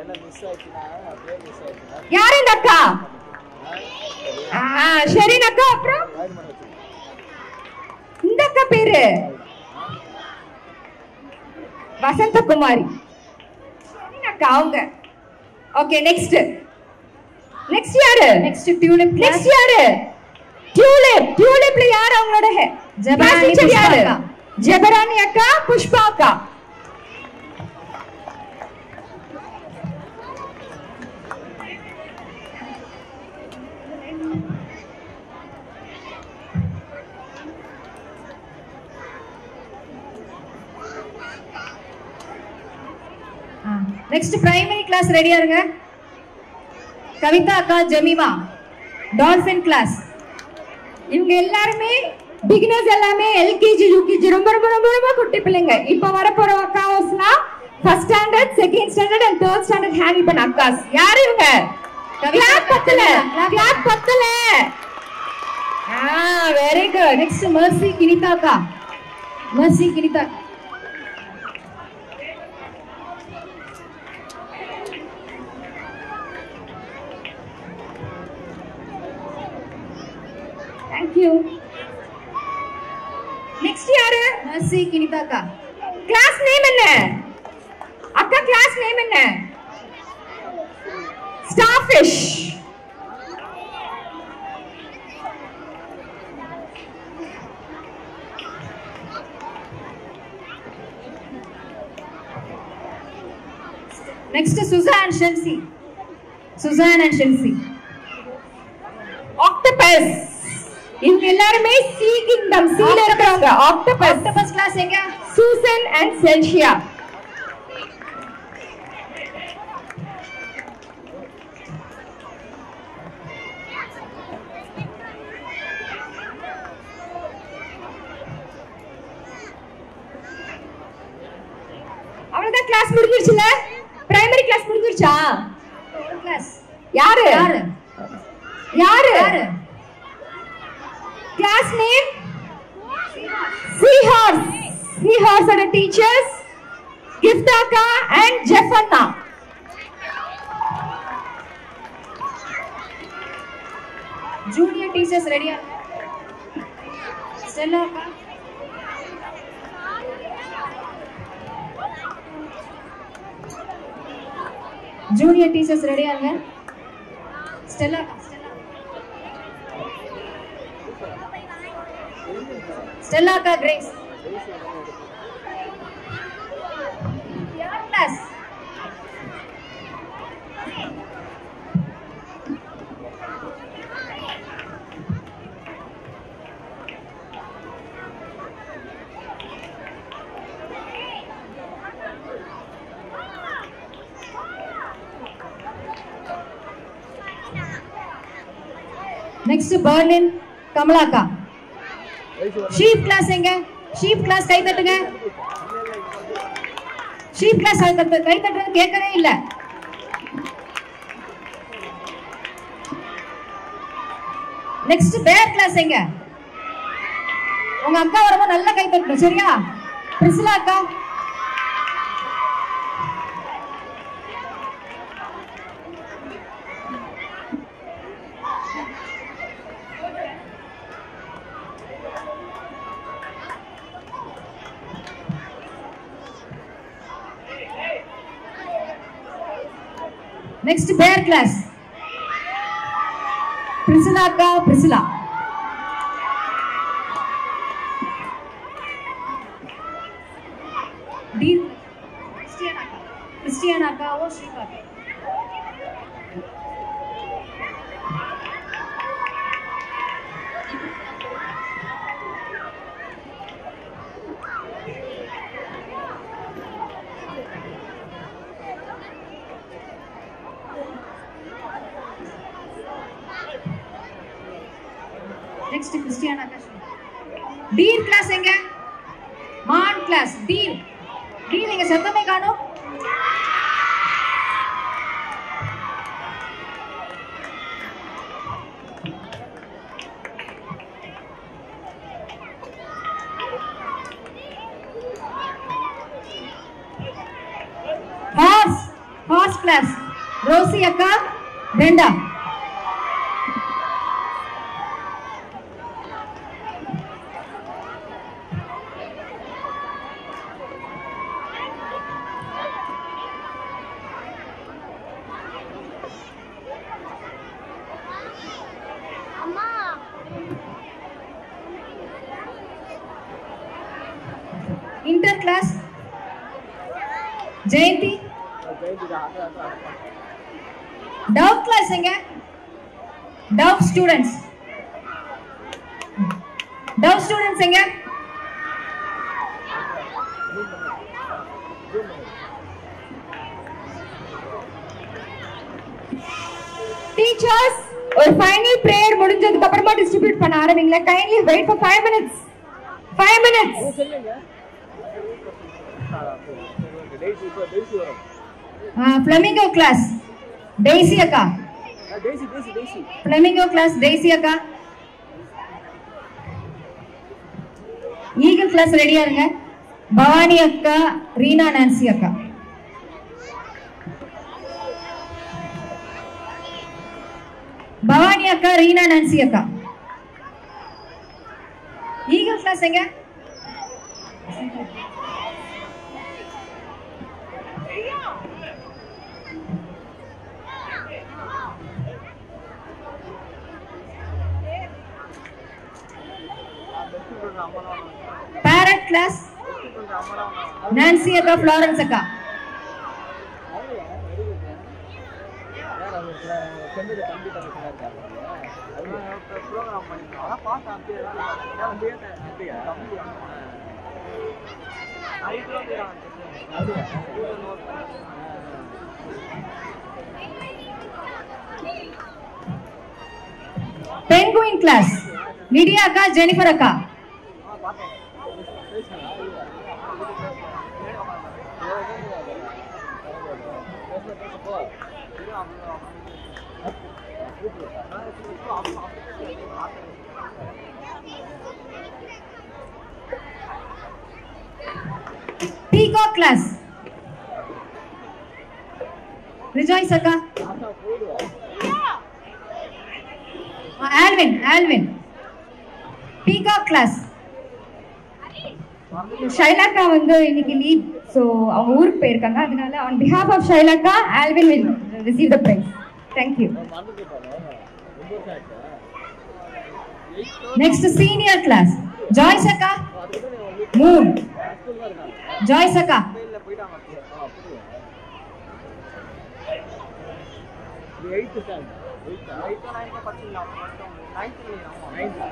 யார் இந்த அக்கா ஆ, ஷெரின் அக்கா அப்புறம் இந்த அக்கா பேரு வசந்தகுமாரி ஷெரின் அக்கா அவங்க ஓகே நெக்ஸ்ட் நெக்ஸ்ட் யாரு நெக்ஸ்ட் டியூலிப் நெக்ஸ்ட் யாரு டியூலிப் டியூலிப்ல யார் அவங்களோட he- ஜெபராணி class teacher புஷ்பா யாரு அக்கா. ஜெபராணி அக்கா புஷ்பா அக்கா நெக்ஸ்ட் பிரைமரி கிளாஸ் ரெடியா இருங்க கவிதா அக்கா ஜெமிமா டால்ஃபின் கிளாஸ் இவங்க எல்லாருமே பிகினர்ஸ் எல்லாமே எல்கேஜி யூகேஜி ரொம்ப ரொம்ப ரொம்ப ரொம்ப குட்டி பிள்ளைங்க இப்ப வரப்போற அக்காஸ்லாம் first standard second standard and third standard handle பண்ண அக்காஸ் யாரு இவங்க கிளாப் பத்தல கிளாப் பத்தல ஆ very good next Mercy Kinitha அக்கா Mercy Kinitha thank you next யாரு மர்சி கினிதா அக்கா கிளாஸ் நேம் என்ன அக்கா கிளாஸ் நேம் என்ன starfish next Susan Shelsy Susan and Shelsy octopus இவங்க எல்லாருமே சி கிங்டம் சீல இருக்கிறவங்க ஆக்டோபஸ் ஆக்டோபஸ் கிளாஸ் எங்க சூசன் அண்ட் செல்ஷியா கிளாஸ் முடிஞ்சிருச்சுல பிரைமரி கிளாஸ் முடிஞ்சிருச்சா கிளாஸ் யாரு யாரு யாரு யாரு கிளாஸ் நேம் சீஹார்ஸ் சீஹார்ஸ் ஓட டீச்சர்ஸ் கிஃப்ட் அக்கா அண்ட் ஜெஃப் அண்ணா ஜூனியர் டீச்சர்ஸ் ரெடியா ஸ்டெல்லா அக்கா ஜூனியர் டீச்சர்ஸ் ரெடியா இருங்க ஸ்டெல்லா அக்கா ஸ்டெல்லா ஸ்டெல்லா அக்கா கிரேஸ் கிளாஸ் நெக்ஸ்ட் பர்லின் கமலாக்கா ஷீப் கிளாஸ் எங்க ஷீப் கிளாஸ் கை தட்டுங்க ஷீப் கிளாஸ் கை தட்டு கை தட்டுறது கேட்கவே இல்ல நெக்ஸ்ட் பேர் கிளாஸ் எங்க உங்க அக்கா வரும்போது நல்லா கை தட்டணும் சரியா பிரிசிலா அக்கா நெக்ஸ்ட் பேர் கிளாஸ் பிரிசிலா அக்கா பிரிசிலா டி கிறிஸ்டியன் அக்கா கிறிஸ்டியன் அக்காவோ Sreeka next Christiana deer class எங்க மான் கிளாஸ் டீர் டீர் எங்க சத்தமே காணும் ஹார்ஸ் ஹார்ஸ் கிளாஸ் ரோசி அக்கா Brenda inter class Jayanthi dove class எங்க டவ் ஸ்டூடெண்ட்ஸ் டவ் ஸ்டூடெண்ட்ஸ் எங்க டீச்சர்ஸ் ஒரு ஃபைனல் பிரேயர் முடிஞ்சதுக்கு அப்புறமா டிஸ்ட்ரிபியூட் பண்ண ஆரம்பிங்களா kindly wait for five minutes five minutes Daisy இப்போ டெய்ஸி வரும் ஃப்ளமிங்கோ கிளாஸ் டெய்ஸி அக்கா Daisy Daisy Daisy flamingo class Daisy அக்கா ஈகிள் கிளாஸ் ரெடியா இருங்க பவானி அக்கா ரீனா நான்சி அக்கா பவானி அக்கா ரீனா நான்சி அக்கா ஈகிள் கிளாஸ் எங்க பேரட் கிளாஸ் நான்சி அக்கா ஃப்ளாரன்ஸ் அக்கா செந்தூர் தம்பி தம்பி ப்ரோக்ராம் பண்ணிருக்கோம் அதான் பார்த்தேன் அப்படியே நான் வந்து கேட்டேன் அப்படியா தம்பி பென்குயின் கிளாஸ் லிடியா அக்கா ஜெனிஃபர் அக்கா Peacock class. Rejoice Akka. Uh, Alvin, Alvin. Peacock class. ஷைலாக்கா வந்து இன்னைக்கு லீவ் ஸோ அவங்க ஊருக்கு போயிருக்காங்க அதனால ஆன் பிஹாஃப் ஆஃப் ஷைலாக்கா Alvin will receive the prize thank you Next senior class. Joyce Akka. Moon. Joyce Akka. Eighth stand eighth ninth படிச்சிடலாம் ninth ninth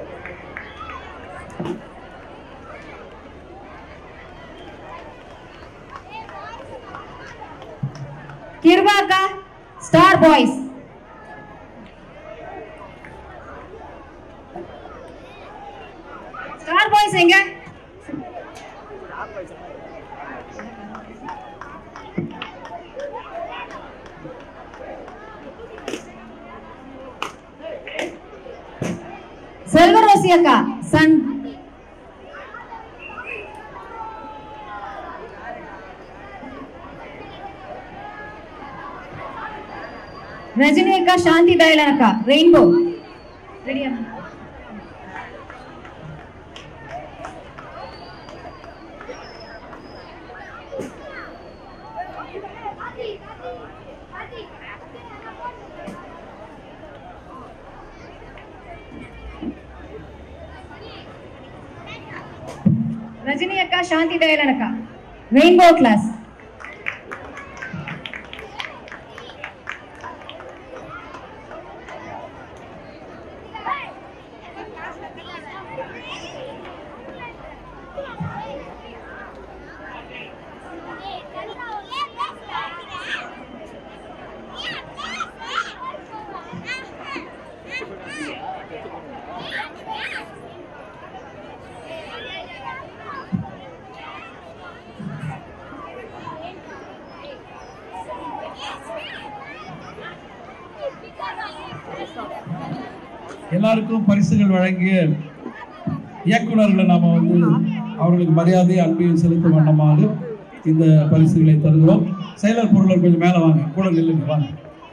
Kirva Akka. Star Boys. Star Boys எங்க செல்வரோசி அக்கா Sun Rajini அக்கா சாந்தி தயலன் அக்கா ரெயின்போ ரெடியா ரஜினி அக்கா சாந்தி தயலன் அக்கா rainbow class எல்லாருக்கும் பரிசுகள் வழங்கிய இயக்குனர்களை நாம வந்து அவர்களுக்கு மரியாதை அன்பையும் செலுத்தும் வண்ணமாக இந்த பரிசுகளை தருகிறோம் செயலர் பொருளர் கொஞ்சம் மேல வாங்க கூட நில்லுங்க வாங்க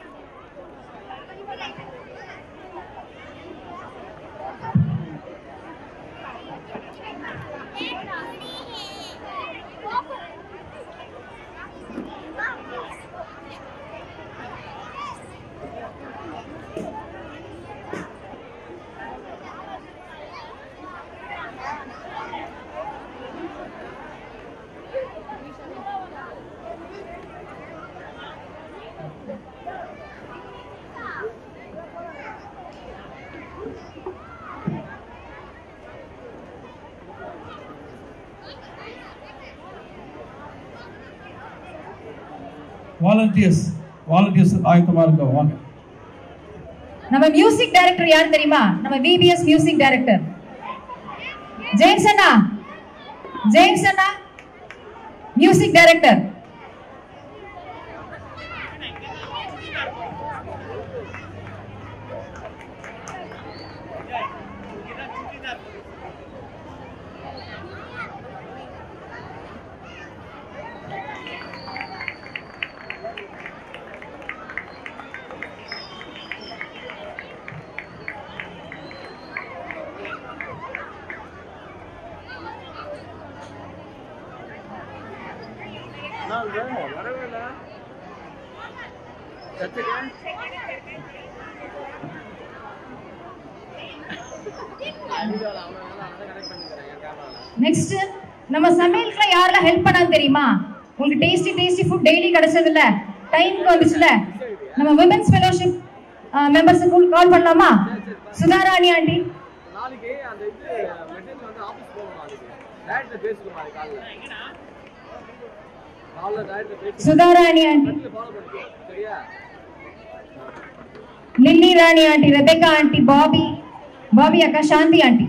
வாலண்டியர்ஸ் வாலண்டியர்ஸ் ஆயத்தமா இருக்க வாங்க நம்ம மியூசிக் டைரக்டர் யார் தெரியுமா நம்ம விபிஎஸ் மியூசிக் டைரக்டர் ஜேம்ஸ் அண்ணா ஜேம்ஸ் அண்ணா மியூசிக் டைரக்டர் நான் வரவே வரவே இல்லை சத்துக்கு நெக்ஸ்ட் நம்ம சமையலுக்குலாம் யாரெல்லாம் ஹெல்ப் பண்ணாங்க தெரியுமா உங்களுக்கு டேஸ்டி டேஸ்டி ஃபுட் டெய்லி கிடைச்சது இல்ல டைம்க்கு வந்துச்சுல நம்ம விமென்ஸ் ஃபெலோஷிப் மெம்பர்ஸுக்கு கால் பண்ணலாமா சுதாராணி ஆண்டி நாளைக்கு அந்த இது மெட்டீரியல் வந்து ஆஃபீஸ் போகணும் நாளைக்கு டேரக்டர் பேசிக்கணும் நாளைக்கு காலைல காலைல டேரக்டர் பேசி சுதாராணி ஆண்டி ஃபாலோ பண்ணிக்கோ சரியா Lily Rani aunty Rebecca aunty Bobby Bobby அக்கா சாந்தி ஆண்டி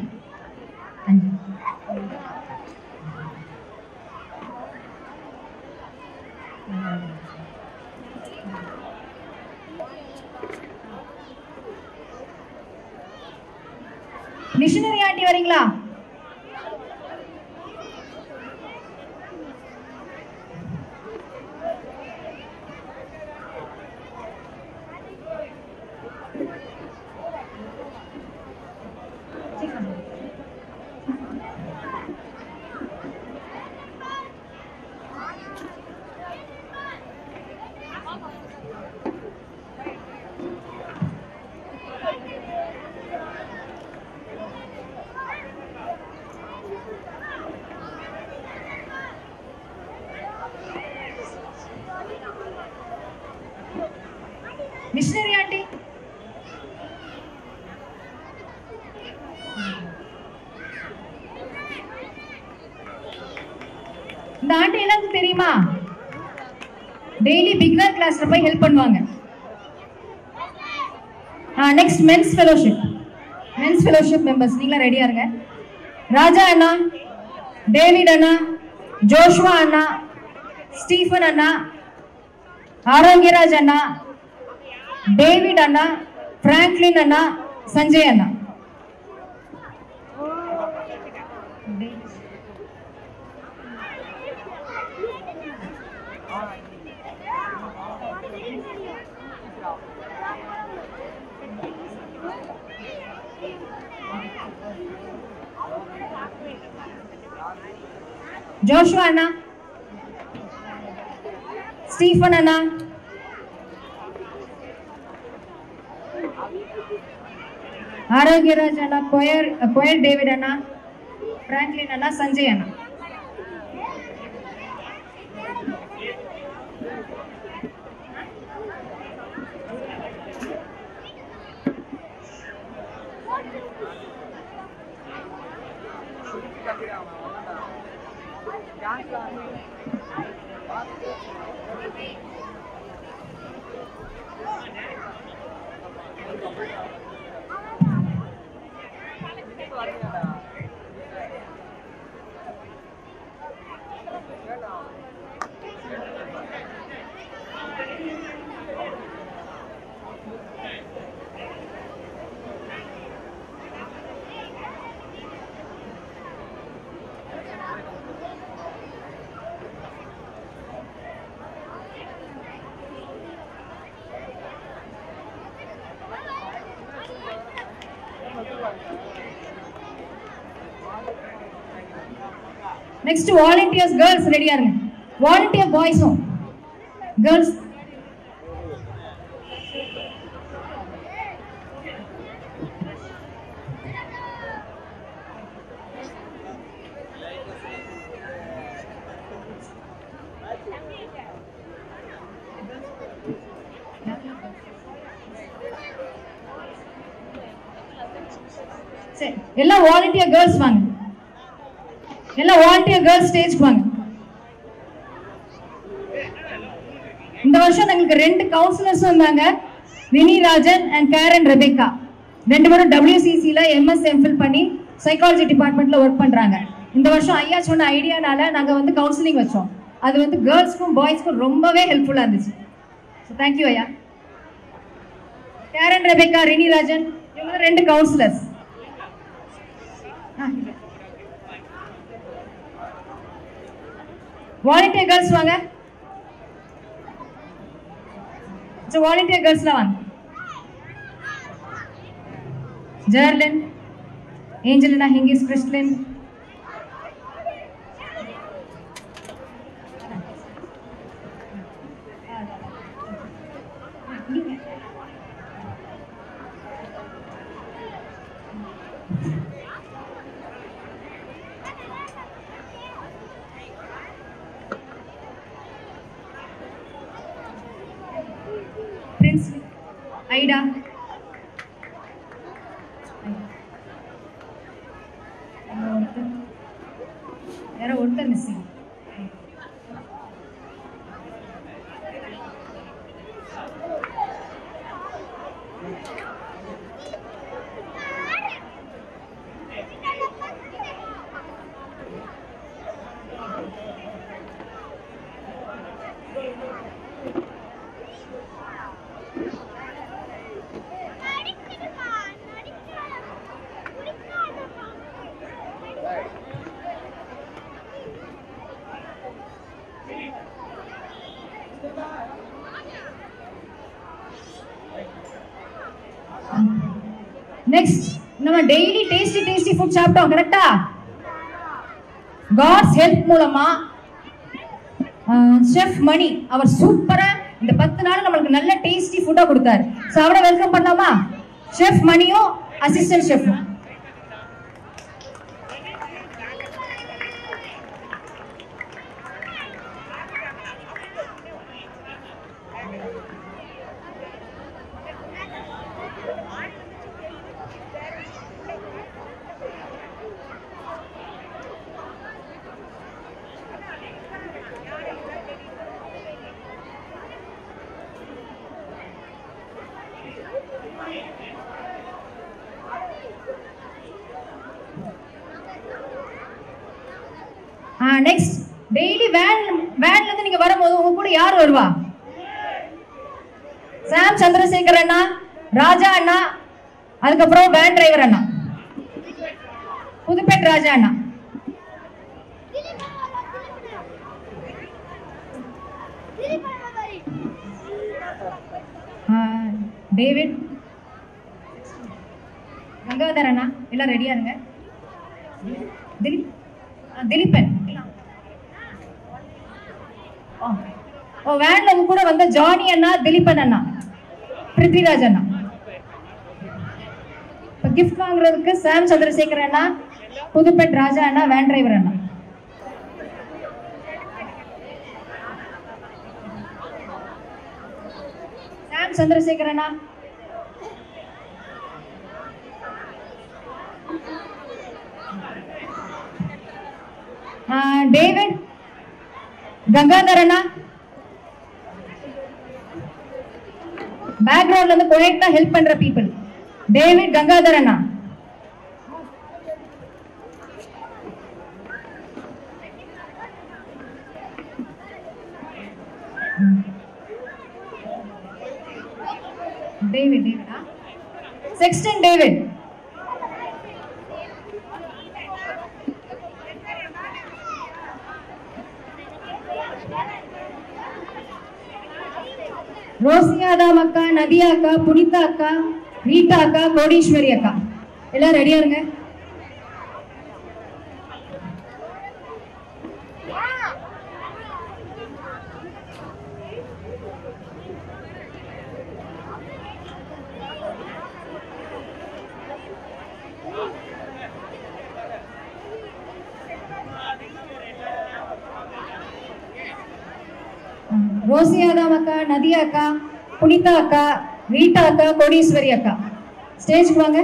மிஷினரி ஆண்டி வரீங்களா மிஷினரி ஆண்டி இந்த ஆண்டி எல்லாத்துக்கும் தெரியுமா டெய்லி பிகினர் கிளாஸ்ல போய் ஹெல்ப் பண்ணுவாங்க next men's fellowship men's fellowship members நீங்களா ரெடியா இருங்க ராஜா அண்ணா டேவிட் அண்ணா ஜோஷ்வா அண்ணா ஸ்டீஃபன் அண்ணா ஆரோக்கியராஜ் அண்ணா டேவிட் அண்ணா பிராங்க்லின் அண்ணா சஞ்சய் அண்ணா ஜோஷ்வா அண்ணா ஸ்டீஃபன் அண்ணா ஆரோக்கியராஜ் அண்ணா கொயர் கொயர் டேவிட் அண்ணா பிராங்க்லின் அண்ணா சஞ்சய் அண்ணா நெக்ஸ்ட் வாலண்டியர்ஸ் கேர்ள்ஸ் ரெடியா இருங்க வாலண்டியர் பாய்ஸும் கேர்ள்ஸ் சரி எல்லாம் வாலண்டியர் கேர்ள்ஸ் வாங்க எல்லாம் வாலண்டியர் கேர்ள்ஸ் ஸ்டேஜ்க்கு வாங்க இந்த வருஷம் எங்களுக்கு ரெண்டு கவுன்சிலர்ஸ் வந்தாங்க Vini Rajan and Karen Rebecca ரெண்டு பேரும் டபிள்யூசிசியில் எம்எஸ் எம்ஃபில் பண்ணி சைக்காலஜி டிபார்ட்மெண்ட்ல ஒர்க் பண்றாங்க இந்த வருஷம் ஐயா சொன்ன ஐடியானால நாங்க வந்து கவுன்சிலிங் வச்சோம் அது வந்து கேர்ள்ஸ்க்கும் பாய்ஸ்க்கும் ரொம்பவே ஹெல்ப்ஃபுல்லா இருந்துச்சு ஸோ தேங்க்யூ ஐயா கேரன் ரெபேக்கா ரினி ராஜன் இவங்க ரெண்டு கவுன்சிலர்ஸ் வாலண்டியர் கேர்ள்ஸ் வாங்க வாலண்டியர் கேர்ள்ஸ்ல வாங்க Jerlin Angelina Hingis Chrislin Prince Ida யாரோ ஒருத்தர் மிஸ்ஸிங் நெக்ஸ்ட் நம்ம டெய்லி டேஸ்டி டேஸ்டி ஃபுட் சாப்பிட்டோம் கரெக்டா காட்ஸ் ஹெல்ப் மூலமா ஷெஃப் மணி அவர் சூப்பரா இந்த பத்து நாள் நம்மளுக்கு நல்ல டேஸ்டி ஃபுட்டா கொடுத்தாரு ஸோ அவரை வெல்கம் பண்ணலாமா ஷெஃப் மணியும் அசிஸ்டன்ட் ஷெஃப்பும் நெக்ஸ்ட் டெய்லி வேன் வேன்ல இருந்து நீங்க வரும்போது உங்க கூட யார் வருவா சாம் சந்திரசேகர் அண்ணா ராஜா அண்ணா அதுக்கப்புறம் வேன் டிரைவர் அண்ணா புதுப்பேட் ராஜா அண்ணா ஆ, டேவிட் கங்காதர் அண்ணா எல்லாம் ரெடியா இருங்க திலீப் ஆ, திலீபன் ஆ. ஓ வேன்ல உங்க கூட வந்த ஜானி அண்ணா திலீபன் அண்ணா பிருத்விராஜ் அண்ணா இப்போ கிஃப்ட் வாங்குறதுக்கு சாம் சந்திரசேகர் அண்ணா புதுப்பேட் ராஜா அண்ணா வேன் டிரைவர் அண்ணா சாம் சந்திரசேகர் அண்ணா ஆ, டேவிட் கங்காதர் அண்ணா பேக்ரவுண்ட்ல இருந்து கொயட்டா ஹெல்ப் பண்ற பீப்புள் டேவிட் கங்காதர் அண்ணா டேவிட் டேவிடா செக்ஸ்டன் டேவிட் ரோசியாதாம் அக்கா நதியா அக்கா புனிதா அக்கா ரீட்டா அக்கா கோடீஸ்வரி அக்கா எல்லாம் ரெடியா இருங்க ரோசியாதாம் அக்கா நதியா அக்கா புனிதா அக்கா ரீட்டா அக்கா கோடீஸ்வரி அக்கா ஸ்டேஜ்க்கு வாங்க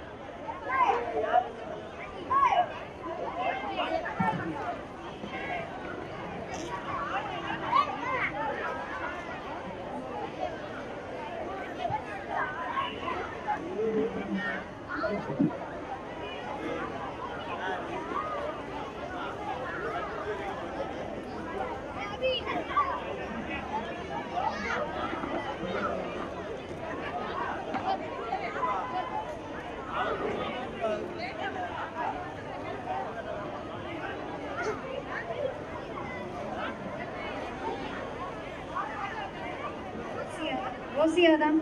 ரோசியாதாம்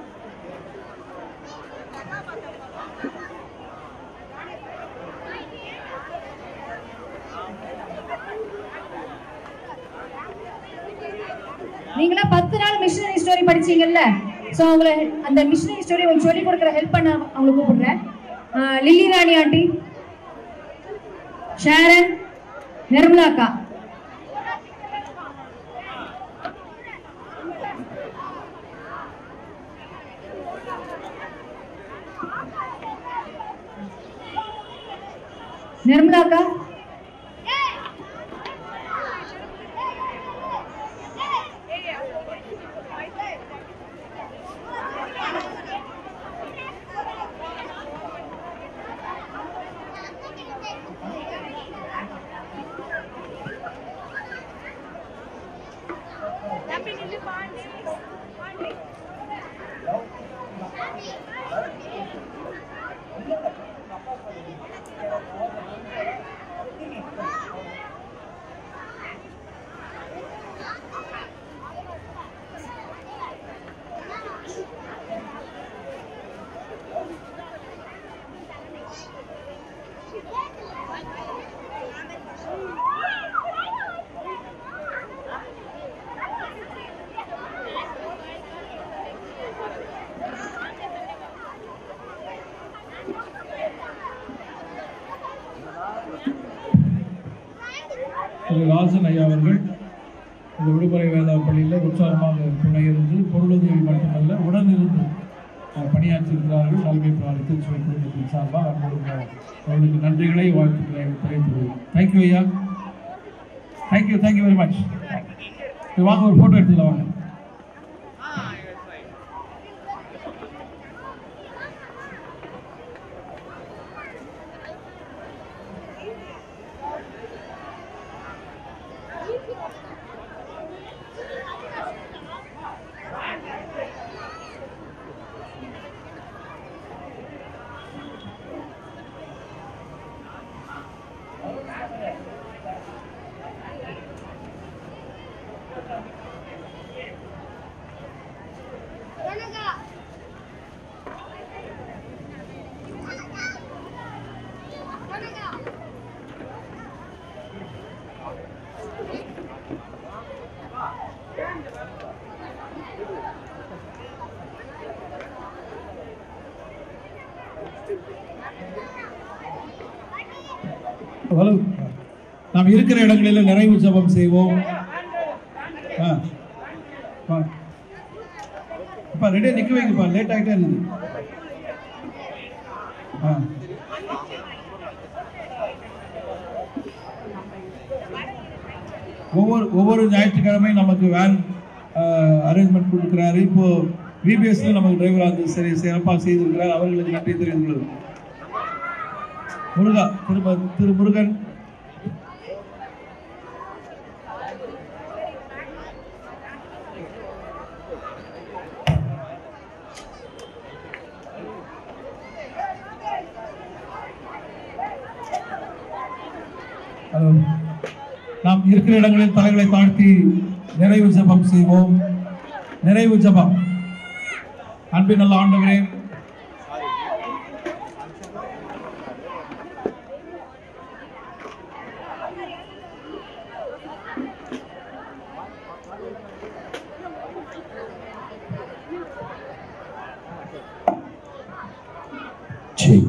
நீங்களா பத்து நாள் மிஷனரி ஸ்டோரி படிச்சீங்கல்ல ஸோ அவங்கள அந்த மிஷனரி ஸ்டோரி உங்களுக்கு சொல்லி கொடுக்குற ஹெல்ப் பண்ண அவங்களை கூப்பிடுறேன் ஆஹ் Lily Rani aunty Sharon Nirmala அக்கா நிர்மலா அக்கா திரு ராஜன் ஐயா அவர்கள் இந்த விடுமுறை வேதா பள்ளியில் உற்சாகமாக துணை இருந்து பொருளுதவி மட்டுமல்ல உடனிருந்து அஹ், பணியாற்றியிருக்கிறார்கள் தலைமை பிராணி திருச்சுவை குடும்பத்தின் சார்பாக அவர்களுக்கு அவர்களுக்கு நன்றிகளை வாழ்த்துக்களை தெரிவித்துள்ளேன் தேங்க்யூ ஐயா தேங்க்யூ தேங்க்யூ வெரி மச் வாங்க ஒரு ஃபோட்டோ எடுத்துக்கலாம் வாங்க வலு நாம் இருக்கிற இடங்களில் நிறைவு ஜெபம் செய்வோம் ஆ வா. அப்பா ரெடியாக நிற்க வைங்கப்பா லேட் ஆகிட்டே இருக்குது ஆ ஒவ்வொரு ஒவ்வொரு ஞாயிற்றுக்கிழமையும் நமக்கு வேன் அரேஞ்ச்மெண்ட் கொடுக்குறாரு இப்போ விபிஎஸ்ல நமக்கு டிரைவராக வந்து சரி சிறப்பாக செய்திருக்கிறார் அவர்களுக்கு நன்றி தெரிவித்துள்ளது முருகா திரும்ப திரு முருகன் ஹலோ. நாம் இருக்கிற இடங்களில் தலைகளை தாழ்த்தி நிறைவு ஜெபம் செய்வோம் நிறைவு ஜெபம் அன்பின் நல்ல ஆண்டவரே சரி.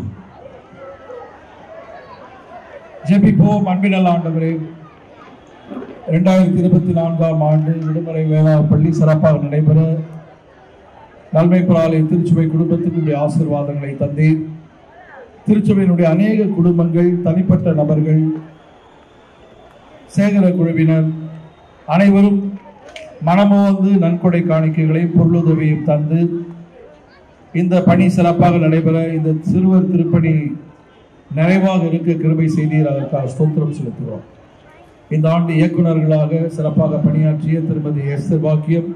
ஜெபிப்போம் அன்பின் நல்ல ஆண்டவரே இரண்டாயிரத்தி இருபத்தி நான்காம் ஆண்டு விடுமுறை வேளா பள்ளி சிறப்பாக நடைபெற நன்மை பிராலை திருச்சுவை குடும்பத்துக்கு உடைய ஆசீர்வாதங்களை தந்தீர் திருச்சுவையினுடைய அநேக குடும்பங்கள் தனிப்பட்ட நபர்கள் சேகர குழுவினர் அனைவரும் மனமோந்து நன்கொடை காணிக்கைகளையும் பொருளுதவியும் தந்து இந்த பணி சிறப்பாக நடைபெற இந்த சிறுவர் திருப்பணி நிறைவாக இருக்க கிருபை செய்தீர் அதற்காக ஸ்தோத்திரம் செலுத்துகிறோம் இந்த ஆண்டு இயக்குநர்களாக சிறப்பாக பணியாற்றிய திருமதி எஸ் பாக்கியம்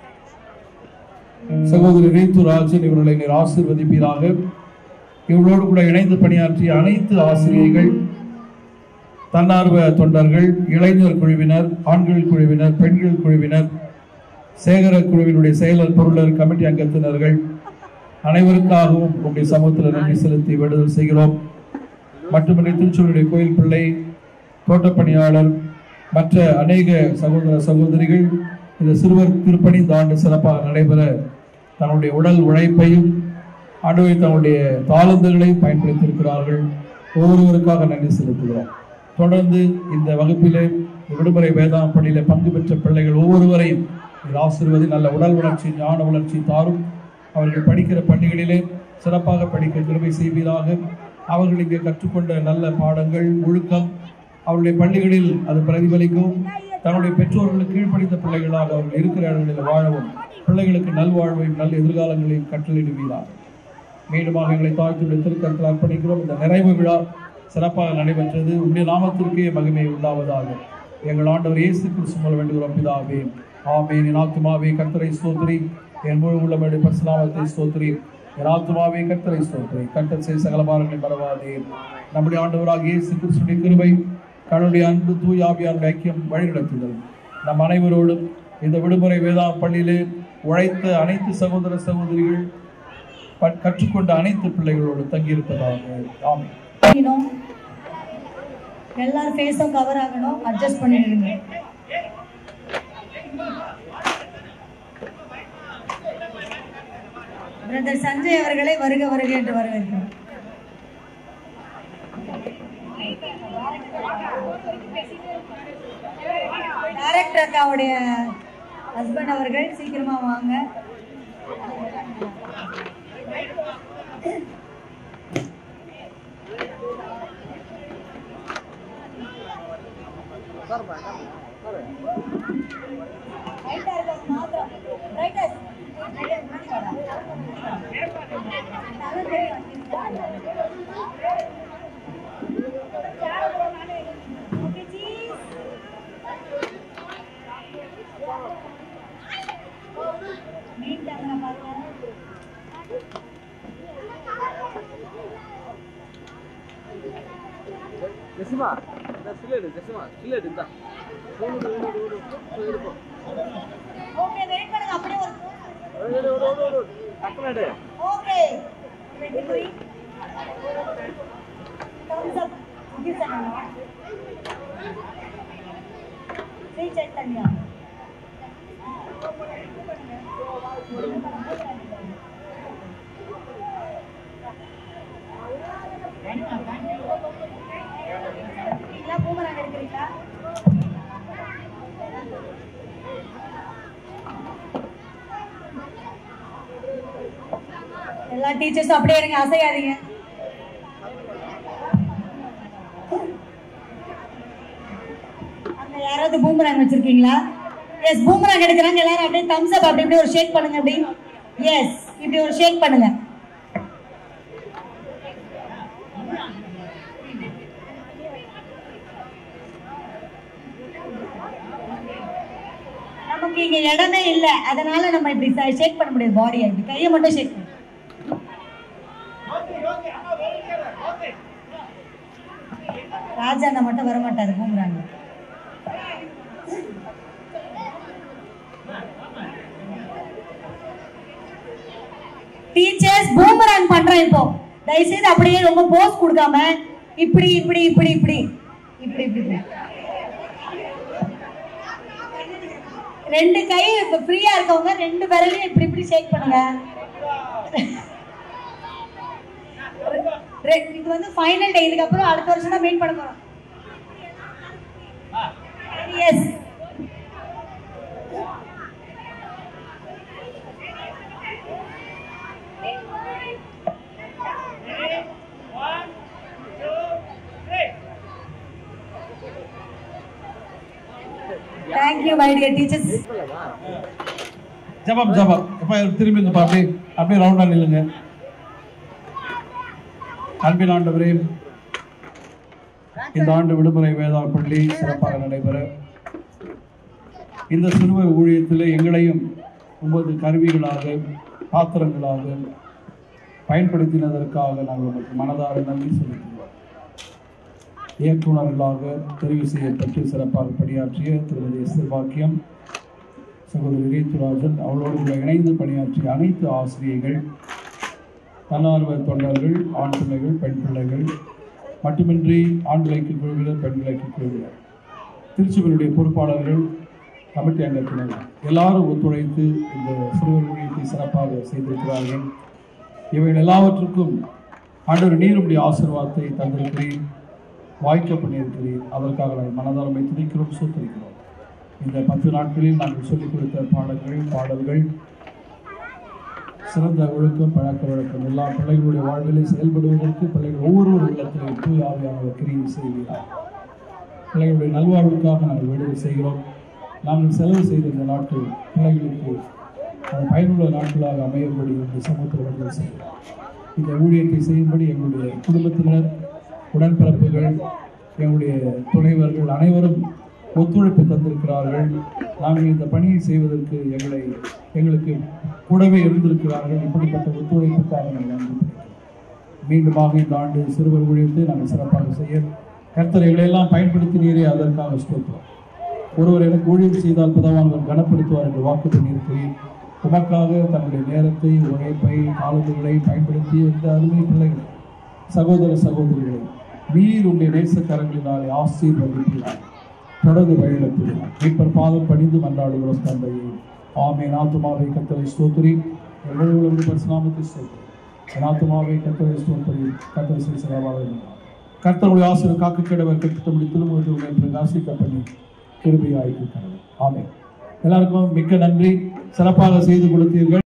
சகோதரி ரீத்து ராஜன் இவர்களை நீர் ஆசீர்வதிப்பீராக இவர்களோடு கூட இணைந்து பணியாற்றிய அனைத்து ஆசிரியர்கள் தன்னார்வ தொண்டர்கள் இளைஞர் குழுவினர் ஆண்கள் குழுவினர் பெண்கள் குழுவினர் சேகர குழுவினுடைய செயலர் பொருளர் கமிட்டி அங்கத்தினர்கள் அனைவருக்காகவும் உங்களுடைய சமூகத்தில் நன்றி செலுத்தி விடுதல் செய்கிறோம் மட்டுமின்றி திருச்சூருடைய கோயில் பிள்ளை தோட்டப்பணியாளர் மற்ற அநேக சகோதர சகோதரிகள் இந்த சிறுவர் திருப்பணி இந்த ஆண்டு சிறப்பாக நடைபெற தன்னுடைய உடல் உழைப்பையும் ஆண்டவை தன்னுடைய தாளந்துகளையும் பயன்படுத்தியிருக்கிறார்கள் ஒவ்வொருவருக்காக நன்றி செலுத்துகிறோம் தொடர்ந்து இந்த வகுப்பிலே இந்த விடுமுறை வேதாம் பணியில பங்கு பெற்ற பிள்ளைகள் ஒவ்வொருவரையும் இது ஆசிர்வதி நல்ல உடல் வளர்ச்சி ஞான வளர்ச்சி தாரும் அவர்கள் படிக்கிற பள்ளிகளிலே சிறப்பாக படிக்க கிருபை செய்வீராக அவர்கள் இங்கே கற்றுக்கொண்ட நல்ல பாடங்கள் ஒழுக்கம் அவருடைய பள்ளிகளில் அது பிரதிபலிக்கும் தன்னுடைய பெற்றோர்களுக்கு கீழ்ப்படித்த பிள்ளைகளாக அவர்கள் இருக்கிற இடங்களில் வாழவும் பிள்ளைகளுக்கு நல்வாழ்வையும் நல்ல எதிர்காலங்களையும் கட்டளையிடுவீராக மீண்டுமாக எங்களை தாழ்த்துடைய திருக்கரத்தில் அர்ப்பணிக்கிறோம் இந்த நிறைவு விழா சிறப்பாக நடைபெற்றது உடைய நாமத்திற்கே மகிமை உண்டாவதாக எங்கள் ஆண்டவர் இயேசு கிறிஸ்து மூலம் வேண்டுகிறோம் பிதாவே ஆமென் என் ஆத்துமாவே கர்த்தரை ஸ்தோத்திரி என் முழு உள்ளமையுடைய பரிசுநாமத்தை ஸ்தோத்திரி என் ஆத்துமாவே கர்த்தரை ஸ்தோத்திரி கர்த்தர் செய்த சகல பாரங்களை மறவாதே நம்முடைய ஆண்டவராக இயேசு கிறிஸ்துடைய கிருபை கடவுளுடைய அன்பு தூய் ஆவியாருடைய ஐக்கியம் வழிநடத்துதல் நம் அனைவரோடும் இந்த விடுமுறை வேதா பள்ளியிலே உழைத்த அனைத்து சகோதர சகோதரிகள் ப- கற்றுக்கொண்ட அனைத்து பிள்ளைகளோடு தங்கியிருப்பதாக ஆமென் பண்ணிக்கணும் எல்லார் ஃபேஸும் கவர் ஆகணும் அட்ஜஸ்ட் பண்ணிடுங்க பிரதர் சஞ்சய் அவர்களை வருக வருக என்று வரவேற்கிறோம் அக்காவுடைய ஹஸ்பண்ட் அவர்கள் சீக்கிரமா வாங்க ஜெசிமா இந்த சிலேடு ஜெசிமா சிலேடு இந்த ஓடு ஓடு ஓடு ஓடு போய் எடுப்போம் ஓகே வெயிட் பண்ணுங்க அப்படியே ஒரு ஓடு ஓடு ஓடு ஓடு டக்குனு எடு ஓகே ரெடி போய் thumbs up give பண்ணனும் சரி செக் பண்ணியா எல்லாம் பூமராங்க எடுக்கிறீங்களா எல்லா டீச்சர்ஸும் அப்படியே இருங்க அசையாதீங்க அங்க யாராவது பூமராங் வச்சிருக்கீங்களா எஸ் பூமராங் எடுக்கிறாங்க எல்லாரும் அப்படியே தம்ஸ் அப் அப்படி இப்படி ஒரு ஷேக் பண்ணுங்க அப்படி எஸ் இப்படி ஒரு ஷேக் பண்ணுங்க நமக்கு இங்க இடமே இல்ல அதனால நம்ம இப்படி ஷேக் பண்ண முடியாது பாடியை இப்படி கையை மட்டும் ஷேக் பண்ணு ராஜா அண்ணா மட்டும் வர மாட்டாரு பூமராங்க டீச்சர்ஸ் பூமராங் பண்றோம் இப்போ தயவுசெய்து அப்படியே ரொம்ப போஸ் கொடுக்காம இப்படி இப்படி இப்படி இப்படி இப்படி இப்படி இப்படி. ரெண்டு கை இப்ப ஃப்ரீயா இருக்கவங்க ரெண்டு விரலையும் இப்படி இப்படி ஷேக் பண்ணுங்க ரெ- இது வந்து ஃபைனல் டே இதுக்கப்புறம் அடுத்த வருஷம் தான் மீட் பண்ண போறோம் yes thank you my dear teachers ஜபம் ஜபம் எப்ப திரும்பிங்கப்பா அப்படியே அப்படியே ரவுண்டா நில்லுங்க அன்பின் ஆண்டவரே இந்த ஆண்டு விடுமுறை வேதாள் பள்ளி சிறப்பாக நடைபெற இந்த சிறுவர் ஊழியத்தில் எங்களையும் ஒன்பது கருவிகளாக பாத்திரங்களாக பயன்படுத்தினதற்காக நாங்கள் உங்களுக்கு மனதார நன்றி செலுத்துகிறோம் இயக்குநர்களாக தெரிவு செய்யப்பட்டு சிறப்பாக பணியாற்றிய திருமதி எஸ்தர் பாக்கியம் சகோதரி ரீத்துராஜன் அவளோடு கூட இணைந்து பணியாற்றிய அனைத்து ஆசிரியர்கள் தன்னார்வ தொண்டர்கள் ஆண் பிள்ளைகள் பெண் பிள்ளைகள் மட்டுமின்றி ஆண் விலைக்கு குழுவினர் பெண் விலைக்கு குழுவினர் திருச்சிவனுடைய பொறுப்பாளர்கள் கமிட்டி அங்கத்தினர் எல்லாரும் ஒத்துழைத்து இந்த சிறுவர் ஊழியத்தை சிறப்பாக செய்திருக்கிறார்கள் இவைகள் எல்லாவற்றுக்கும் ஆண்டவர் நீருடைய ஆசீர்வாதத்தை தந்திருக்கிறேன் வாய்க்க பண்ணியிருக்கிறேன் அதற்காக நாங்கள் மனதாரமை துதிக்கிறோம் சூத்திருக்கிறோம் இந்த பத்து நாட்களில் நாங்கள் சொல்லிக் கொடுத்த பாடங்கள் பாடல்கள் சிறந்த ஒழுக்கம் பழக்க வழக்கம் எல்லா பிள்ளைகளுடைய வாழ்விலே செயல்படுவதற்கு பிள்ளைகள் ஒவ்வொரு உள்ளத்திலும் தூய் ஆவியானவர் கிரியை செய்கிறார் பிள்ளைகளுடைய நல்வாழ்வுக்காக நாங்கள் விடுதலை செய்கிறோம் நாங்கள் செலவு செய்த இந்த நாட்கள் பிள்ளைகளுக்கு அது பயனுள்ள நாட்களாக அமையும்படி இந்த சமூகத்தில் விடுதலை செய்கிறோம் இந்த ஊழியத்தை செய்யும்படி எங்களுடைய குடும்பத்தினர் உடன்பிறப்புகள் எங்களுடைய துணைவர்கள் அனைவரும் ஒத்துழைப்பு தந்திருக்கிறார்கள் நாங்கள் இந்த பணியை செய்வதற்கு எங்களை எங்களுக்கு கூடவே இருந்திருக்கிறார்கள் இப்படிப்பட்ட ஒத்துழைப்புக்காக நாங்கள் நன்றி தெரிவிக்கிறோம். மீண்டுமாக இந்த ஆண்டு சிறுவர் ஊழியத்தை நாங்கள் சிறப்பாக செய்ய கர்த்தரைகளை எல்லாம் பயன்படுத்தினீரே அதற்காக ஸ்தோத்திரம் ஒருவர் எனக்கு ஊழியம் செய்தால் பதவானவர் கனப்படுத்துவார் என்று வாக்கு பண்ணியிருக்கிறேன் உமக்காக தன்னுடைய நேரத்தை உழைப்பை காலங்களை பயன்படுத்தி இந்த அருமை பிள்ளைகள் சகோதர சகோதரிகளை நீர் உடைய நேசக்கரங்களினாலே ஆசீர்வதிக்கிறார் தொடர்ந்து வழிநடத்துகிறார் மீட்பர் பாதம் பணிந்து மன்றாடுகிறோம் தந்தையே ஆமே நாத்துமாவை கத்தரை ஸ்தோத்திரி எவ்வளவு பரிசுநாமத்தை ஸ்தோத்திரி என் ஆத்துமாவை கத்தரை ஸ்தோத்திரி கத்தரை சிறுசலாவாக கர்த்தருடைய ஆசிரியர் காக்க கிடவர் கட்டத்தபடி திருமுகத்தை பிரகாசிக்க பண்ணி கிருபையாய்க்கு கடவுள் ஆமென் எல்லாருக்கும் மிக்க நன்றி சிறப்பாக செய்து கொடுத்தீர்கள்